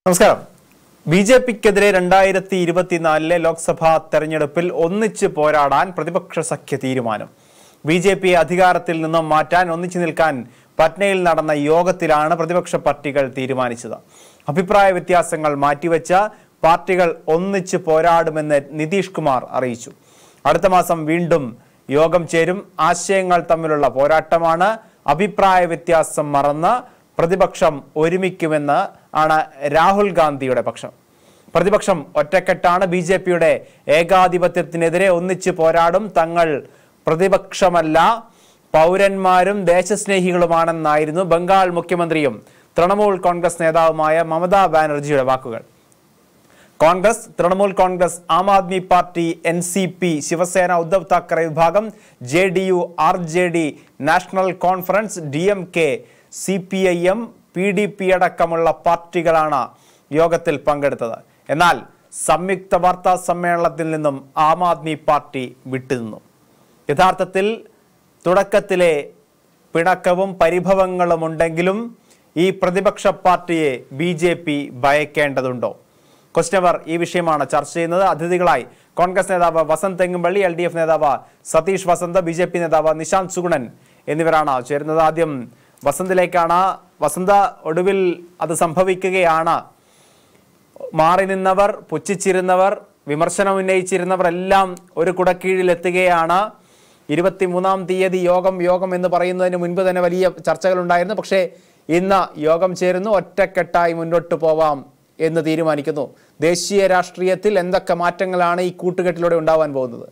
നമസ്കാരം B J പിക്കെതിരെ രണ്ടായിരത്തി ഇരുപത്തിനാലിലെ ലോക്സഭാ തെരഞ്ഞെടുപ്പിൽ ഒന്നിച്ച് പോരാടാൻ പ്രതിപക്ഷ സഖ്യ തീരുമാനം ബി ജെ പിയെ അധികാരത്തിൽ നിന്നും മാറ്റാൻ ഒന്നിച്ചു നിൽക്കാൻ പറ്റ്നയിൽ നടന്ന യോഗത്തിലാണ് പ്രതിപക്ഷ പാർട്ടികൾ തീരുമാനിച്ചത് അഭിപ്രായ വ്യത്യാസങ്ങൾ മാറ്റിവെച്ച പാർട്ടികൾ ഒന്നിച്ച് പോരാടുമെന്ന് നിതീഷ് കുമാർ അറിയിച്ചു അടുത്ത മാസം വീണ്ടും യോഗം ചേരും ആശയങ്ങൾ തമ്മിലുള്ള പോരാട്ടമാണ് അഭിപ്രായ വ്യത്യാസം മറന്ന് പ്രതിപക്ഷം ഒരുമിക്കുമെന്ന് ആണ് രാഹുൽ ഗാന്ധിയുടെ പക്ഷം പ്രതിപക്ഷം ഒറ്റക്കെട്ടാണ് ബി ജെ പിയുടെ ഏകാധിപത്യത്തിനെതിരെ ഒന്നിച്ച് പോരാടും തങ്ങൾ പ്രതിപക്ഷമല്ല പൗരന്മാരും ദേശസ്നേഹികളുമാണെന്നായിരുന്നു ബംഗാൾ മുഖ്യമന്ത്രിയും തൃണമൂൽ കോൺഗ്രസ് നേതാവുമായ മമതാ ബാനർജിയുടെ വാക്കുകൾ Congress Trinamool Congress Aam Aadmi party N C P Shiv Sena Uddhav Thackeray വിഭാഗം J D U R J D national conference D M K C P I M P D P അടക്കമുള്ള പാർട്ടികളാണ് യോഗത്തിൽ പങ്കെടുത്തത് എന്നാൽ സംയുക്ത വാർത്താ സമ്മേളനത്തിൽ നിന്നും ആം ആദ്മി പാർട്ടി വിട്ടുനിന്നു യഥാർത്ഥത്തിൽ തുടക്കത്തിലെ പിണക്കവും പരിഭവങ്ങളും ഉണ്ടെങ്കിലും ഈ പ്രതിപക്ഷ പാർട്ടിയെ ബി ജെ പി ഭയക്കേണ്ടതുണ്ടോ ക്വസ്റ്റ്യൻ അവർ ഈ വിഷയമാണ് ചർച്ച ചെയ്യുന്നത് അതിഥികളായി കോൺഗ്രസ് നേതാവ് Vasanth Thengumpally L D F നേതാവ് Satheesh Vasanth B J P നേതാവ് നിശാന്ത് സുഗുണൻ എന്നിവരാണ് ചേരുന്നത് ആദ്യം വസന്തിലേക്കാണ് വസന്ത ഒടുവിൽ അത് സംഭവിക്കുകയാണ് മാറി നിന്നവർ പുച്ഛിച്ചിരുന്നവർ വിമർശനം ഉന്നയിച്ചിരുന്നവർ എല്ലാം ഒരു കുടക്കീഴിലെത്തുകയാണ് ഇരുപത്തിമൂന്നാം തീയതി യോഗം യോഗം എന്ന് പറയുന്നതിന് മുൻപ് തന്നെ വലിയ ചർച്ചകൾ ഉണ്ടായിരുന്നു പക്ഷേ ഇന്ന് യോഗം ചേരുന്നു ഒറ്റക്കെട്ടായി മുന്നോട്ട് പോവാം എന്ന് തീരുമാനിക്കുന്നു ദേശീയ രാഷ്ട്രീയത്തിൽ എന്തൊക്കെ മാറ്റങ്ങളാണ് ഈ കൂട്ടുകെട്ടിലൂടെ ഉണ്ടാവാൻ പോകുന്നത്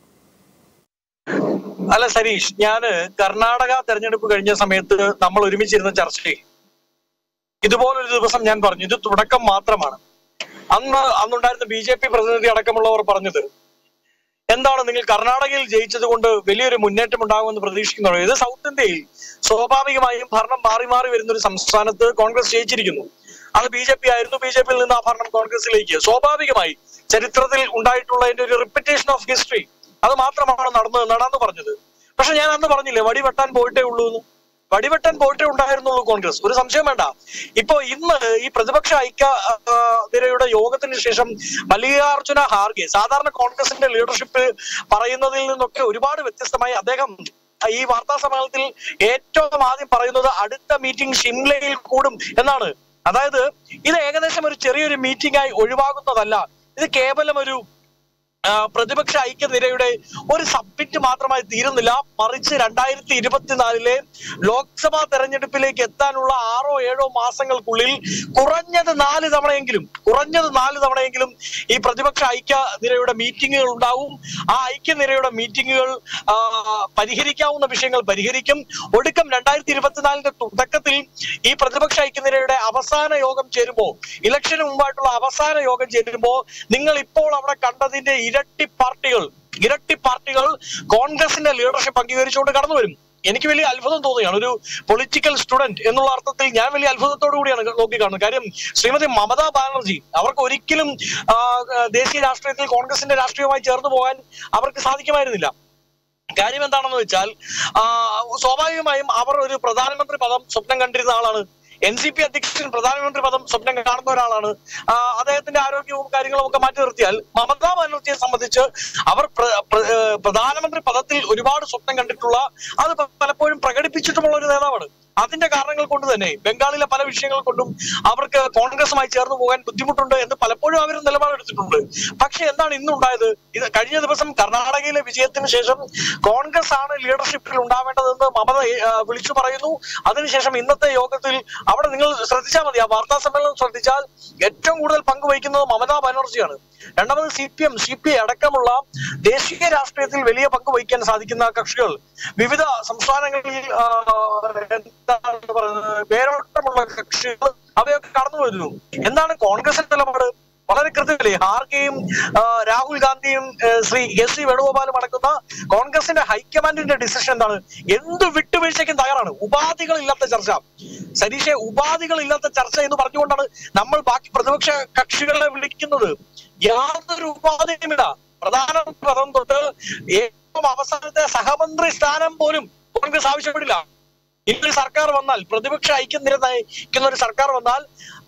അല്ല സരീഷ് ഞാന് കർണാടക തെരഞ്ഞെടുപ്പ് കഴിഞ്ഞ സമയത്ത് നമ്മൾ ഒരുമിച്ചിരുന്ന ചർച്ചയിൽ ഇതുപോലൊരു ദിവസം ഞാൻ പറഞ്ഞു ഇത് തുടക്കം മാത്രമാണ് അന്ന് അന്നുണ്ടായിരുന്ന ബി ജെ പി പ്രതിനിധി അടക്കമുള്ളവർ പറഞ്ഞത് എന്താണ് നിങ്ങൾ കർണാടകയിൽ ജയിച്ചത് കൊണ്ട് വലിയൊരു മുന്നേറ്റം ഉണ്ടാകുമെന്ന് പ്രതീക്ഷിക്കുന്നു ഇത് സൗത്ത് ഇന്ത്യയിൽ സ്വാഭാവികമായും ഭരണം മാറി മാറി വരുന്ന ഒരു സംസ്ഥാനത്ത് കോൺഗ്രസ് ജയിച്ചിരിക്കുന്നു അത് ബി ജെ പി ആയിരുന്നു ബി ജെ പിയിൽ നിന്ന് ആ ഭരണം കോൺഗ്രസിലേക്ക് സ്വാഭാവികമായി ചരിത്രത്തിൽ ഉണ്ടായിട്ടുള്ളതിന്റെ ഒരു റിപ്പറ്റേഷൻ ഓഫ് ഹിസ്റ്ററി അത് മാത്രമാണ് നടന്നത് നടന്നു പറഞ്ഞത് പക്ഷെ ഞാൻ അന്ന് പറഞ്ഞില്ലേ വടി വെട്ടാൻ പോയിട്ടേ ഉള്ളൂ എന്ന് വടിവെട്ടാൻ പോയിട്ടേ ഉണ്ടായിരുന്നുള്ളൂ കോൺഗ്രസ് ഒരു സംശയം വേണ്ട ഇപ്പോ ഇന്ന് ഈ പ്രതിപക്ഷ ഐക്യ ആ, നിരയുടെ യോഗത്തിന് ശേഷം മല്ലികാർജുന ഖാർഗെ സാധാരണ കോൺഗ്രസിന്റെ ലീഡർഷിപ്പ് പറയുന്നതിൽ നിന്നൊക്കെ ഒരുപാട് വ്യത്യസ്തമായി അദ്ദേഹം ഈ വാർത്താ സമ്മേളനത്തിൽ ഏറ്റവും ആദ്യം പറയുന്നത് അടുത്ത മീറ്റിംഗ് ഷിംലയിൽ കൂടും എന്നാണ് അതായത് ഇത് ഏകദേശം ഒരു ചെറിയൊരു മീറ്റിംഗ് ആയി ഒഴിവാകുന്നതല്ല ഇത് കേവലം ഒരു ആ, പ്രതിപക്ഷ ഐക്യനിരയുടെ ഒരു സബ്മിറ്റ് മാത്രമായി തീരുന്നില്ല മറിച്ച് രണ്ടായിരത്തി ഇരുപത്തിനാലിലെ ലോക്സഭാ തെരഞ്ഞെടുപ്പിലേക്ക് എത്താനുള്ള ആറോ ഏഴോ മാസങ്ങൾക്കുള്ളിൽ കുറഞ്ഞത് നാല് തവണയെങ്കിലും കുറഞ്ഞത് നാല് തവണയെങ്കിലും ഈ പ്രതിപക്ഷ ഐക്യനിരയുടെ മീറ്റിങ്ങുകൾ ഉണ്ടാവും ആ ഐക്യനിരയുടെ മീറ്റിങ്ങുകൾ ആ, പരിഹരിക്കാവുന്ന വിഷയങ്ങൾ പരിഹരിക്കും ഒടുക്കം രണ്ടായിരത്തി ഇരുപത്തിനാലിന്റെ തുടക്കത്തിൽ ഈ പ്രതിപക്ഷ ഐക്യനിരയുടെ അവസാന യോഗം ചേരുമ്പോ ഇലക്ഷന് മുമ്പായിട്ടുള്ള അവസാന യോഗം ചേരുമ്പോ നിങ്ങൾ ഇപ്പോൾ അവിടെ കണ്ടതിന്റെ ഇരട്ടി പാർട്ടികൾ ഇരട്ടി പാർട്ടികൾ കോൺഗ്രസിന്റെ ലീഡർഷിപ്പ് അംഗീകരിച്ചുകൊണ്ട് കടന്നു വരും എനിക്ക് വലിയ അത്ഭുതം തോന്നുകയാണ് ഒരു പൊളിറ്റിക്കൽ സ്റ്റുഡന്റ് എന്നുള്ള അർത്ഥത്തിൽ ഞാൻ വലിയ അത്ഭുതത്തോടു കൂടിയാണ് നോക്കി കാണുന്നത് കാര്യം ശ്രീമതി മമതാ ബാനർജി അവർക്ക് ഒരിക്കലും ആ, ദേശീയ രാഷ്ട്രീയത്തിൽ കോൺഗ്രസിന്റെ രാഷ്ട്രീയവുമായി ചേർന്ന് പോകാൻ അവർക്ക് സാധിക്കുമായിരുന്നില്ല കാര്യം എന്താണെന്ന് വെച്ചാൽ ആ, സ്വാഭാവികമായും അവർ ഒരു പ്രധാനമന്ത്രി പദം സ്വപ്നം കണ്ടിരുന്ന ആളാണ് എൻ സി പി അധ്യക്ഷൻ പ്രധാനമന്ത്രി പദം സ്വപ്നം കാണുന്ന ഒരാളാണ് ആ, അദ്ദേഹത്തിന്റെ ആരോഗ്യവും കാര്യങ്ങളും ഒക്കെ മാറ്റി നിർത്തിയാൽ മമതാ ബാനർജിയെ സംബന്ധിച്ച് അവർ പ്ര- പ്ര- ഏഹ് പ്രധാനമന്ത്രി പദത്തിൽ ഒരുപാട് സ്വപ്നം കണ്ടിട്ടുള്ള അത് പ- പലപ്പോഴും പ്രകടിപ്പിച്ചിട്ടുമുള്ള ഒരു നേതാവാണ് അതിന്റെ കാരണങ്ങൾ കൊണ്ട് തന്നെ ബംഗാളിലെ പല വിഷയങ്ങൾ കൊണ്ടും അവർക്ക് കോൺഗ്രസുമായി ചേർന്ന് പോകാൻ ബുദ്ധിമുട്ടുണ്ട് എന്ന് പലപ്പോഴും അവർ നിലപാടെടുത്തിട്ടുണ്ട് പക്ഷെ എന്താണ് ഇന്നുണ്ടായത് ഇത് കഴിഞ്ഞ ദിവസം കർണാടകയിലെ വിജയത്തിന് ശേഷം കോൺഗ്രസ് ആണ് ലീഡർഷിപ്പിൽ ഉണ്ടാവേണ്ടതെന്ന് മമത ആ, വിളിച്ചു പറയുന്നു അതിനുശേഷം ഇന്നത്തെ യോഗത്തിൽ അവിടെ നിങ്ങൾ ശ്രദ്ധിച്ചാൽ മതി ആ വാർത്താ സമ്മേളനം ശ്രദ്ധിച്ചാൽ ഏറ്റവും കൂടുതൽ പങ്കുവഹിക്കുന്നത് മമതാ ബാനർജിയാണ് രണ്ടാമത് C P M C P I അടക്കമുള്ള ദേശീയ രാഷ്ട്രീയത്തിൽ വലിയ പങ്ക് വഹിക്കാൻ സാധിക്കുന്ന കക്ഷികൾ വിവിധ സംസ്ഥാനങ്ങളിൽ ആ, എന്താണ് പറയുന്നത് വേരോട്ടമുള്ള കക്ഷികൾ അവയൊക്കെ കടന്നു വരുന്നു എന്താണ് കോൺഗ്രസിന്റെ നിലപാട് വളരെ കൃത്യമല്ലേ ഹാർഗെയും ആ, രാഹുൽ ഗാന്ധിയും ആ, ശ്രീ എസ് സി വേണുഗോപാലും അടക്കുന്ന കോൺഗ്രസിന്റെ ഹൈക്കമാൻഡിന്റെ ഡിസിഷൻ എന്താണ് എന്ത് വിട്ടുവീഴ്ചയ്ക്കും തയ്യാറാണ് ഉപാധികൾ ഇല്ലാത്ത ചർച്ച സരീഷെ ഉപാധികൾ ഇല്ലാത്ത ചർച്ച എന്ന് പറഞ്ഞുകൊണ്ടാണ് നമ്മൾ ബാക്കി പ്രതിപക്ഷ കക്ഷികളെ വിളിക്കുന്നത് യാതൊരു ഉപാധിയുമില്ല പ്രധാനമന്ത്രി പദം തൊട്ട് ഏറ്റവും അവസാനത്തെ സഹമന്ത്രി സ്ഥാനം പോലും കോൺഗ്രസ് ആവശ്യപ്പെടില്ല ഇന്നൊരു സർക്കാർ വന്നാൽ പ്രതിപക്ഷ ഐക്യം നിര നയിക്കുന്ന ഒരു സർക്കാർ വന്നാൽ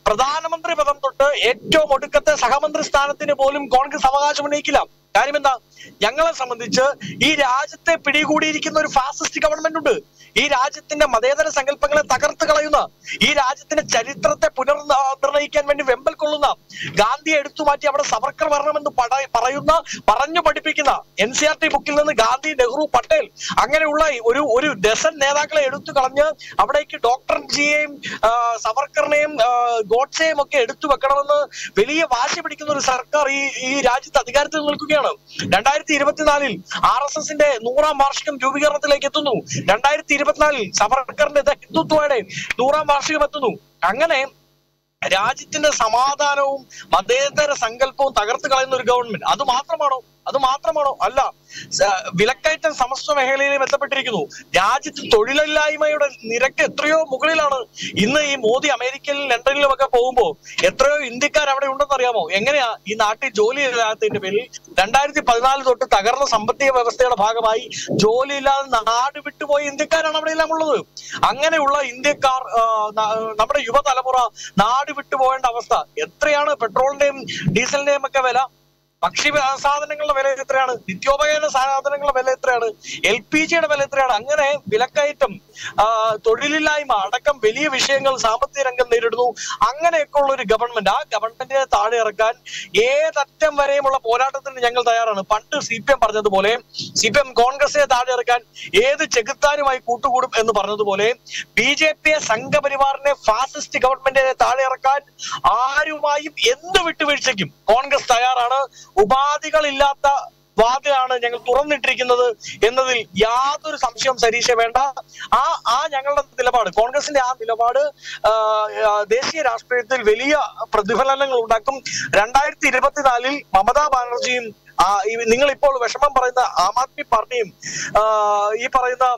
പ്രധാനമന്ത്രി പദം തൊട്ട് ഏറ്റവും ഒടുക്കത്തെ സഹമന്ത്രി സ്ഥാനത്തിന് പോലും കോൺഗ്രസ് അവകാശം ഉന്നയിക്കില്ല കാര്യം എന്താ ഞങ്ങളെ സംബന്ധിച്ച് ഈ രാജ്യത്തെ പിടികൂടിയിരിക്കുന്ന ഒരു ഫാസിസ്റ്റ് ഗവൺമെന്റ് ഉണ്ട് ഈ രാജ്യത്തിന്റെ മതേതര സങ്കല്പങ്ങളെ തകർത്ത് കളയുന്ന ഈ രാജ്യത്തിന്റെ ചരിത്രത്തെ പുനർ നിർണയിക്കാൻ വേണ്ടി വെമ്പൽ കൊള്ളുന്ന ഗാന്ധിയെ എടുത്തു മാറ്റി അവിടെ സവർക്കർ വരണമെന്ന് പട- പറയുന്ന പറഞ്ഞു പഠിപ്പിക്കുന്ന എൻ സി ആർ ടി ബുക്കിൽ നിന്ന് ഗാന്ധി നെഹ്റു പട്ടേൽ അങ്ങനെയുള്ള ഒരു ഒരു ഡസൻ നേതാക്കളെ എടുത്തു കളഞ്ഞ് അവിടേക്ക് ഡോക്ടർ ജിയെയും ആ, സവർക്കറിനെയും ആ, ഗോഡ്സെയും ഒക്കെ എടുത്തു വെക്കണമെന്ന് വലിയ വാശി പിടിക്കുന്ന ഒരു സർക്കാർ ഈ ഈ രാജ്യത്ത് അധികാരത്തിൽ നിൽക്കുകയാണ് രണ്ടായിരത്തി ഇരുപത്തിനാലിൽ ആർ എസ് എസിന്റെ നൂറാം വാർഷികം രൂപീകരണത്തിലേക്ക് എത്തുന്നു രണ്ടായിരത്തി ഇരുപത്തിനാലിൽ സവർക്കറിന്റെ ദ ഹിന്ദുത്വയുടെ നൂറാം വാർഷികം എത്തുന്നു അങ്ങനെ രാജ്യത്തിന്റെ സമാധാനവും മതേതര സങ്കല്പവും തകർത്ത് കളയുന്ന ഒരു ഗവൺമെന്റ് അത് മാത്രമാണോ അത് മാത്രമാണോ അല്ല സ- വിലക്കയറ്റം സമസ്ത മേഖലയിലും എത്തപ്പെട്ടിരിക്കുന്നു രാജ്യത്ത് തൊഴിലില്ലായ്മയുടെ നിരക്ക് എത്രയോ മുകളിലാണ് ഇന്ന് ഈ മോദി അമേരിക്കയിലും ലണ്ടനിലും ഒക്കെ പോകുമ്പോ എത്രയോ ഇന്ത്യക്കാർ അവിടെ ഉണ്ടെന്ന് അറിയാമോ എങ്ങനെയാ ഈ നാട്ടിൽ ജോലി ഇല്ലാത്തതിന്റെ പേരിൽ രണ്ടായിരത്തി പതിനാല് തൊട്ട് തകർന്ന സാമ്പത്തിക വ്യവസ്ഥയുടെ ഭാഗമായി ജോലി ഇല്ലാതെ നാട് വിട്ടുപോയ ഇന്ത്യക്കാരാണ് അവിടെ എല്ലാം ഉള്ളത് അങ്ങനെയുള്ള ഇന്ത്യക്കാർ ആ, ന- നമ്മുടെ യുവതലമുറ നാട് വിട്ടുപോകേണ്ട അവസ്ഥ എത്രയാണ് പെട്രോളിന്റെയും ഡീസലിന്റെയും ഒക്കെ വില ഭക്ഷ്യ സാധനങ്ങളുടെ വില എത്രയാണ് നിത്യോപകരണ സാധനങ്ങളുടെ വില എത്രയാണ് എൽ പി ജിയുടെ വില എത്രയാണ് അങ്ങനെ വിലക്കയറ്റം ആ, തൊഴിലില്ലായ്മ അടക്കം വലിയ വിഷയങ്ങൾ സാമ്പത്തിക രംഗം നേരിടുന്നു അങ്ങനെയൊക്കെ ഉള്ള ഒരു ഗവൺമെന്റ് ആ ഗവൺമെന്റിനെ താഴെ ഇറക്കാൻ ഏതറ്റം വരെയുമുള്ള പോരാട്ടത്തിന് ഞങ്ങൾ തയ്യാറാണ് പണ്ട് സി പി എം പറഞ്ഞതുപോലെ സി പി എം കോൺഗ്രസിനെ താഴെ ഇറക്കാൻ ഏത് ചെകുത്താനുമായി കൂട്ടുകൂടും എന്ന് പറഞ്ഞതുപോലെ ബി ജെ പിയെ സംഘപരിവാറിനെ ഫാസിസ്റ്റ് ഗവൺമെന്റിനെ താഴെ ഇറക്കാൻ ആരുമായും എന്ത് വിട്ടുവീഴ്ചയ്ക്കും കോൺഗ്രസ് തയ്യാറാണ് ഉപാധികളില്ലാത്ത വാതിലാണ് ഞങ്ങൾ തുറന്നിട്ടിരിക്കുന്നത് എന്നതിൽ യാതൊരു സംശയവും സരീക്ഷ വേണ്ട ആ ആ ഞങ്ങളുടെ നിലപാട് കോൺഗ്രസിന്റെ ആ നിലപാട് ആ, ആ, ദേശീയ രാഷ്ട്രീയത്തിൽ വലിയ പ്രതിഫലനങ്ങൾ ഉണ്ടാക്കും രണ്ടായിരത്തി ഇരുപത്തിനാലിൽ മമതാ ബാനർജിയും ആ, ഈ- നിങ്ങൾ ഇപ്പോൾ വിഷമം പറയുന്ന ആം ആദ്മി പാർട്ടിയും ആ, ഈ പറയുന്ന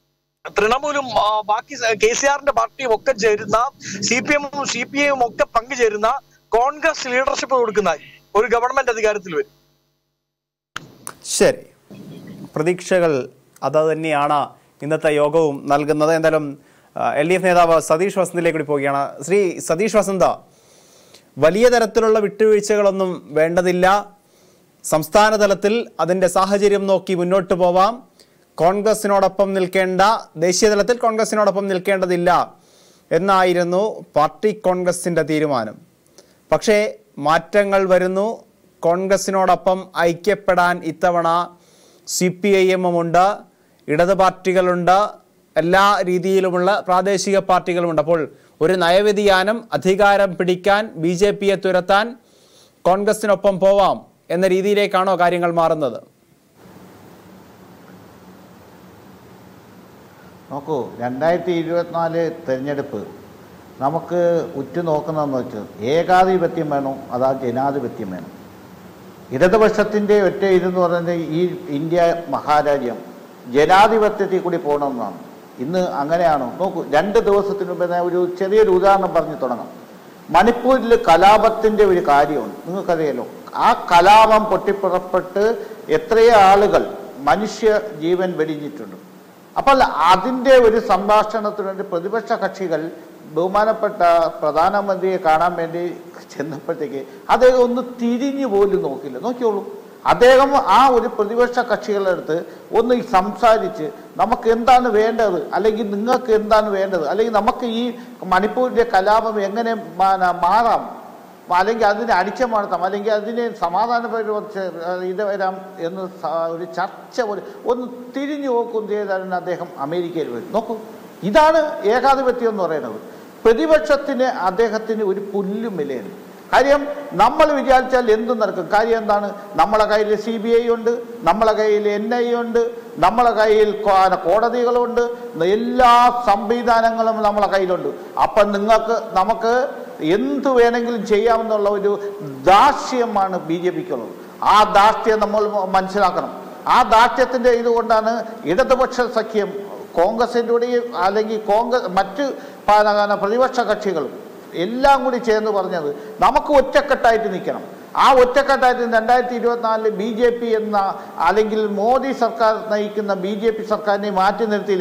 തൃണമൂലും ആ, ബാക്കി സ- കെ സി ആറിന്റെ പാർട്ടിയും ഒക്കെ ചേരുന്ന സി പി എമ്മും സി പി ഐയും ഒക്കെ പങ്കുചേരുന്ന കോൺഗ്രസ് ലീഡർഷിപ്പ് കൊടുക്കുന്ന ഒരു ഗവൺമെന്റ് അധികാരത്തിൽ വരും ശരി പ്രതീക്ഷകൾ അത് തന്നെയാണ് ഇന്നത്തെ യോഗവും നൽകുന്നത് എന്തായാലും എൽ ഡി എഫ് നേതാവ് സതീഷ് വസന്തിലേക്ക് കൂടി പോവുകയാണ് ശ്രീ സതീഷ് വസന്ത വലിയ തരത്തിലുള്ള വിട്ടുവീഴ്ചകളൊന്നും വേണ്ടതില്ല സംസ്ഥാന തലത്തിൽ അതിൻ്റെ സാഹചര്യം നോക്കി മുന്നോട്ട് പോവാം കോൺഗ്രസിനോടൊപ്പം നിൽക്കേണ്ട ദേശീയ തലത്തിൽ കോൺഗ്രസിനോടൊപ്പം നിൽക്കേണ്ടതില്ല എന്നായിരുന്നു പാർട്ടി കോൺഗ്രസിൻ്റെ തീരുമാനം പക്ഷേ മാറ്റങ്ങൾ വരുന്നു കോൺഗ്രസിനോടൊപ്പം ഐക്യപ്പെടാൻ ഇത്തവണ സി പി ഐ എമ്മുമുണ്ട് ഇടത് പാർട്ടികളുണ്ട് എല്ലാ രീതിയിലുമുള്ള പ്രാദേശിക പാർട്ടികളുമുണ്ട് അപ്പോൾ ഒരു നയവ്യതിയാനം അധികാരം പിടിക്കാൻ ബി ജെ പിയെ തുരത്താൻ കോൺഗ്രസിനൊപ്പം പോവാം എന്ന രീതിയിലേക്കാണോ കാര്യങ്ങൾ മാറുന്നത് നോക്കൂ രണ്ടായിരത്തി ഇരുപത്തിനാല് തിരഞ്ഞെടുപ്പ് നമുക്ക് ഉറ്റുനോക്കുന്നതെന്ന് വെച്ചാൽ ഏകാധിപത്യം വേണോ അതാ ജനാധിപത്യം വേണം ഇടതുപക്ഷത്തിൻ്റെ ഒറ്റ ഇതെന്ന് പറയുന്നത് ഈ ഇന്ത്യ മഹാരാജ്യം ജനാധിപത്യത്തിൽ കൂടി പോകണമെന്നാണ് ഇന്ന് അങ്ങനെയാണോ നോക്കൂ രണ്ട് ദിവസത്തിന് മുമ്പ് ഞാൻ ഒരു ചെറിയൊരു ഉദാഹരണം പറഞ്ഞു തുടങ്ങാം മണിപ്പൂരിൽ കലാപത്തിൻ്റെ ഒരു കാര്യമുണ്ട് നിങ്ങൾക്കറിയാലോ ആ കലാപം പൊട്ടിപ്പുറപ്പെട്ട് എത്രയോ ആളുകൾ മനുഷ്യ ജീവൻ വെടിഞ്ഞിട്ടുണ്ട് അപ്പോൾ അതിൻ്റെ ഒരു സംഭാഷണത്തിന് വേണ്ടി പ്രതിപക്ഷ കക്ഷികൾ ബഹുമാനപ്പെട്ട പ്രധാനമന്ത്രിയെ കാണാൻ വേണ്ടി ചെന്നപ്പോഴത്തേക്ക് അദ്ദേഹം ഒന്ന് തിരിഞ്ഞു പോലും നോക്കില്ല നോക്കിയോളൂ അദ്ദേഹം ആ ഒരു പ്രതിപക്ഷ കക്ഷികളുടെ അടുത്ത് ഒന്ന് സംസാരിച്ച് നമുക്ക് എന്താണ് വേണ്ടത് അല്ലെങ്കിൽ നിങ്ങൾക്ക് എന്താണ് വേണ്ടത് അല്ലെങ്കിൽ നമുക്ക് ഈ മണിപ്പൂരിന്റെ കലാപം എങ്ങനെ മാ- മാറാം അല്ലെങ്കിൽ അതിനെ അടിച്ചമർത്താം അല്ലെങ്കിൽ അതിനെ സമാധാനപരമായി ഇത് വരാം എന്ന് സ- ഒരു ചർച്ച പോലെ ഒന്ന് തിരിഞ്ഞു നോക്കും ചെയ്താണ് അദ്ദേഹം അമേരിക്കയിൽ വരും നോക്കൂ ഇതാണ് ഏകാധിപത്യം എന്ന് പറയുന്നത് പ്രതിപക്ഷത്തിന് അദ്ദേഹത്തിന് ഒരു പുല്ലും വിലയുണ്ട് കാര്യം നമ്മൾ വിചാരിച്ചാൽ എന്തും നടക്കും കാര്യം എന്താണ് നമ്മളെ കയ്യിൽ സി ബി ഐ ഉണ്ട് നമ്മളെ കയ്യിൽ എൻ ഐ ഉണ്ട് നമ്മളെ കയ്യിൽ കോ- കോടതികളുണ്ട് എല്ലാ സംവിധാനങ്ങളും നമ്മളെ കയ്യിലുണ്ട് അപ്പം നിങ്ങൾക്ക് നമുക്ക് എന്ത് വേണമെങ്കിലും ചെയ്യാമെന്നുള്ള ഒരു ദാർഷ്ട്യമാണ് ബി ജെ പിക്കുള്ളത് ആ ദാർഷ്ട്യം നമ്മൾ മനസ്സിലാക്കണം ആ ദാർഷ്ട്യത്തിൻ്റെ ഇതുകൊണ്ടാണ് ഇടതുപക്ഷ സഖ്യം കോൺഗ്രസിൻ്റെ കൂടെയും അല്ലെങ്കിൽ കോൺഗ്രസ് മറ്റ് പല പ്രതിപക്ഷ കക്ഷികളും എല്ലാം കൂടി ചേർന്ന് പറഞ്ഞത് നമുക്ക് ഒറ്റക്കെട്ടായിട്ട് നിൽക്കണം ആ ഒറ്റക്കെട്ടായിട്ട് രണ്ടായിരത്തി ഇരുപത്തിനാലില് ബി ജെ പി എന്ന അല്ലെങ്കിൽ മോദി സർക്കാർ നയിക്കുന്ന ബി ജെ പി സർക്കാരിനെ മാറ്റി നിർത്തിയില്ലെങ്കിൽ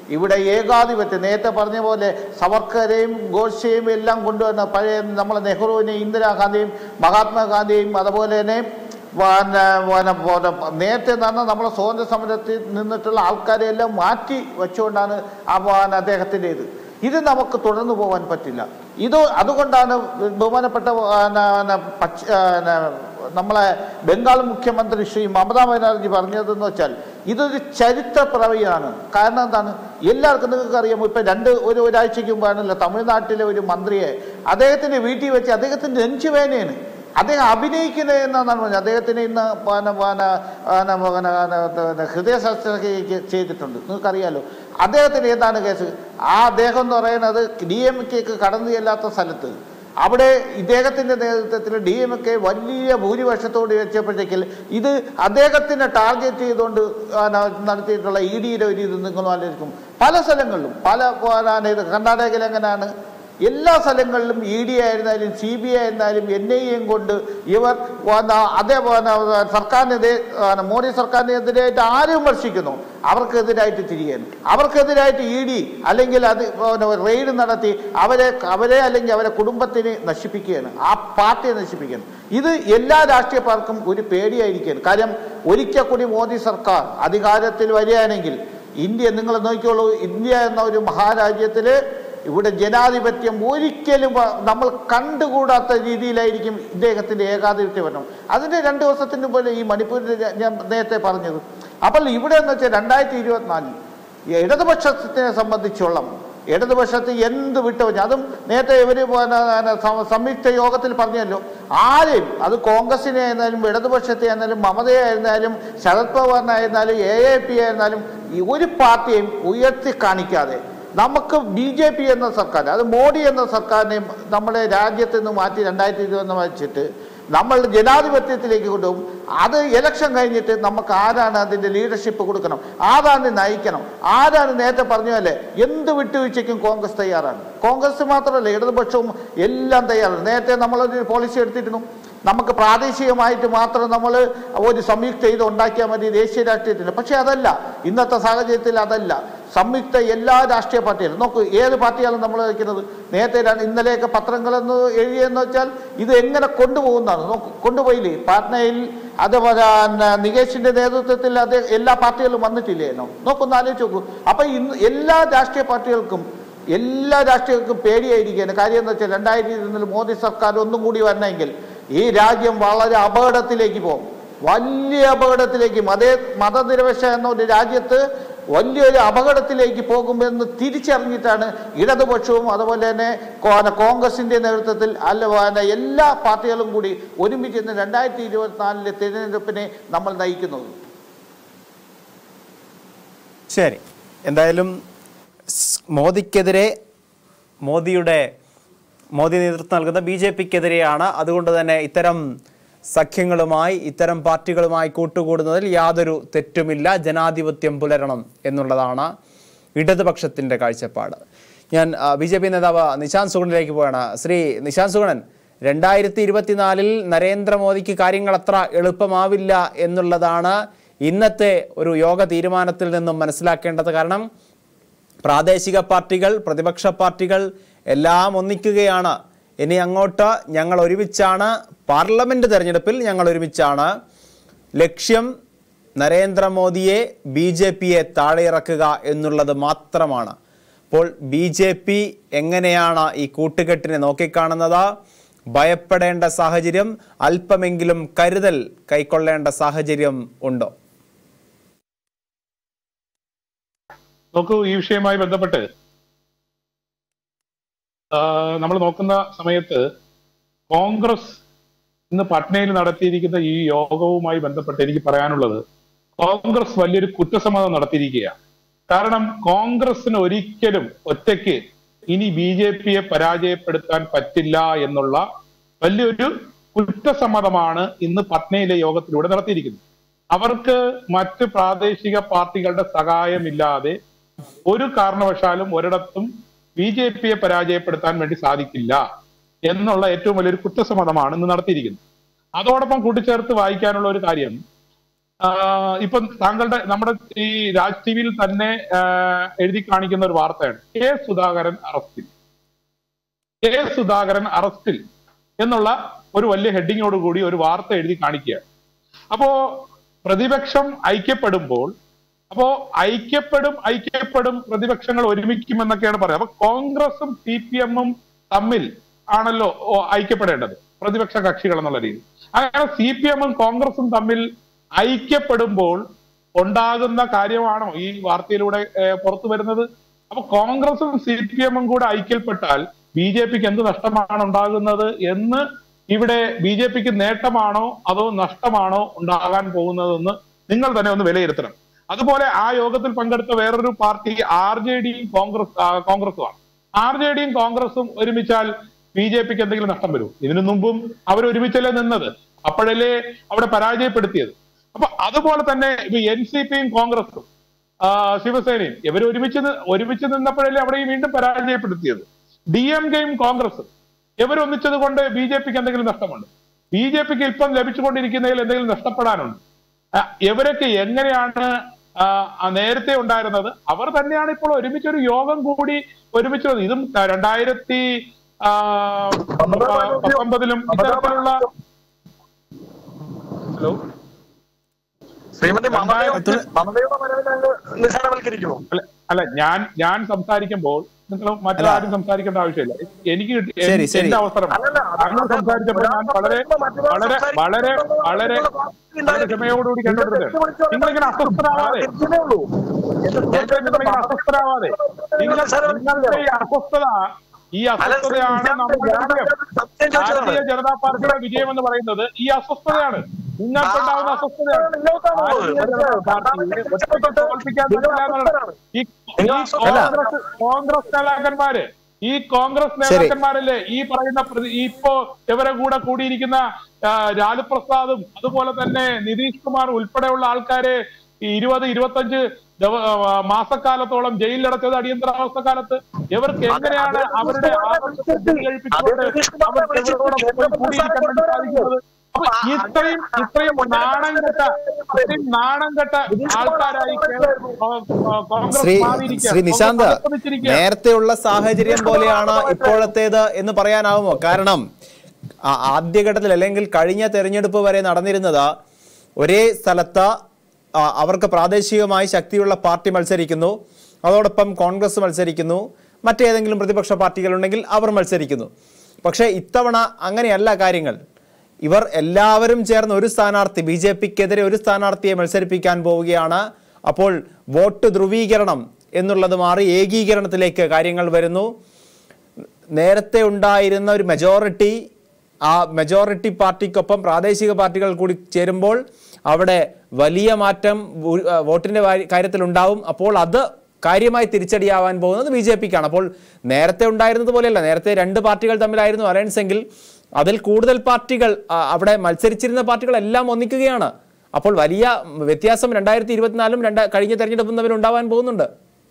ഇവിടെ ഏകാധിപത്യം നേരത്തെ പറഞ്ഞ പോലെ സവർക്കരെയും ഗോഡ്സെയും എല്ലാം കൊണ്ടുവന്ന പഴയ നമ്മളെ നെഹ്റുവിനെയും ഇന്ദിരാഗാന്ധിയും മഹാത്മാഗാന്ധിയും അതുപോലെ തന്നെ പിന്നെ പിന്നെ പിന്നെ നേരത്തെ നടന്ന നമ്മളെ സ്വാതന്ത്ര്യ സമരത്തിൽ നിന്നിട്ടുള്ള ആൾക്കാരെ എല്ലാം മാറ്റി വെച്ചുകൊണ്ടാണ് ആ പിന്നെ അദ്ദേഹത്തിൻ്റെത് ഇത് നമുക്ക് തുടർന്നു പോകാൻ പറ്റില്ല ഇത് അതുകൊണ്ടാണ് ബഹുമാനപ്പെട്ട പിന്നെ, പിന്നെ, പച്ച പിന്നെ, നമ്മളെ ബംഗാൾ മുഖ്യമന്ത്രി ശ്രീ മമതാ ബാനർജി പറഞ്ഞതെന്ന് വെച്ചാൽ ഇതൊരു ചരിത്ര പിറവിയാണ് കാരണം എന്താണ് എല്ലാവർക്കും നിങ്ങൾക്ക് അറിയാമോ ഇപ്പം രണ്ട് ഒരു ഒരാഴ്ചയ്ക്ക് മുമ്പാണല്ലോ തമിഴ്നാട്ടിലെ ഒരു മന്ത്രിയെ അദ്ദേഹത്തിൻ്റെ വീട്ടിൽ വെച്ച് അദ്ദേഹത്തിൻ്റെ നെഞ്ചുവേനയാണ് അദ്ദേഹം അഭിനയിക്കുന്നത് എന്നാണ് പറഞ്ഞത് അദ്ദേഹത്തിന് ഇന്ന് പിന്നെ പിന്നെ പിന്നെ പിന്നെ പിന്നെ ഹൃദയ ശസ്ത്രക്രിയ ചെയ്തിട്ടുണ്ട് നിങ്ങൾക്കറിയാലോ അദ്ദേഹത്തിന് ഏതാണ് കേസ് ആ അദ്ദേഹം എന്ന് പറയുന്നത് ഡി എം കെക്ക് കടന്നു ചെല്ലാത്ത സ്ഥലത്ത് അവിടെ ഇദ്ദേഹത്തിൻ്റെ നേതൃത്വത്തിൽ ഡി എം കെ വലിയ ഭൂരിപക്ഷത്തോട് വെച്ചപ്പോഴത്തേക്കിൽ ഇത് അദ്ദേഹത്തിനെ ടാർഗറ്റ് ചെയ്തുകൊണ്ട് പിന്നെ നടത്തിയിട്ടുള്ള ഇ ഡിയുടെ ഒരു ഇത് നിങ്ങൾ ആലോചിക്കും പല സ്ഥലങ്ങളിലും പല പിന്നെ ഇത് കർണാടകയിൽ എങ്ങനെയാണ് എല്ലാ സ്ഥലങ്ങളിലും ഇ ഡി ആയിരുന്നാലും സി ബി ഐ ആയിരുന്നാലും എൻ ഐ എയും കൊണ്ട് ഇവർ വന്ന അതേ പിന്നെ സർക്കാരിനെതിരെ പിന്നെ മോഡി സർക്കാരിനെതിരായിട്ട് ആരും വിമർശിക്കുന്നു അവർക്കെതിരായിട്ട് തിരികെയാണ് അവർക്കെതിരായിട്ട് ഇ ഡി അല്ലെങ്കിൽ അത് പിന്നെ റെയ്ഡ് നടത്തി അവരെ അവരെ അല്ലെങ്കിൽ അവരെ കുടുംബത്തിനെ നശിപ്പിക്കുകയാണ് ആ പാർട്ടിയെ നശിപ്പിക്കുകയാണ് ഇത് എല്ലാ രാഷ്ട്രീയ പാർക്കും ഒരു പേടിയായിരിക്കുകയാണ് കാര്യം ഒരിക്കൽ കൂടി മോദി സർക്കാർ അധികാരത്തിൽ വരികയാണെങ്കിൽ ഇന്ത്യ നിങ്ങൾ നോക്കിയോളൂ ഇന്ത്യ എന്ന ഒരു മഹാരാജ്യത്തിൽ ഇവിടെ ജനാധിപത്യം ഒരിക്കലും വ- നമ്മൾ കണ്ടുകൂടാത്ത രീതിയിലായിരിക്കും ഇദ്ദേഹത്തിൻ്റെ ഏകാധിപത്യം വരണം അതിൻ്റെ രണ്ട് ദിവസത്തിന് പോലെ ഈ മണിപ്പൂരിൽ ഞാൻ- ഞാൻ നേരത്തെ പറഞ്ഞത് അപ്പോൾ ഇവിടെ എന്ന് വെച്ചാൽ രണ്ടായിരത്തി ഇരുപത്തിനാലിൽ ഈ ഇടതുപക്ഷത്തിനെ സംബന്ധിച്ചോളം ഇടതുപക്ഷത്ത് എന്ത് വിട്ടു അതും നേരത്തെ ഇവർ സംയുക്ത യോഗത്തിൽ പറഞ്ഞല്ലോ ആരെയും അത് കോൺഗ്രസിനെ ആയിരുന്നാലും ഇടതുപക്ഷത്തെ ആയിരുന്നാലും മമതയായിരുന്നാലും ശരത് പവാറിനായിരുന്നാലും എ എ പി ആയിരുന്നാലും ഈ ഒരു പാർട്ടിയെയും ഉയർത്തി കാണിക്കാതെ നമുക്ക് ബി ജെ പി എന്ന സർക്കാർ അത് മോഡി എന്ന സർക്കാരിനെ നമ്മുടെ രാജ്യത്ത് നിന്ന് മാറ്റി രണ്ടായിരത്തി ഇരുപത് വെച്ചിട്ട് നമ്മൾ ജനാധിപത്യത്തിലേക്ക് കൊണ്ടുപോകും അത് ഇലക്ഷൻ കഴിഞ്ഞിട്ട് നമുക്ക് ആരാണ് അതിൻ്റെ ലീഡർഷിപ്പ് കൊടുക്കണം ആരാണ് നയിക്കണം ആരാണ് നേരത്തെ പറഞ്ഞ പോലെ എന്ത് വിട്ടുവീഴ്ചയ്ക്കും കോൺഗ്രസ് തയ്യാറാണ് കോൺഗ്രസ് മാത്രമല്ല ഇടതുപക്ഷവും എല്ലാം തയ്യാറാണ് നേരത്തെ നമ്മളൊരു പോളിസി എടുത്തിരുന്നു നമുക്ക് പ്രാദേശികമായിട്ട് മാത്രം നമ്മൾ ഒരു സംയുക്ത ഇത് ഉണ്ടാക്കിയാൽ മതി ദേശീയ രാഷ്ട്രീയത്തിന് പക്ഷേ അതല്ല ഇന്നത്തെ സാഹചര്യത്തിൽ അതല്ല സംയുക്ത എല്ലാ രാഷ്ട്രീയ പാർട്ടികളും നോക്കൂ ഏത് പാർട്ടിയാണ് നമ്മൾ വയ്ക്കുന്നത് നേരത്തെ രണ്ട് ഇന്നലെയൊക്കെ പത്രങ്ങളെന്ന് എഴുതിയെന്ന് വെച്ചാൽ ഇത് എങ്ങനെ കൊണ്ടുപോകുന്നതാണ് നോക്കൂ കൊണ്ടുപോയില്ലേ പാട്നയിൽ അത് പിന്നെ നികേഷിന്റെ നേതൃത്വത്തിൽ അത് എല്ലാ പാർട്ടികളും വന്നിട്ടില്ലേനോ നോക്കൊന്ന് ആലോചിച്ച് നോക്കൂ അപ്പൊ ഇന്ന് എല്ലാ രാഷ്ട്രീയ പാർട്ടികൾക്കും എല്ലാ രാഷ്ട്രീയർക്കും പേടിയായിരിക്കുകയാണ് കാര്യം എന്ന് വെച്ചാൽ രണ്ടായിരത്തി ഇരുപതിൽ മോദി സർക്കാർ ഒന്നും കൂടി വരണമെങ്കിൽ ഈ രാജ്യം വളരെ അപകടത്തിലേക്ക് പോകും വലിയ അപകടത്തിലേക്ക് മത മതനിരപേക്ഷ എന്ന ഒരു രാജ്യത്ത് വലിയൊരു അപകടത്തിലേക്ക് പോകുമെന്ന് തിരിച്ചറിഞ്ഞിട്ടാണ് ഇടതുപക്ഷവും അതുപോലെ തന്നെ കോ- കോൺഗ്രസിന്റെ നേതൃത്വത്തിൽ അല്ല പിന്നെ എല്ലാ പാർട്ടികളും കൂടി ഒരുമിച്ച് ഇന്ന് രണ്ടായിരത്തി ഇരുപത്തിനാലിലെ തിരഞ്ഞെടുപ്പിനെ നമ്മൾ നയിക്കുന്നത് ശരി എന്തായാലും സ് മോദിക്കെതിരെ മോദിയുടെ മോദി നേതൃത്വം നൽകുന്ന ബി ജെ പിക്കെതിരെയാണ് അതുകൊണ്ട് തന്നെ ഇത്തരം സഖ്യങ്ങളുമായി ഇത്തരം പാർട്ടികളുമായി കൂട്ടുകൂടുന്നതിൽ യാതൊരു തെറ്റുമില്ല ജനാധിപത്യം പുലരണം എന്നുള്ളതാണ് ഇടതുപക്ഷത്തിൻ്റെ കാഴ്ചപ്പാട് ഞാൻ ബി ജെ പി നേതാവ് നിശാന്ത് സുഗുണിലേക്ക് പോവാണ് ശ്രീ നിശാന്ത് സുഗുണൻ രണ്ടായിരത്തി ഇരുപത്തിനാലിൽ നരേന്ദ്രമോദിക്ക് കാര്യങ്ങൾ അത്ര എളുപ്പമാവില്ല എന്നുള്ളതാണ് ഇന്നത്തെ ഒരു യോഗ തീരുമാനത്തിൽ നിന്നും മനസ്സിലാക്കേണ്ടത് കാരണം പ്രാദേശിക പാർട്ടികൾ പ്രതിപക്ഷ പാർട്ടികൾ എല്ലാം ഒന്നിക്കുകയാണ് ഇനി അങ്ങോട്ട് ഞങ്ങൾ ഒരുമിച്ചാണ് പാർലമെന്റ് തെരഞ്ഞെടുപ്പിൽ ഞങ്ങൾ ഒരുമിച്ചാണ് ലക്ഷ്യം നരേന്ദ്രമോദിയെ ബി ജെ പിയെ താഴെയിറക്കുക എന്നുള്ളത് മാത്രമാണ് അപ്പോൾ ബി ജെ പി എങ്ങനെയാണ് ഈ കൂട്ടുകെട്ടിനെ നോക്കിക്കാണുന്നത് ഭയപ്പെടേണ്ട സാഹചര്യം അല്പമെങ്കിലും കരുതൽ കൈക്കൊള്ളേണ്ട സാഹചര്യം ഉണ്ടോ നോക്കൂ ഈ വിഷയവുമായി ബന്ധപ്പെട്ട് നമ്മൾ നോക്കുന്ന സമയത്ത് കോൺഗ്രസ് ഇന്ന് പട്നയിൽ നടത്തിയിരിക്കുന്ന ഈ യോഗവുമായി ബന്ധപ്പെട്ട് എനിക്ക് പറയാനുള്ളത് കോൺഗ്രസ് വലിയൊരു കുറ്റസമ്മതം നടത്തിയിരിക്കുകയാണ് കാരണം കോൺഗ്രസിന് ഒരിക്കലും ഒറ്റയ്ക്ക് ഇനി ബി ജെ പിയെ പരാജയപ്പെടുത്താൻ പറ്റില്ല എന്നുള്ള വലിയൊരു കുറ്റസമ്മതമാണ് ഇന്ന് പട്നയിലെ യോഗത്തിലൂടെ നടത്തിയിരിക്കുന്നത് അവർക്ക് മറ്റ് പ്രാദേശിക പാർട്ടികളുടെ സഹായമില്ലാതെ ഒരു കാരണവശാലും ഒരിടത്തും ബി ജെ പിയെ പരാജയപ്പെടുത്താൻ വേണ്ടി സാധിക്കില്ല എന്നുള്ള ഏറ്റവും വലിയൊരു കുറ്റസമ്മതമാണ് ഇന്ന് നടത്തിയിരിക്കുന്നത് അതോടൊപ്പം കൂട്ടിച്ചേർത്ത് വായിക്കാനുള്ള ഒരു കാര്യം ആഹ് ഇപ്പൊ താങ്കളുടെ നമ്മുടെ ഈ രാജ് ടി വിയിൽ തന്നെ ആഹ് എഴുതി കാണിക്കുന്ന ഒരു വാർത്തയാണ് കെ സുധാകരൻ അറസ്റ്റിൽ കെ സുധാകരൻ അറസ്റ്റിൽ എന്നുള്ള ഒരു വലിയ ഹെഡിങ്ങോട് കൂടി ഒരു വാർത്ത എഴുതി കാണിക്കുകയാണ് അപ്പോ പ്രതിപക്ഷം ഐക്യപ്പെടുമ്പോൾ അപ്പോ ഐക്യപ്പെടും ഐക്യപ്പെടും പ്രതിപക്ഷങ്ങൾ ഒരുമിക്കുമെന്നൊക്കെയാണ് പറയുന്നത് അപ്പൊ കോൺഗ്രസും സി പി എമ്മും തമ്മിൽ ആണല്ലോ ഓ, ഐക്യപ്പെടേണ്ടത് പ്രതിപക്ഷ കക്ഷികൾ എന്നുള്ള രീതി അങ്ങനെ സി പി എമ്മും കോൺഗ്രസും തമ്മിൽ ഐക്യപ്പെടുമ്പോൾ ഉണ്ടാകുന്ന കാര്യമാണോ ഈ വാർത്തയിലൂടെ ഏഹ്, പുറത്തു വരുന്നത് അപ്പൊ കോൺഗ്രസും സി പി എമ്മും കൂടെ ഐക്യപ്പെട്ടാൽ ബി ജെ പിക്ക് എന്ത് നഷ്ടമാണ് ഉണ്ടാകുന്നത് എന്ന് ഇവിടെ ബി ജെ പിക്ക് നേട്ടമാണോ അതോ നഷ്ടമാണോ ഉണ്ടാകാൻ പോകുന്നതെന്ന് നിങ്ങൾ തന്നെ ഒന്ന് വിലയിരുത്തണം അതുപോലെ ആ യോഗത്തിൽ പങ്കെടുത്ത വേറൊരു പാർട്ടി ആർ ജെ ഡിയും കോൺഗ്രസ് ആ, കോൺഗ്രസുമാണ് ആർ ജെ ഡിയും കോൺഗ്രസും ഒരുമിച്ചാൽ ബി ജെ പിക്ക് എന്തെങ്കിലും നഷ്ടം വരും ഇതിനു മുമ്പും അവർ ഒരുമിച്ചല്ലേ നിന്നത് അപ്പോഴല്ലേ അവിടെ പരാജയപ്പെടുത്തിയത് അപ്പൊ അതുപോലെ തന്നെ ഇപ്പൊ എൻ സി പിയും കോൺഗ്രസും ആ, ശിവസേനയും ഇവർ ഒരുമിച്ച് നി- ഒരുമിച്ച് നിന്നപ്പോഴല്ലേ അവിടെ ഈ വീണ്ടും പരാജയപ്പെടുത്തിയത് ഡി എം കെയും കോൺഗ്രസും ഇവർ ഒന്നിച്ചത് കൊണ്ട് ബി ജെ പിക്ക് എന്തെങ്കിലും നഷ്ടമുണ്ട് ബി ജെ പിക്ക് ഇപ്പം ലഭിച്ചുകൊണ്ടിരിക്കുന്നതിൽ എന്തെങ്കിലും നഷ്ടപ്പെടാനുണ്ട് ആ, ഇവരൊക്കെ എങ്ങനെയാണ് ആ, ആ നേരത്തെ ഉണ്ടായിരുന്നത് അവർ തന്നെയാണ് ഇപ്പോൾ ഒരുമിച്ചൊരു യോഗം കൂടി ഒരുമിച്ച് വന്നത്. ഇതും ആ, രണ്ടായിരത്തി ആ, പത്തൊമ്പതിലും ഇത്തരത്തിലുള്ള ഹലോ ശ്രീമതി മമതയെ രണ്ടായിരത്തി- മമതയുടെ വരവിനെ അങ്ങ് നിസ്സാരവൽക്കരിക്കുമോ അല്ല അല്ല ഞാൻ ഞാൻ സംസാരിക്കുമ്പോൾ നിങ്ങൾ മറ്റൊരാരും സംസാരിക്കേണ്ട ആവശ്യമില്ല എനിക്ക് കിട്ടി- എൻ- ശരി, ശരി. എന്റെ അവസരം അല്ലല്ല, അത് അങ്ങനെ അത് സംസാരിച്ചപ്പോൾ ഞാൻ വളരെ മറ്റൊരാൾ വളരെ വളരെ വളരെ വളരെ ക്ഷമയോടുകൂടി കണ്ടുപിടിച്ചത് നിങ്ങളിങ്ങനെ അസ്വസ്ഥരാവാതെ തിരിച്ചതേ ഉള്ളൂ. നിങ്ങളിങ്ങനെ അസ്വസ്ഥരാവാതെ നിങ്ങൾ നിങ്ങളുടെ ഈ അസ്വസ്ഥത ഈ അസ്വസ്ഥതയാണ് നമ്മുടെ വിജയം സത്യം ചോദിച്ചതാണ് ഭാരതീയ ജനതാ പാർട്ടിയുടെ വിജയം എന്ന് പറയുന്നത് ഈ അസ്വസ്ഥതയാണ് നിങ്ങൾക്കുണ്ടാവുന്ന അസ്വസ്ഥതയാണ് ഭാരതീയ ജനതാ പാർട്ടിയെ ഒറ്റയ്ക്ക് തോൽപ്പിക്കാൻ പറ്റില്ല എന്നുള്ളതാണ്. ഈ ഈ കോൺഗ്രസ് കോൺഗ്രസ് നേതാക്കന്മാര് ഈ കോൺഗ്രസ് നേതാക്കന്മാരല്ലേ ഈ പറയുന്ന പ്രതി- ഈ ഇപ്പോ ഇവരെ കൂടെ കൂടിയിരിക്കുന്ന ആ, ലാലു പ്രസാദും അതുപോലെ തന്നെ നിതീഷ് കുമാർ ഉൾപ്പെടെയുള്ള ആൾക്കാരെ ഈ ഇരുപത് ഇരുപത്തഞ്ച് ദിവ- ആ, മാസക്കാലത്തോളം ജയിലിലടച്ചത് അടിയന്തരാവസ്ഥ കാലത്ത് ഇവർക്ക് എങ്ങനെയാണ് അവരുടെ ആദർശത്തെ കഴിപ്പിച്ചുകൊണ്ട് അവർക്ക് ഇവരോടൊപ്പം പോയി കൂടിയിരിക്കാൻ വേണ്ടി സാധിക്കുന്നത് അപ്പൊ ഇത്രയും ഇത്രയും നാണം കെട്ട ഇത്രയും നാണം കെട്ട ആൾക്കാരായി കേരള- കോ- കോ- കോൺഗ്രസ് ശ്രീ മാറിയിരിക്കുക. ശ്രീ നിശാന്ത് കോൺഗ്രസ് അധപ്പതിച്ചിരിക്കുക. നേരത്തെയുള്ള സാഹചര്യം പോലെയാണ് ഇപ്പോഴത്തേത് എന്ന് പറയാനാവുമോ കാരണം ആ- ആദ്യഘട്ടത്തിൽ അല്ലെങ്കിൽ കഴിഞ്ഞ തെരഞ്ഞെടുപ്പ് വരെ നടന്നിരുന്നത് ഒരേ സ്ഥലത്ത് ആ, അവർക്ക് പ്രാദേശികമായി ശക്തിയുള്ള പാർട്ടി മത്സരിക്കുന്നു അതോടൊപ്പം കോൺഗ്രസ് മത്സരിക്കുന്നു മറ്റേതെങ്കിലും പ്രതിപക്ഷ പാർട്ടികളുണ്ടെങ്കിൽ അവർ മത്സരിക്കുന്നു പക്ഷേ ഇത്തവണ അങ്ങനെയല്ല കാര്യങ്ങൾ ഇവർ എല്ലാവരും ചേർന്ന് ഒരു സ്ഥാനാർത്ഥി ബി ജെ പിക്കെതിരെ ഒരു സ്ഥാനാർത്ഥിയെ മത്സരിപ്പിക്കാൻ പോവുകയാണ് അപ്പോൾ വോട്ട് ധ്രുവീകരണം എന്നുള്ളത് മാറി ഏകീകരണത്തിലേക്ക് കാര്യങ്ങൾ വരുന്നു നേരത്തെ ഉണ്ടായിരുന്ന ഒരു മെജോറിറ്റി ആ മെജോറിറ്റി പാർട്ടിക്കൊപ്പം പ്രാദേശിക പാർട്ടികൾ കൂടി ചേരുമ്പോൾ അവിടെ വലിയ മാറ്റം ഭൂ- ആ, വോട്ടിന്റെ വാരി- കാര്യത്തിലുണ്ടാവും അപ്പോൾ അത് കാര്യമായി തിരിച്ചടിയാവാൻ പോകുന്നത് ബി ജെ പിക്കാണ് അപ്പോൾ നേരത്തെ ഉണ്ടായിരുന്നത് പോലെയല്ല നേരത്തെ രണ്ട് പാർട്ടികൾ തമ്മിലായിരുന്നു അലയൻസ് എങ്കിൽ അതിൽ കൂടുതൽ പാർട്ടികൾ ആ, അവിടെ മത്സരിച്ചിരുന്ന പാർട്ടികൾ എല്ലാം ഒന്നിക്കുകയാണ് അപ്പോൾ വലിയ വ്യത്യാസം രണ്ടായിരത്തി ഇരുപത്തിനാലും രണ്ട കഴിഞ്ഞ തെരഞ്ഞെടുപ്പും തമ്മിൽ ഉണ്ടാവാൻ പോകുന്നുണ്ട്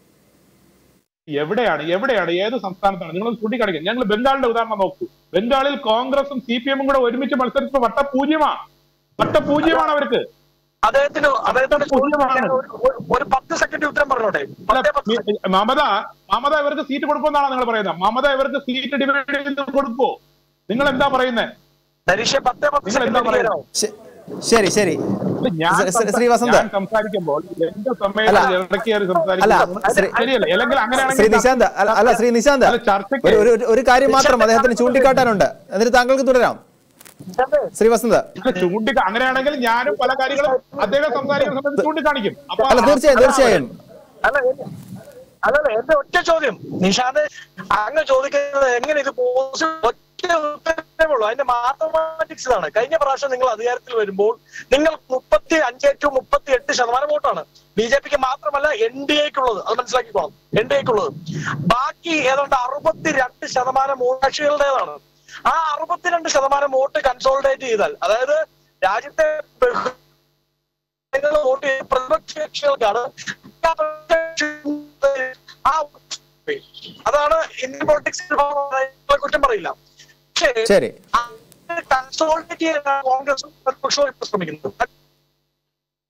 എവിടെയാണ് എവിടെയാണ് ഏത് സംസ്ഥാനത്താണ് നിങ്ങൾ ചൂണ്ടിക്കാണിക്കുക ഞങ്ങൾ ബംഗാളിന്റെ ഉദാഹരണം നോക്കൂ ബംഗാളിൽ കോൺഗ്രസും സി പി എമ്മും കൂടെ ഒരുമിച്ച് മത്സരിച്ചപ്പോൾ വട്ടപൂജ്യമാണ് വട്ടപൂജ്യമാണ് അവർക്ക് അദ്ദേഹത്തിന് അദ്ദേഹത്തിന്റെ പൂജ്യമാണ്. ചോദ്യത്തിന് ഒരു- ഒരു- ഒരു പത്ത് സെക്കൻഡ് ഉത്തരം പറഞ്ഞോട്ടെ അല്ല, പത്തേ പത്ത് ഈ- മമത മമത ഇവർക്ക് സീറ്റ് കൊടുക്കുമെന്നാണ് നിങ്ങൾ പറയുന്നത് മമത ഇവർക്ക് സീറ്റ് ഡിവൈഡ് ചെയ്ത് കൊടുക്കുമോ നിങ്ങൾ എന്താ പറയുന്നത് തരീഷെ പത്തേ പത്ത് നിങ്ങൾ എന്താ സെക്കൻഡ് പറയുന്നത്? തരാമോ ശ- ശരി ശരി ഞാൻ ശ്രീ- ശ്രീ- സംസാ- ശ്രീ വസന്ത്. ഞാൻ സംസാരിക്കുമ്പോൾ എന്റെ സമയത്ത് അല്ല. ഇടയ്ക്ക് കയറി അല്ല, സംസാരിക്കുന്നത് ശ്രീ- ശരിയല്ല അല്ലെങ്കിൽ ശ്രീ അങ്ങനെയാണെങ്കിൽ നിശാന്ത് അല്ല അല്ല ശ്രീ നിശാന്ത് അല്ല, ചർച്ചയ്ക്ക് ഒരു- ഒരു- ഒരു കാര്യം മാത്രം അദ്ദേഹത്തിന് ചൂണ്ടിക്കാട്ടാനുണ്ട് എന്നിട്ട് താങ്കൾക്ക് തുടരാം ശ്രീ വസന്ത് ഇല്ല, ചൂണ്ടിക്ക അങ്ങനെയാണെങ്കിൽ ഞാനും പല കാര്യങ്ങളും അദ്ദേഹം സംസാരിക്കുന്ന സമയത്ത് ചൂണ്ടിക്കാണിക്കും അപ്പൊ അല്ല തീർച്ചയായും തീർച്ചയായും അല്ല എന്റെ- അല്ലല്ല എന്റെ ഒറ്റ ചോദ്യം നിഷാദ് അങ്ങ് ചോദിക്കുന്നത് എങ്ങനെ ഇത് പോസിബിൾ ഒറ്റ ഉത്തരവേ ഉള്ളൂ അതിന്റെ മാത്തമാറ്റിക്സ് ഇതാണ് കഴിഞ്ഞ പ്രാവശ്യം നിങ്ങൾ അധികാരത്തിൽ വരുമ്പോൾ നിങ്ങൾ മുപ്പത്തി അഞ്ച് ടു മുപ്പത്തി എട്ട് ശതമാനം വോട്ടാണ് ബി ജെ പിക്ക് മാത്രമല്ല എൻ ഡി എക്കുള്ളത് അത് മനസ്സിലാക്കിക്കോണം എൻ ഡി എക്കുള്ളത് ബാക്കി ഏതാണ്ട് അറുപത്തിരണ്ട് ശതമാനം വോട്ടാക്ഷികളുടേതാണ് ആ അറുപത്തിരണ്ട് ശതമാനം വോട്ട് കൺസോളിഡേറ്റ് ചെയ്താൽ അതായത് രാജ്യത്തെ ബഹു- നിങ്ങൾ വോട്ട് ചെയ്ത പ്രതിപക്ഷ കക്ഷികൾക്കാണ് ആ പ്രതിപക്ഷ- ആ അതാണ് ഇന്ത്യൻ പൊളിറ്റിക്സിൽ കുറ്റം പറയില്ല പക്ഷേ ശരി കൺസോൾട്ടേറ്റ് ചെയ്യാൻ കോൺഗ്രസും പ്രതിപക്ഷവും ഇപ്പൊ ശ്രമിക്കുന്നത്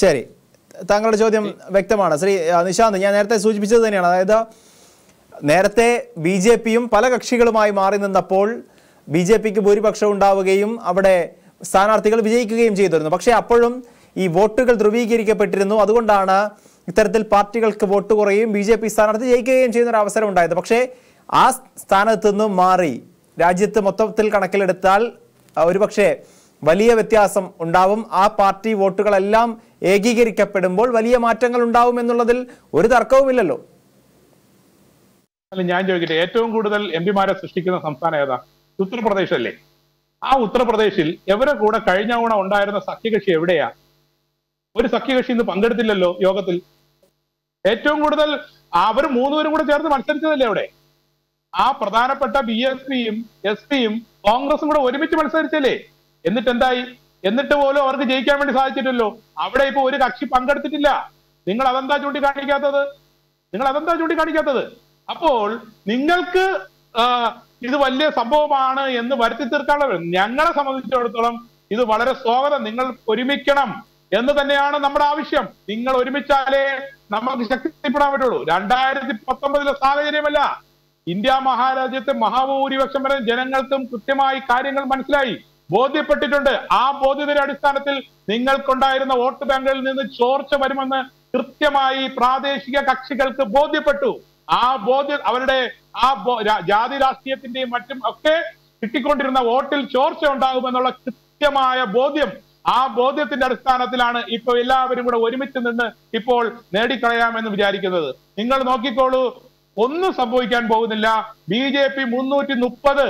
ശരി താങ്കളുടെ ചോദ്യം വ്യക്തമാണ് ശ്രീ ആ, നിശാന്ത് ഞാൻ നേരത്തെ സൂചിപ്പിച്ചത് തന്നെയാണ് അതായത് നേരത്തെ ബി ജെ പിയും പല കക്ഷികളുമായി മാറി നിന്നപ്പോൾ ബി ജെ പിക്ക് ഭൂരിപക്ഷം ഉണ്ടാവുകയും അവിടെ സ്ഥാനാർത്ഥികൾ വിജയിക്കുകയും ചെയ്തിരുന്നു പക്ഷേ അപ്പോഴും ഈ വോട്ടുകൾ ധ്രുവീകരിക്കപ്പെട്ടിരുന്നു അതുകൊണ്ടാണ് ഇത്തരത്തിൽ പാർട്ടികൾക്ക് വോട്ട് കുറയുകയും ബി ജെ പി സ്ഥാനാർത്ഥി ജയിക്കുകയും ചെയ്യുന്ന ഒരു അവസരം ഉണ്ടായത് പക്ഷേ ആ സ്ഥാനത്ത് നിന്നും മാറി രാജ്യത്ത് മൊത്തത്തിൽ കണക്കിലെടുത്താൽ ആ, ഒരുപക്ഷെ വലിയ വ്യത്യാസം ഉണ്ടാവും ആ പാർട്ടി വോട്ടുകളെല്ലാം ഏകീകരിക്കപ്പെടുമ്പോൾ വലിയ മാറ്റങ്ങൾ ഉണ്ടാവും എന്നുള്ളതിൽ ഒരു തർക്കവുമില്ലല്ലോ അല്ല ഞാൻ ചോദിക്കട്ടെ ഏറ്റവും കൂടുതൽ എം പിമാരെ സൃഷ്ടിക്കുന്ന സംസ്ഥാനം ഏതാ ഉത്തർപ്രദേശ് അല്ലേ ആ ഉത്തർപ്രദേശിൽ എവരെ കൂടെ കഴിഞ്ഞ തവണ ഉണ്ടായിരുന്ന സഖ്യകക്ഷി എവിടെയാ ഒരു സഖ്യകക്ഷി ഇന്ന് പങ്കെടുത്തില്ലല്ലോ യോഗത്തിൽ ഏറ്റവും കൂടുതൽ അവർ മൂന്നുപേരും കൂടെ ചേർന്ന് മത്സരിച്ചതല്ലേ അവിടെ ആ പ്രധാനപ്പെട്ട ബി എസ് പിയും എസ് പിയും കോൺഗ്രസും കൂടെ ഒരുമിച്ച് മത്സരിച്ചല്ലേ എന്നിട്ട് എന്തായി എന്നിട്ട് പോലും അവർക്ക് ജയിക്കാൻ വേണ്ടി സാധിച്ചിട്ടില്ലല്ലോ അവിടെ ഇപ്പൊ ഒരു കക്ഷി പങ്കെടുത്തിട്ടില്ല നിങ്ങൾ അതെന്താ ചൂണ്ടിക്കാണിക്കാത്തത് നിങ്ങൾ അതെന്താ ചൂണ്ടിക്കാണിക്കാത്തത് അപ്പോൾ നിങ്ങൾക്ക് ആ, ഇത് വലിയ സംഭവമാണ് എന്ന് വരുത്തി തീർക്കാനുള്ള ഞങ്ങളെ സംബന്ധിച്ചിടത്തോളം ഇത് വളരെ സ്വാഗതം നിങ്ങൾ ഒരുമിക്കണം എന്ന് തന്നെയാണ് നമ്മുടെ ആവശ്യം നിങ്ങൾ ഒരുമിച്ചാലേ നമുക്ക് ശക്തിപ്പെടാൻ പറ്റുള്ളൂ രണ്ടായിരത്തി പത്തൊമ്പതിലെ സാഹചര്യമല്ല ഇന്ത്യ മഹാരാജ്യത്തെ മഹാഭൂരിപക്ഷം വരെ ജനങ്ങൾക്കും കൃത്യമായി കാര്യങ്ങൾ മനസ്സിലായി ബോധ്യപ്പെട്ടിട്ടുണ്ട് ആ ബോധ്യതയുടെ അടിസ്ഥാനത്തിൽ നിങ്ങൾക്കുണ്ടായിരുന്ന വോട്ട് ബാങ്കുകളിൽ നിന്ന് ചോർച്ച വരുമെന്ന് കൃത്യമായി പ്രാദേശിക കക്ഷികൾക്ക് ബോധ്യപ്പെട്ടു ആ ബോധ്യ അവരുടെ ആ ബോ- രാ- ജാതി രാഷ്ട്രീയത്തിന്റെയും മറ്റും ഒക്കെ കിട്ടിക്കൊണ്ടിരുന്ന വോട്ടിൽ ചോർച്ച ഉണ്ടാകുമെന്നുള്ള കൃത്യമായ ബോധ്യം ആ ബോധ്യത്തിന്റെ അടിസ്ഥാനത്തിലാണ് ഇപ്പൊ എല്ലാവരും കൂടെ ഒരുമിച്ച് നിന്ന് ഇപ്പോൾ നേടിക്കളയാമെന്ന് വിചാരിക്കുന്നത് നിങ്ങൾ നോക്കിക്കോളൂ ഒന്നും സംഭവിക്കാൻ പോകുന്നില്ല ബി ജെ പി മുന്നൂറ്റി മുപ്പത്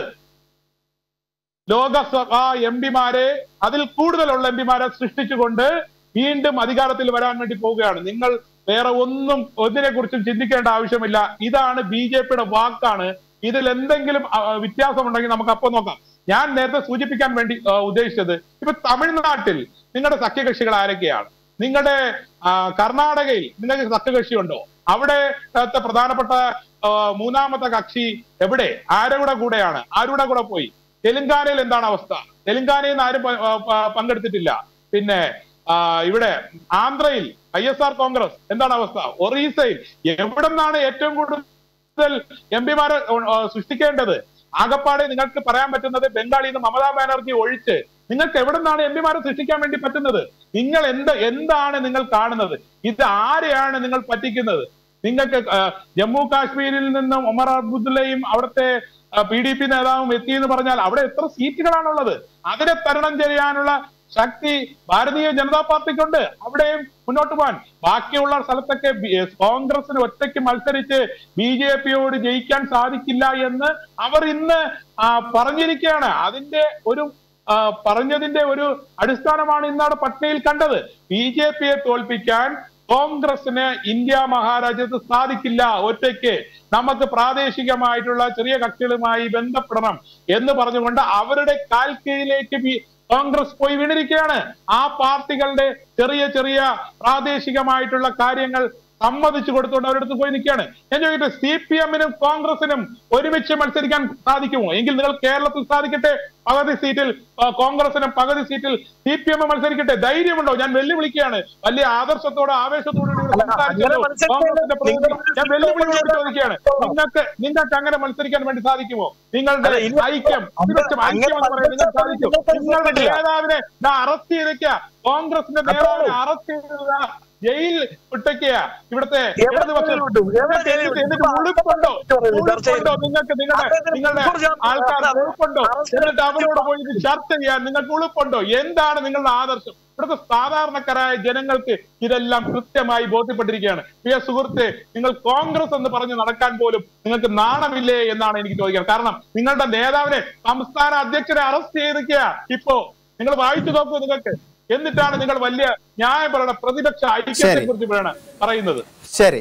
ലോകസഭാ എം പിമാരെ അതിൽ കൂടുതലുള്ള എം പിമാരെ സൃഷ്ടിച്ചുകൊണ്ട് വീണ്ടും അധികാരത്തിൽ വരാൻ വേണ്ടി പോവുകയാണ് നിങ്ങൾ വേറെ ഒന്നും ഒന്നിനെ കുറിച്ചും ചിന്തിക്കേണ്ട ആവശ്യമില്ല ഇതാണ് ബി ജെ പിയുടെ വാക്കാണ് ഇതിൽ എന്തെങ്കിലും ആ, വ്യത്യാസമുണ്ടെങ്കിൽ നമുക്ക് അപ്പോൾ നോക്കാം ഞാൻ നേരത്തെ സൂചിപ്പിക്കാൻ വേണ്ടി ആ, ഉദ്ദേശിച്ചത് ഇപ്പൊ തമിഴ്നാട്ടിൽ നിങ്ങളുടെ സഖ്യകക്ഷികൾ ആരൊക്കെയാണ് നിങ്ങളുടെ ആ, കർണാടകയിൽ നിങ്ങൾക്ക് സഖ്യകക്ഷിയുണ്ടോ അവിടെ ത്തെ പ്രധാനപ്പെട്ട ആ, മൂന്നാമത്തെ കക്ഷി എവിടെ ആരുടെ കൂടെയാണ് ആരുടെ കൂടെ പോയി തെലങ്കാനയിൽ എന്താണ് അവസ്ഥ തെലങ്കാനയിൽ നിന്ന് ആരും പ- ആ, പ- പങ്കെടുത്തിട്ടില്ല പിന്നെ ആ, ഇവിടെ ആന്ധ്രയിൽ ഐ എസ് ആർ കോൺഗ്രസ് എന്താണ് അവസ്ഥ ഒറീസയിൽ എവിടെ നിന്നാണ് ഏറ്റവും കൂടുതൽ എം പിമാരെ സൃഷ്ടിക്കേണ്ടത് ആകപ്പാടെ നിങ്ങൾക്ക് പറയാൻ പറ്റുന്നത് ബംഗാളിൽ നിന്ന് മമതാ ബാനർജി ഒഴിച്ച് നിങ്ങൾക്ക് എവിടെ നിന്നാണ് എം പിമാരെ സൃഷ്ടിക്കാൻ വേണ്ടി പറ്റുന്നത് നിങ്ങൾ എന്ത് എന്താണ് നിങ്ങൾ കാണുന്നത് ഇത് ആരെയാണ് നിങ്ങൾ പറ്റിക്കുന്നത് നിങ്ങൾക്ക് ആ, ജമ്മു കാശ്മീരിൽ നിന്നും ഒമർ അബ്ദുല്ലയും അവിടുത്തെ പി ഡി പി നേതാവും എത്തിയെന്ന് പറഞ്ഞാൽ അവിടെ എത്ര സീറ്റുകളാണുള്ളത് അതിനെ തരണം ചെയ്യാനുള്ള ശക്തി ഭാരതീയ ജനതാ പാർട്ടിക്കുണ്ട് അവിടെയും മുന്നോട്ട് പോകാൻ ബാക്കിയുള്ള സ്ഥലത്തൊക്കെ ബി- കോൺഗ്രസിന് ഒറ്റയ്ക്ക് മത്സരിച്ച് ബി ജെ പിയോട് ജയിക്കാൻ സാധിക്കില്ല എന്ന് അവർ ഇന്ന് ആ, പറഞ്ഞിരിക്കുകയാണ് അതിന്റെ ഒരു ആ, പറഞ്ഞതിന്റെ ഒരു അടിസ്ഥാനമാണ് ഇന്നാണ് പട്നയിൽ കണ്ടത് ബി ജെ പിയെ തോൽപ്പിക്കാൻ കോൺഗ്രസിന് ഇന്ത്യ മഹാരാജ്യത്ത് സാധിക്കില്ല ഒറ്റയ്ക്ക് നമുക്ക് പ്രാദേശികമായിട്ടുള്ള ചെറിയ കക്ഷികളുമായി ബന്ധപ്പെടണം എന്ന് പറഞ്ഞുകൊണ്ട് അവരുടെ കാൽ കീഴിലേക്ക് ബി- കോൺഗ്രസ് പോയി വീണിരിക്കുകയാണ് ആ പാർട്ടികളുടെ ചെറിയ ചെറിയ പ്രാദേശികമായിട്ടുള്ള കാര്യങ്ങൾ സമ്മതിച്ചു കൊടുത്തുകൊണ്ട് അവരടുത്ത് പോയി നിൽക്കുകയാണ് ഞാൻ ചോദിക്കട്ടെ സി പി എമ്മിനും കോൺഗ്രസിനും ഒരുമിച്ച് മത്സരിക്കാൻ സാധിക്കുമോ എങ്കിൽ നിങ്ങൾ കേരളത്തിൽ സാധിക്കട്ടെ പകുതി സീറ്റിൽ ആ, കോൺഗ്രസിനും പകുതി സീറ്റിൽ സി പി എം മത്സരിക്കട്ടെ ധൈര്യമുണ്ടോ ഞാൻ വെല്ലുവിളിക്കുകയാണ് വലിയ ആദർശത്തോടെ ആവേശത്തോടെ ഇവിടെ അല്ല, സംസാരിച്ചല്ലോ. അങ്ങനെ മത്സരിക്കാൻ കോൺഗ്രസിന്റെ പ്രതിനിധി നിങ്ങൾ ഞാൻ വെല്ലുവിളിയോട് ചോദിക്കുകയാണ് നിങ്ങൾക്ക് നിങ്ങൾക്ക് അങ്ങനെ മത്സരിക്കാൻ വേണ്ടി സാധിക്കുമോ നിങ്ങളുടെ അല്ല, ഇല്ല. ഐക്യം തികച്ചും അങ്ങനെ ഐക്യം എന്ന് പറയുന്നത് നിങ്ങൾക്ക് സാധിക്കും നിങ്ങൾക്ക് നിങ്ങളുടെ സാധിക്കില്ല. നേതാവിനെ അറസ്റ്റ് ചെയ്തേക്ക കോൺഗ്രസിന്റെ നേതാവിനെ അറസ്റ്റ് ചെയ്തതാ ജയിൽ വിട്ടേക്കുക ഇവിടുത്തെ എവിടെ ഇടതുപക്ഷം ജയിലിൽ വിട്ടു? എവിടെ ജയിലിൽ വിട്ടു? എന്നിട്ട് ഉളുപ്പുണ്ടോ ചർച്ച ചെയ്തു. ഉളുപ്പുണ്ടോ നിങ്ങൾക്ക് നിങ്ങളുടെ അദ്ദേഹത്തിന് നിങ്ങളുടെ കുറിച്ച് ആൾക്കാർ ഉളുപ്പുണ്ടോ അറസ്റ്റ് എന്നിട്ട് അവരോട് പോയി ഇത് ചർച്ച ചെയ്യാൻ നിങ്ങൾക്ക് ഉളുപ്പുണ്ടോ എന്താണ് നിങ്ങളുടെ ആദർശം ഇവിടുത്തെ സാധാരണക്കാരായ ജനങ്ങൾക്ക് ഇതെല്ലാം കൃത്യമായി ബോധ്യപ്പെട്ടിരിക്കുകയാണ് പ്രിയ സുഹൃത്തെ നിങ്ങൾ കോൺഗ്രസ് എന്ന് പറഞ്ഞ് നടക്കാൻ പോലും നിങ്ങൾക്ക് നാണമില്ലേ എന്നാണ് എനിക്ക് ചോദിക്കുന്നത് കാരണം നിങ്ങളുടെ നേതാവിനെ സംസ്ഥാന അധ്യക്ഷനെ അറസ്റ്റ് ചെയ്തിരിക്കുക ഇപ്പോ നിങ്ങൾ വായിച്ചു നോക്കൂ നിങ്ങൾക്ക് എന്നിട്ടാണ് നിങ്ങൾ വലിയ ന്യായപരയുടെ പ്രതിപക്ഷ ഐക്യത്തെ കുറിച്ച് പറയുന്നത് ശരി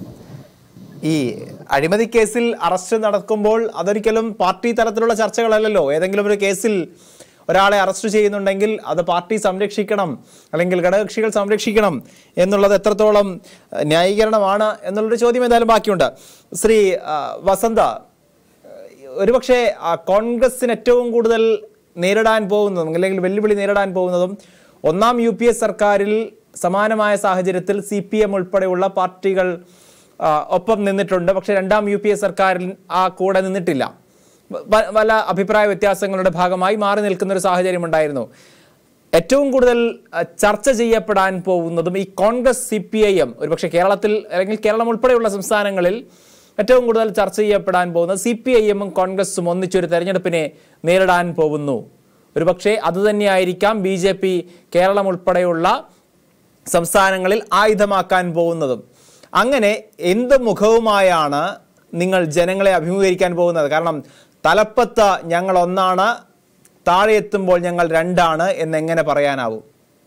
ഈ അഴിമതി കേസിൽ അറസ്റ്റ് നടക്കുമ്പോൾ അതൊരിക്കലും പാർട്ടി തലത്തിലുള്ള ചർച്ചകളല്ലല്ലോ ഏതെങ്കിലും ഒരു കേസിൽ ഒരാളെ അറസ്റ്റ് ചെയ്യുന്നുണ്ടെങ്കിൽ അത് പാർട്ടി സംരക്ഷിക്കണം അല്ലെങ്കിൽ ഘടകകക്ഷികൾ സംരക്ഷിക്കണം എന്നുള്ളത് എത്രത്തോളം അഹ്, ന്യായീകരണമാണ് എന്നുള്ളൊരു ചോദ്യം എന്തായാലും ബാക്കിയുണ്ട് ശ്രീ ആ, വസന്ത ഒരുപക്ഷെ ആ, കോൺഗ്രസിന് ഏറ്റവും കൂടുതൽ നേരിടാൻ പോകുന്നതും അല്ലെങ്കിൽ വെല്ലുവിളി നേരിടാൻ പോകുന്നതും ഒന്നാം യു പി എ സർക്കാരിൽ സമാനമായ സാഹചര്യത്തിൽ സി പി എം ഉൾപ്പെടെയുള്ള പാർട്ടികൾ ആ, ഒപ്പം നിന്നിട്ടുണ്ട് പക്ഷേ രണ്ടാം യു പി എ സർക്കാരിൽ ആ കൂടെ നിന്നിട്ടില്ല വ- പല അഭിപ്രായ വ്യത്യാസങ്ങളുടെ ഭാഗമായി മാറി നിൽക്കുന്ന ഒരു സാഹചര്യം ഉണ്ടായിരുന്നു ഏറ്റവും കൂടുതൽ അഹ്, ചർച്ച ചെയ്യപ്പെടാൻ പോകുന്നതും ഈ Congress C P I M ഒരുപക്ഷെ കേരളത്തിൽ അല്ലെങ്കിൽ കേരളം ഉൾപ്പെടെയുള്ള സംസ്ഥാനങ്ങളിൽ ഏറ്റവും കൂടുതൽ ചർച്ച ചെയ്യപ്പെടാൻ പോകുന്നത് സി പി ഐ എമ്മും കോൺഗ്രസും ഒന്നിച്ചൊരു തെരഞ്ഞെടുപ്പിനെ നേരിടാൻ പോകുന്നു ഒരുപക്ഷെ അതുതന്നെയായിരിക്കാം ബി ജെ പി കേരളം ഉൾപ്പെടെയുള്ള സംസ്ഥാനങ്ങളിൽ ആയുധമാക്കാൻ പോകുന്നതും അങ്ങനെ എന്ത് മുഖവുമായാണ് നിങ്ങൾ ജനങ്ങളെ അഭിമുഖീകരിക്കാൻ പോകുന്നത് കാരണം തലപ്പത്ത് ഞങ്ങൾ ഒന്നാണ് താഴെ എത്തുമ്പോൾ ഞങ്ങൾ രണ്ടാണ് എന്നെങ്ങനെ പറയാനാവും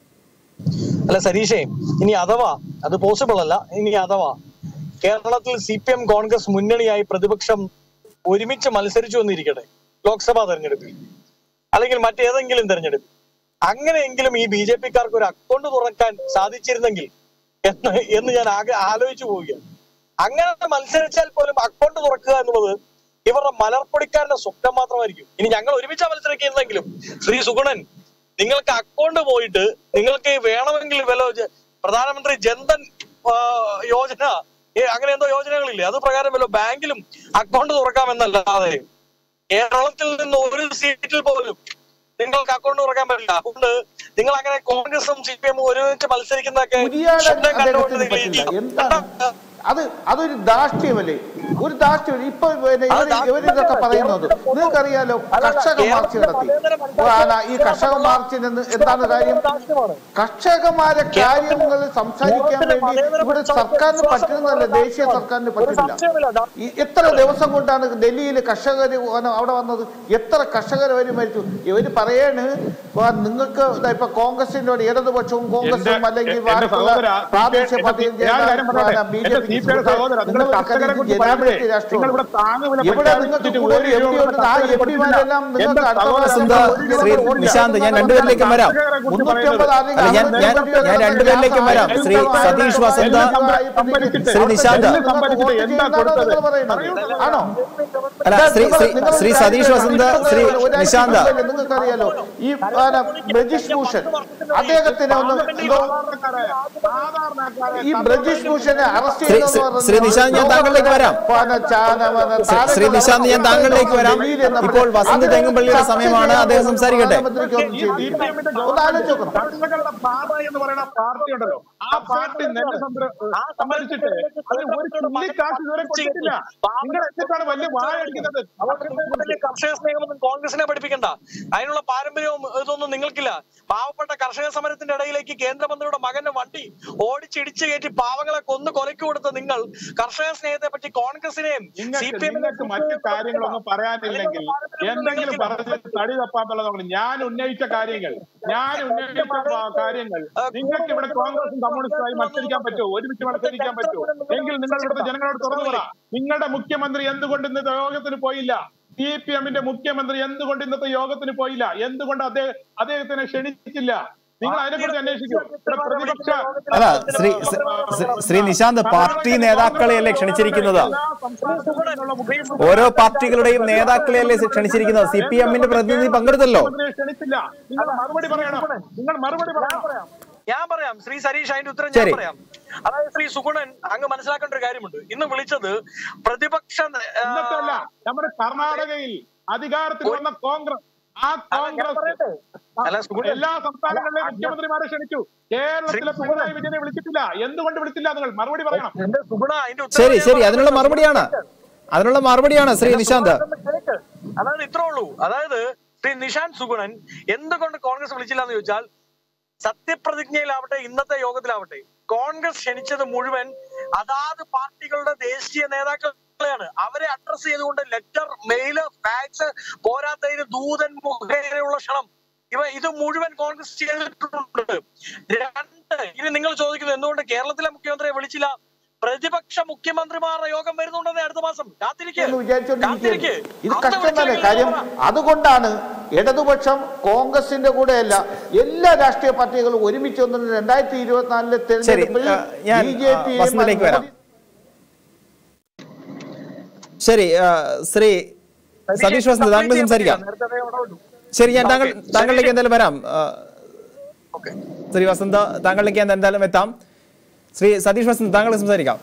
അല്ല സരീഷേ ഇനി അഥവാ അത് പോസിബിൾ അല്ല ഇനി അഥവാ കേരളത്തിൽ സി പി എം കോൺഗ്രസ് മുന്നണിയായി പ്രതിപക്ഷം ഒരുമിച്ച് മത്സരിച്ചു എന്നിരിക്കട്ടെ ലോക്സഭാ തെരഞ്ഞെടുപ്പിൽ അല്ലെങ്കിൽ മറ്റേതെങ്കിലും തെരഞ്ഞെടുപ്പ് അങ്ങനെയെങ്കിലും ഈ ബി ജെ പിക്കാർക്ക് ഒരു അക്കൗണ്ട് തുറക്കാൻ സാധിച്ചിരുന്നെങ്കിൽ എന്ന് എന്ന് ഞാൻ ആകെ ആലോചിച്ചു പോവുകയാണ് അങ്ങനെ മത്സരിച്ചാൽ പോലും അക്കൗണ്ട് തുറക്കുക എന്നുള്ളത് ഇവരുടെ മലർപ്പൊടിക്കാരന്റെ സ്വപ്നം മാത്രമായിരിക്കും ഇനി ഞങ്ങൾ ഒരുമിച്ച് മത്സരിക്കുന്നെങ്കിലും ശ്രീ സുഗുണൻ നിങ്ങൾക്ക് അക്കൗണ്ട് പോയിട്ട് നിങ്ങൾക്ക് വേണമെങ്കിൽ വല്ല ജ- പ്രധാനമന്ത്രി ജൻധൻ ആ, യോജന ഏ, അങ്ങനെ എന്തോ യോജനകളില്ലേ അത് പ്രകാരം വല്ല ബാങ്കിലും അക്കൗണ്ട് തുറക്കാമെന്നല്ലാതെ കേരളത്തിൽ നിന്ന് ഒരു സീറ്റിൽ പോലും നിങ്ങൾക്ക് അക്കൗണ്ട് തുറക്കാൻ പറ്റില്ല അതുകൊണ്ട് നിങ്ങൾ അങ്ങനെ കോൺഗ്രസും സി പി എമ്മും ഒരുമിച്ച് മത്സരിക്കുന്നതൊക്കെ ഉരിയാടാൻ സ്വപ്നം കണ്ടുകൊണ്ട് അദ്ദേഹത്തിന് നിങ്ങൾ പറ്റില്ല ഈ- എന്താണ് അത് അതൊരു ധാർഷ്ട്യമല്ലേ ഒരു ധാർഷ്ട്യം ഇപ്പൊ പിന്നെ അത് ഇവര് ഇവരിതൊക്കെ പറയുന്നത് നിങ്ങൾക്കറിയാലോ കർഷക മാർച്ച് നടത്തി ആ, ഈ കർഷക മാർച്ചിന് എന്ന് എന്താണ് കാര്യം കർഷകന്മാരെ കാര്യങ്ങൾ സംസാരിക്കാൻ വേണ്ടി ഇവിടെ സർക്കാരിന് പറ്റുന്നതല്ല ദേശീയ സർക്കാരിന് പറ്റില്ല ഈ എത്ര ദിവസം കൊണ്ടാണ് ഡൽഹിയിൽ കർഷകർ അവിടെ വന്നത് എത്ര കർഷകർ വരെ മരിച്ചു ഇവര് പറയാണ് "വാ, നിങ്ങൾക്ക് ദാ ഇപ്പൊ കോൺഗ്രസിന്റെ ഒരു ഇടതുപക്ഷവും കോൺഗ്രസും എന്റെ- അല്ലെങ്കിൽ എന്റെ ബാക്കിയുള്ള സഹോദര, പ്രാദേശിക എന്റെ പാർട്ടിയും ഞാൻ ഒരു കാര്യം പറയട്ടെ? ബി എന്റെ ജെ പി CPI യുടെ സഹോദര, നിങ്ങൾ കർഷകരെ കുറിച്ച് ജനാധിപത്യ പറയുമ്പോഴേ രാഷ്ട്രീയം നിങ്ങൾ ഇവിടെ താങ്ങുവില ഇവിടെ നിങ്ങൾക്ക് പ്രഖ്യാപിച്ചിട്ട് കൂടുതൽ ഒരു എം പി ഉണ്ട് ആ കർഷകരെ എം പിമാരെല്ലാം എന്റെ നിങ്ങൾക്ക് അടുത്ത സഹോദര, പ്രാവശ്യം സുന്ദർ, ഒരു ശ്രീ വോട്ട് നിശാന്ത്, ഞാൻ രണ്ടുപേരിലേക്കും വരാം. മുന്നൂറ്റമ്പത് ആണെങ്കിൽ അല്ല, ഞാൻ- ഞാൻ- ഞാൻ രണ്ടുപേരിലേക്കും വരാം. ശ്രീ സതീഷ് വസന്ത, ശ്രീ നിശാന്ത്. എന്താ കൊടുത്തത് ആണോ അല്ല ശ്രീ ശ്രീ ശ്രീ സതീഷ് വസന്ത് ശ്രീ നിശാന്ത് നിങ്ങൾക്കറിയാലോ ഈ ആ, ബ്രജീഷ് ഭൂഷൺ അദ്ദേഹത്തിന് ഒന്ന് എന്തോ ഈ ബ്രജീഷ് ഭൂഷനെ അറസ്റ്റ് ശ്രീ- ശ്രീ- ശ്രീ നിശാന്ത്, ഞാൻ താങ്കളിലേക്ക് വരാം. ശ്രീ- ശ്രീ നിശാന്ത്, ഞാൻ താങ്കളിലേക്ക് വരാം. ഇപ്പോൾ വസന്ത് തെങ്ങുംപള്ളിയുടെ സമയമാണ്. അദ്ദേഹം സംസാരിക്കട്ടെ. ഒന്ന് ആലോചിച്ച് നോക്കണം കർഷകരുടെ പാത എന്ന് പറയുന്ന പാർട്ടി ഉണ്ടല്ലോ ആ പാർട്ടി നെല്ല് സംഭര- സംഭരിച്ചിട്ട് അതിന് ഒരു ചുള്ളിക്കാശ് ഇതുവരെ കൊടുത്തിട്ടില്ല നിങ്ങൾ എന്നിട്ടാണ് വലിയ വായ അടിക്കുന്നത് വലിയ കർഷക സ്നേഹമൊന്നും കോൺഗ്രസിനെ പഠിപ്പിക്കണ്ട അതിനുള്ള പാരമ്പര്യവും ഇതൊന്നും നിങ്ങൾക്കില്ല പാവപ്പെട്ട കർഷക സമരത്തിന്റെ ഇടയിലേക്ക് കേന്ദ്രമന്ത്രിയുടെ മകന്റെ വണ്ടി ഓടിച്ചിടിച്ചു കയറ്റി പാവങ്ങളെ കൊന്നു കൊലയ്ക്ക് കൊടുത്ത നിങ്ങൾ കർഷക സ്നേഹത്തെ പറ്റി കോൺഗ്രസിനെയും സി നിങ്ങൾക്ക് പി നിങ്ങൾക്ക് മറ്റു കാര്യങ്ങളൊന്നും പറയാനില്ലെങ്കിൽ എന്തെങ്കിലും പറഞ്ഞ് തടി തപ്പാന്നുള്ളതാണ് ഞാൻ ഉന്നയിച്ച കാര്യങ്ങൾ ഞാൻ ഉന്നയിച്ച ആ, കാര്യങ്ങൾ നിങ്ങൾക്ക് ഇവിടെ കോൺഗ്രസും കമ്മ്യൂണിസ്റ്റുമായി മത്സരിക്കാൻ പറ്റുമോ ഒരുമിച്ച് മത്സരിക്കാൻ പറ്റുമോ എങ്കിൽ നിങ്ങൾ ഇവിടുത്തെ ജനങ്ങളോട് തുറന്നു പറ നിങ്ങളുടെ മുഖ്യമന്ത്രി എന്തുകൊണ്ട് ഇന്നത്തെ യോഗത്തിന് പോയില്ല സി പി എമ്മിന്റെ മുഖ്യമന്ത്രി എന്തുകൊണ്ട് ഇന്നത്തെ യോഗത്തിന് പോയില്ല എന്തുകൊണ്ട് അദ്ദേഹം അദ്ദേഹത്തിനെ ക്ഷണിച്ചില്ല നിങ്ങൾ അതിനെക്കുറിച്ച് അന്വേഷിക്കൂ ഇവിടെ പ്രതിപക്ഷ അല്ല ശ്രീ ശ്രീ- ശ്രീ നിശാന്ത് പാർട്ടി നേതാക്കളെയല്ലേ ക്ഷണിച്ചിരിക്കുന്നത് ഓരോ പാർട്ടികളുടെയും നേതാക്കളെയല്ലേ ക്ഷണിച്ചിരിക്കുന്നത് സി പി എമ്മിന്റെ പ്രതിനിധി പങ്കെടുത്തല്ലോ മുഖ്യമന്ത്രിയെ ക്ഷണിച്ചില്ല നിങ്ങൾ മറുപടി പറയണം നിങ്ങൾ മറുപടി പറയണം ഞാൻ പറയാം ശ്രീ സരീഷ് അതിന്റെ ഉത്തരം ഞാൻ ശരി. പറയാം അതായത് ശ്രീ സുഗുണൻ അങ്ങ് മനസ്സിലാക്കേണ്ട ഒരു കാര്യമുണ്ട് ഇന്ന് വിളിച്ചത് പ്രതിപക്ഷ ആ, ഇന്നത്തെ അല്ല നമ്മുടെ കർണാടകയിൽ അധികാരത്തിൽ വന്ന കോൺഗ്രസ് ആ അല്ല, ഞാൻ പറയട്ടെ? കോൺഗ്രസ് അല്ല, സുഗുണൻ. എല്ലാ സംസ്ഥാനങ്ങളിലെയും മുഖ്യമന്ത്രിമാരെ ക്ഷണിച്ചു കേരളത്തിലെ ശ്രീ പിണറായി വിജയനെ വിളിച്ചിട്ടില്ല എന്തുകൊണ്ട് വിളിച്ചില്ല നിങ്ങൾ മറുപടി പറയണം എന്റെ സുഗുണ അതിന്റെ ഉത്തരം ശരി ഞാൻ ശരി പറയാം. അതിനുള്ള മറുപടിയാണ് അതിനുള്ള മറുപടിയാണ് ശ്രീ നിശാന്ത് കേൾക്ക്. അതായത് ഇത്രേ ഉള്ളൂ അതായത് ശ്രീ നിഷാന്ത് സുഗുണൻ എന്തുകൊണ്ട് കോൺഗ്രസ് വിളിച്ചില്ല എന്ന് ചോദിച്ചാൽ സത്യപ്രതിജ്ഞയിലാവട്ടെ ഇന്നത്തെ യോഗത്തിലാവട്ടെ കോൺഗ്രസ് ക്ഷണിച്ചത് മുഴുവൻ അതാത് പാർട്ടികളുടെ ദേശീയ നേതാക്കളെയാണ് അവരെ അഡ്രസ് ചെയ്തുകൊണ്ട് ലെറ്റർ മെയില് ഫാക്സ് പോരാത്തതിന് ദൂതൻ മുഖേനയുള്ള ക്ഷണം ഇവ ഇത് മുഴുവൻ കോൺഗ്രസ് ചെയ്തിട്ടുണ്ട് രണ്ട് ഇനി നിങ്ങൾ ചോദിക്കുന്നത് എന്തുകൊണ്ട് കേരളത്തിലെ മുഖ്യമന്ത്രിയെ വിളിച്ചില്ല പ്രതിപക്ഷ മുഖ്യമന്ത്രിമാരുടെ യോഗം വരുന്നുണ്ടെന്നേ അടുത്ത മാസം കാത്തിരിക്കുക എന്ന് വിചാരിച്ചുകൊണ്ടിരിക്കുകയാണ് ഇത് കഷ്ടം തന്നെ കാര്യം അതുകൊണ്ടാണ് ഇടതുപക്ഷം കോൺഗ്രസിന്റെ കൂടെയല്ല എല്ലാ രാഷ്ട്രീയ പാർട്ടികളും ഒരുമിച്ച് വന്നിട്ട് രണ്ടായിരത്തി ഇരുപത്തിനാലിലെ തെരഞ്ഞെടുപ്പിൽ ആ, ഞാൻ, ബി ജെ ആ, വസന്തിലേക്ക് വരാം. ശരി ആ, ശ്രീ സതീഷ് വസന്ത് താങ്കൾ സംസാരിക്കാം ശരി ഞാൻ താങ്കൾ താങ്കളിലേക്ക് എന്തായാലും വരാം ആ, ഓക്കെ ശ്രീ വസന്ത താങ്കളിലേക്ക് ഞാൻ എന്തായാലും എത്താം ശ്രീ സതീഷ് വസന്ത് താങ്കൾ സംസാരിക്കാം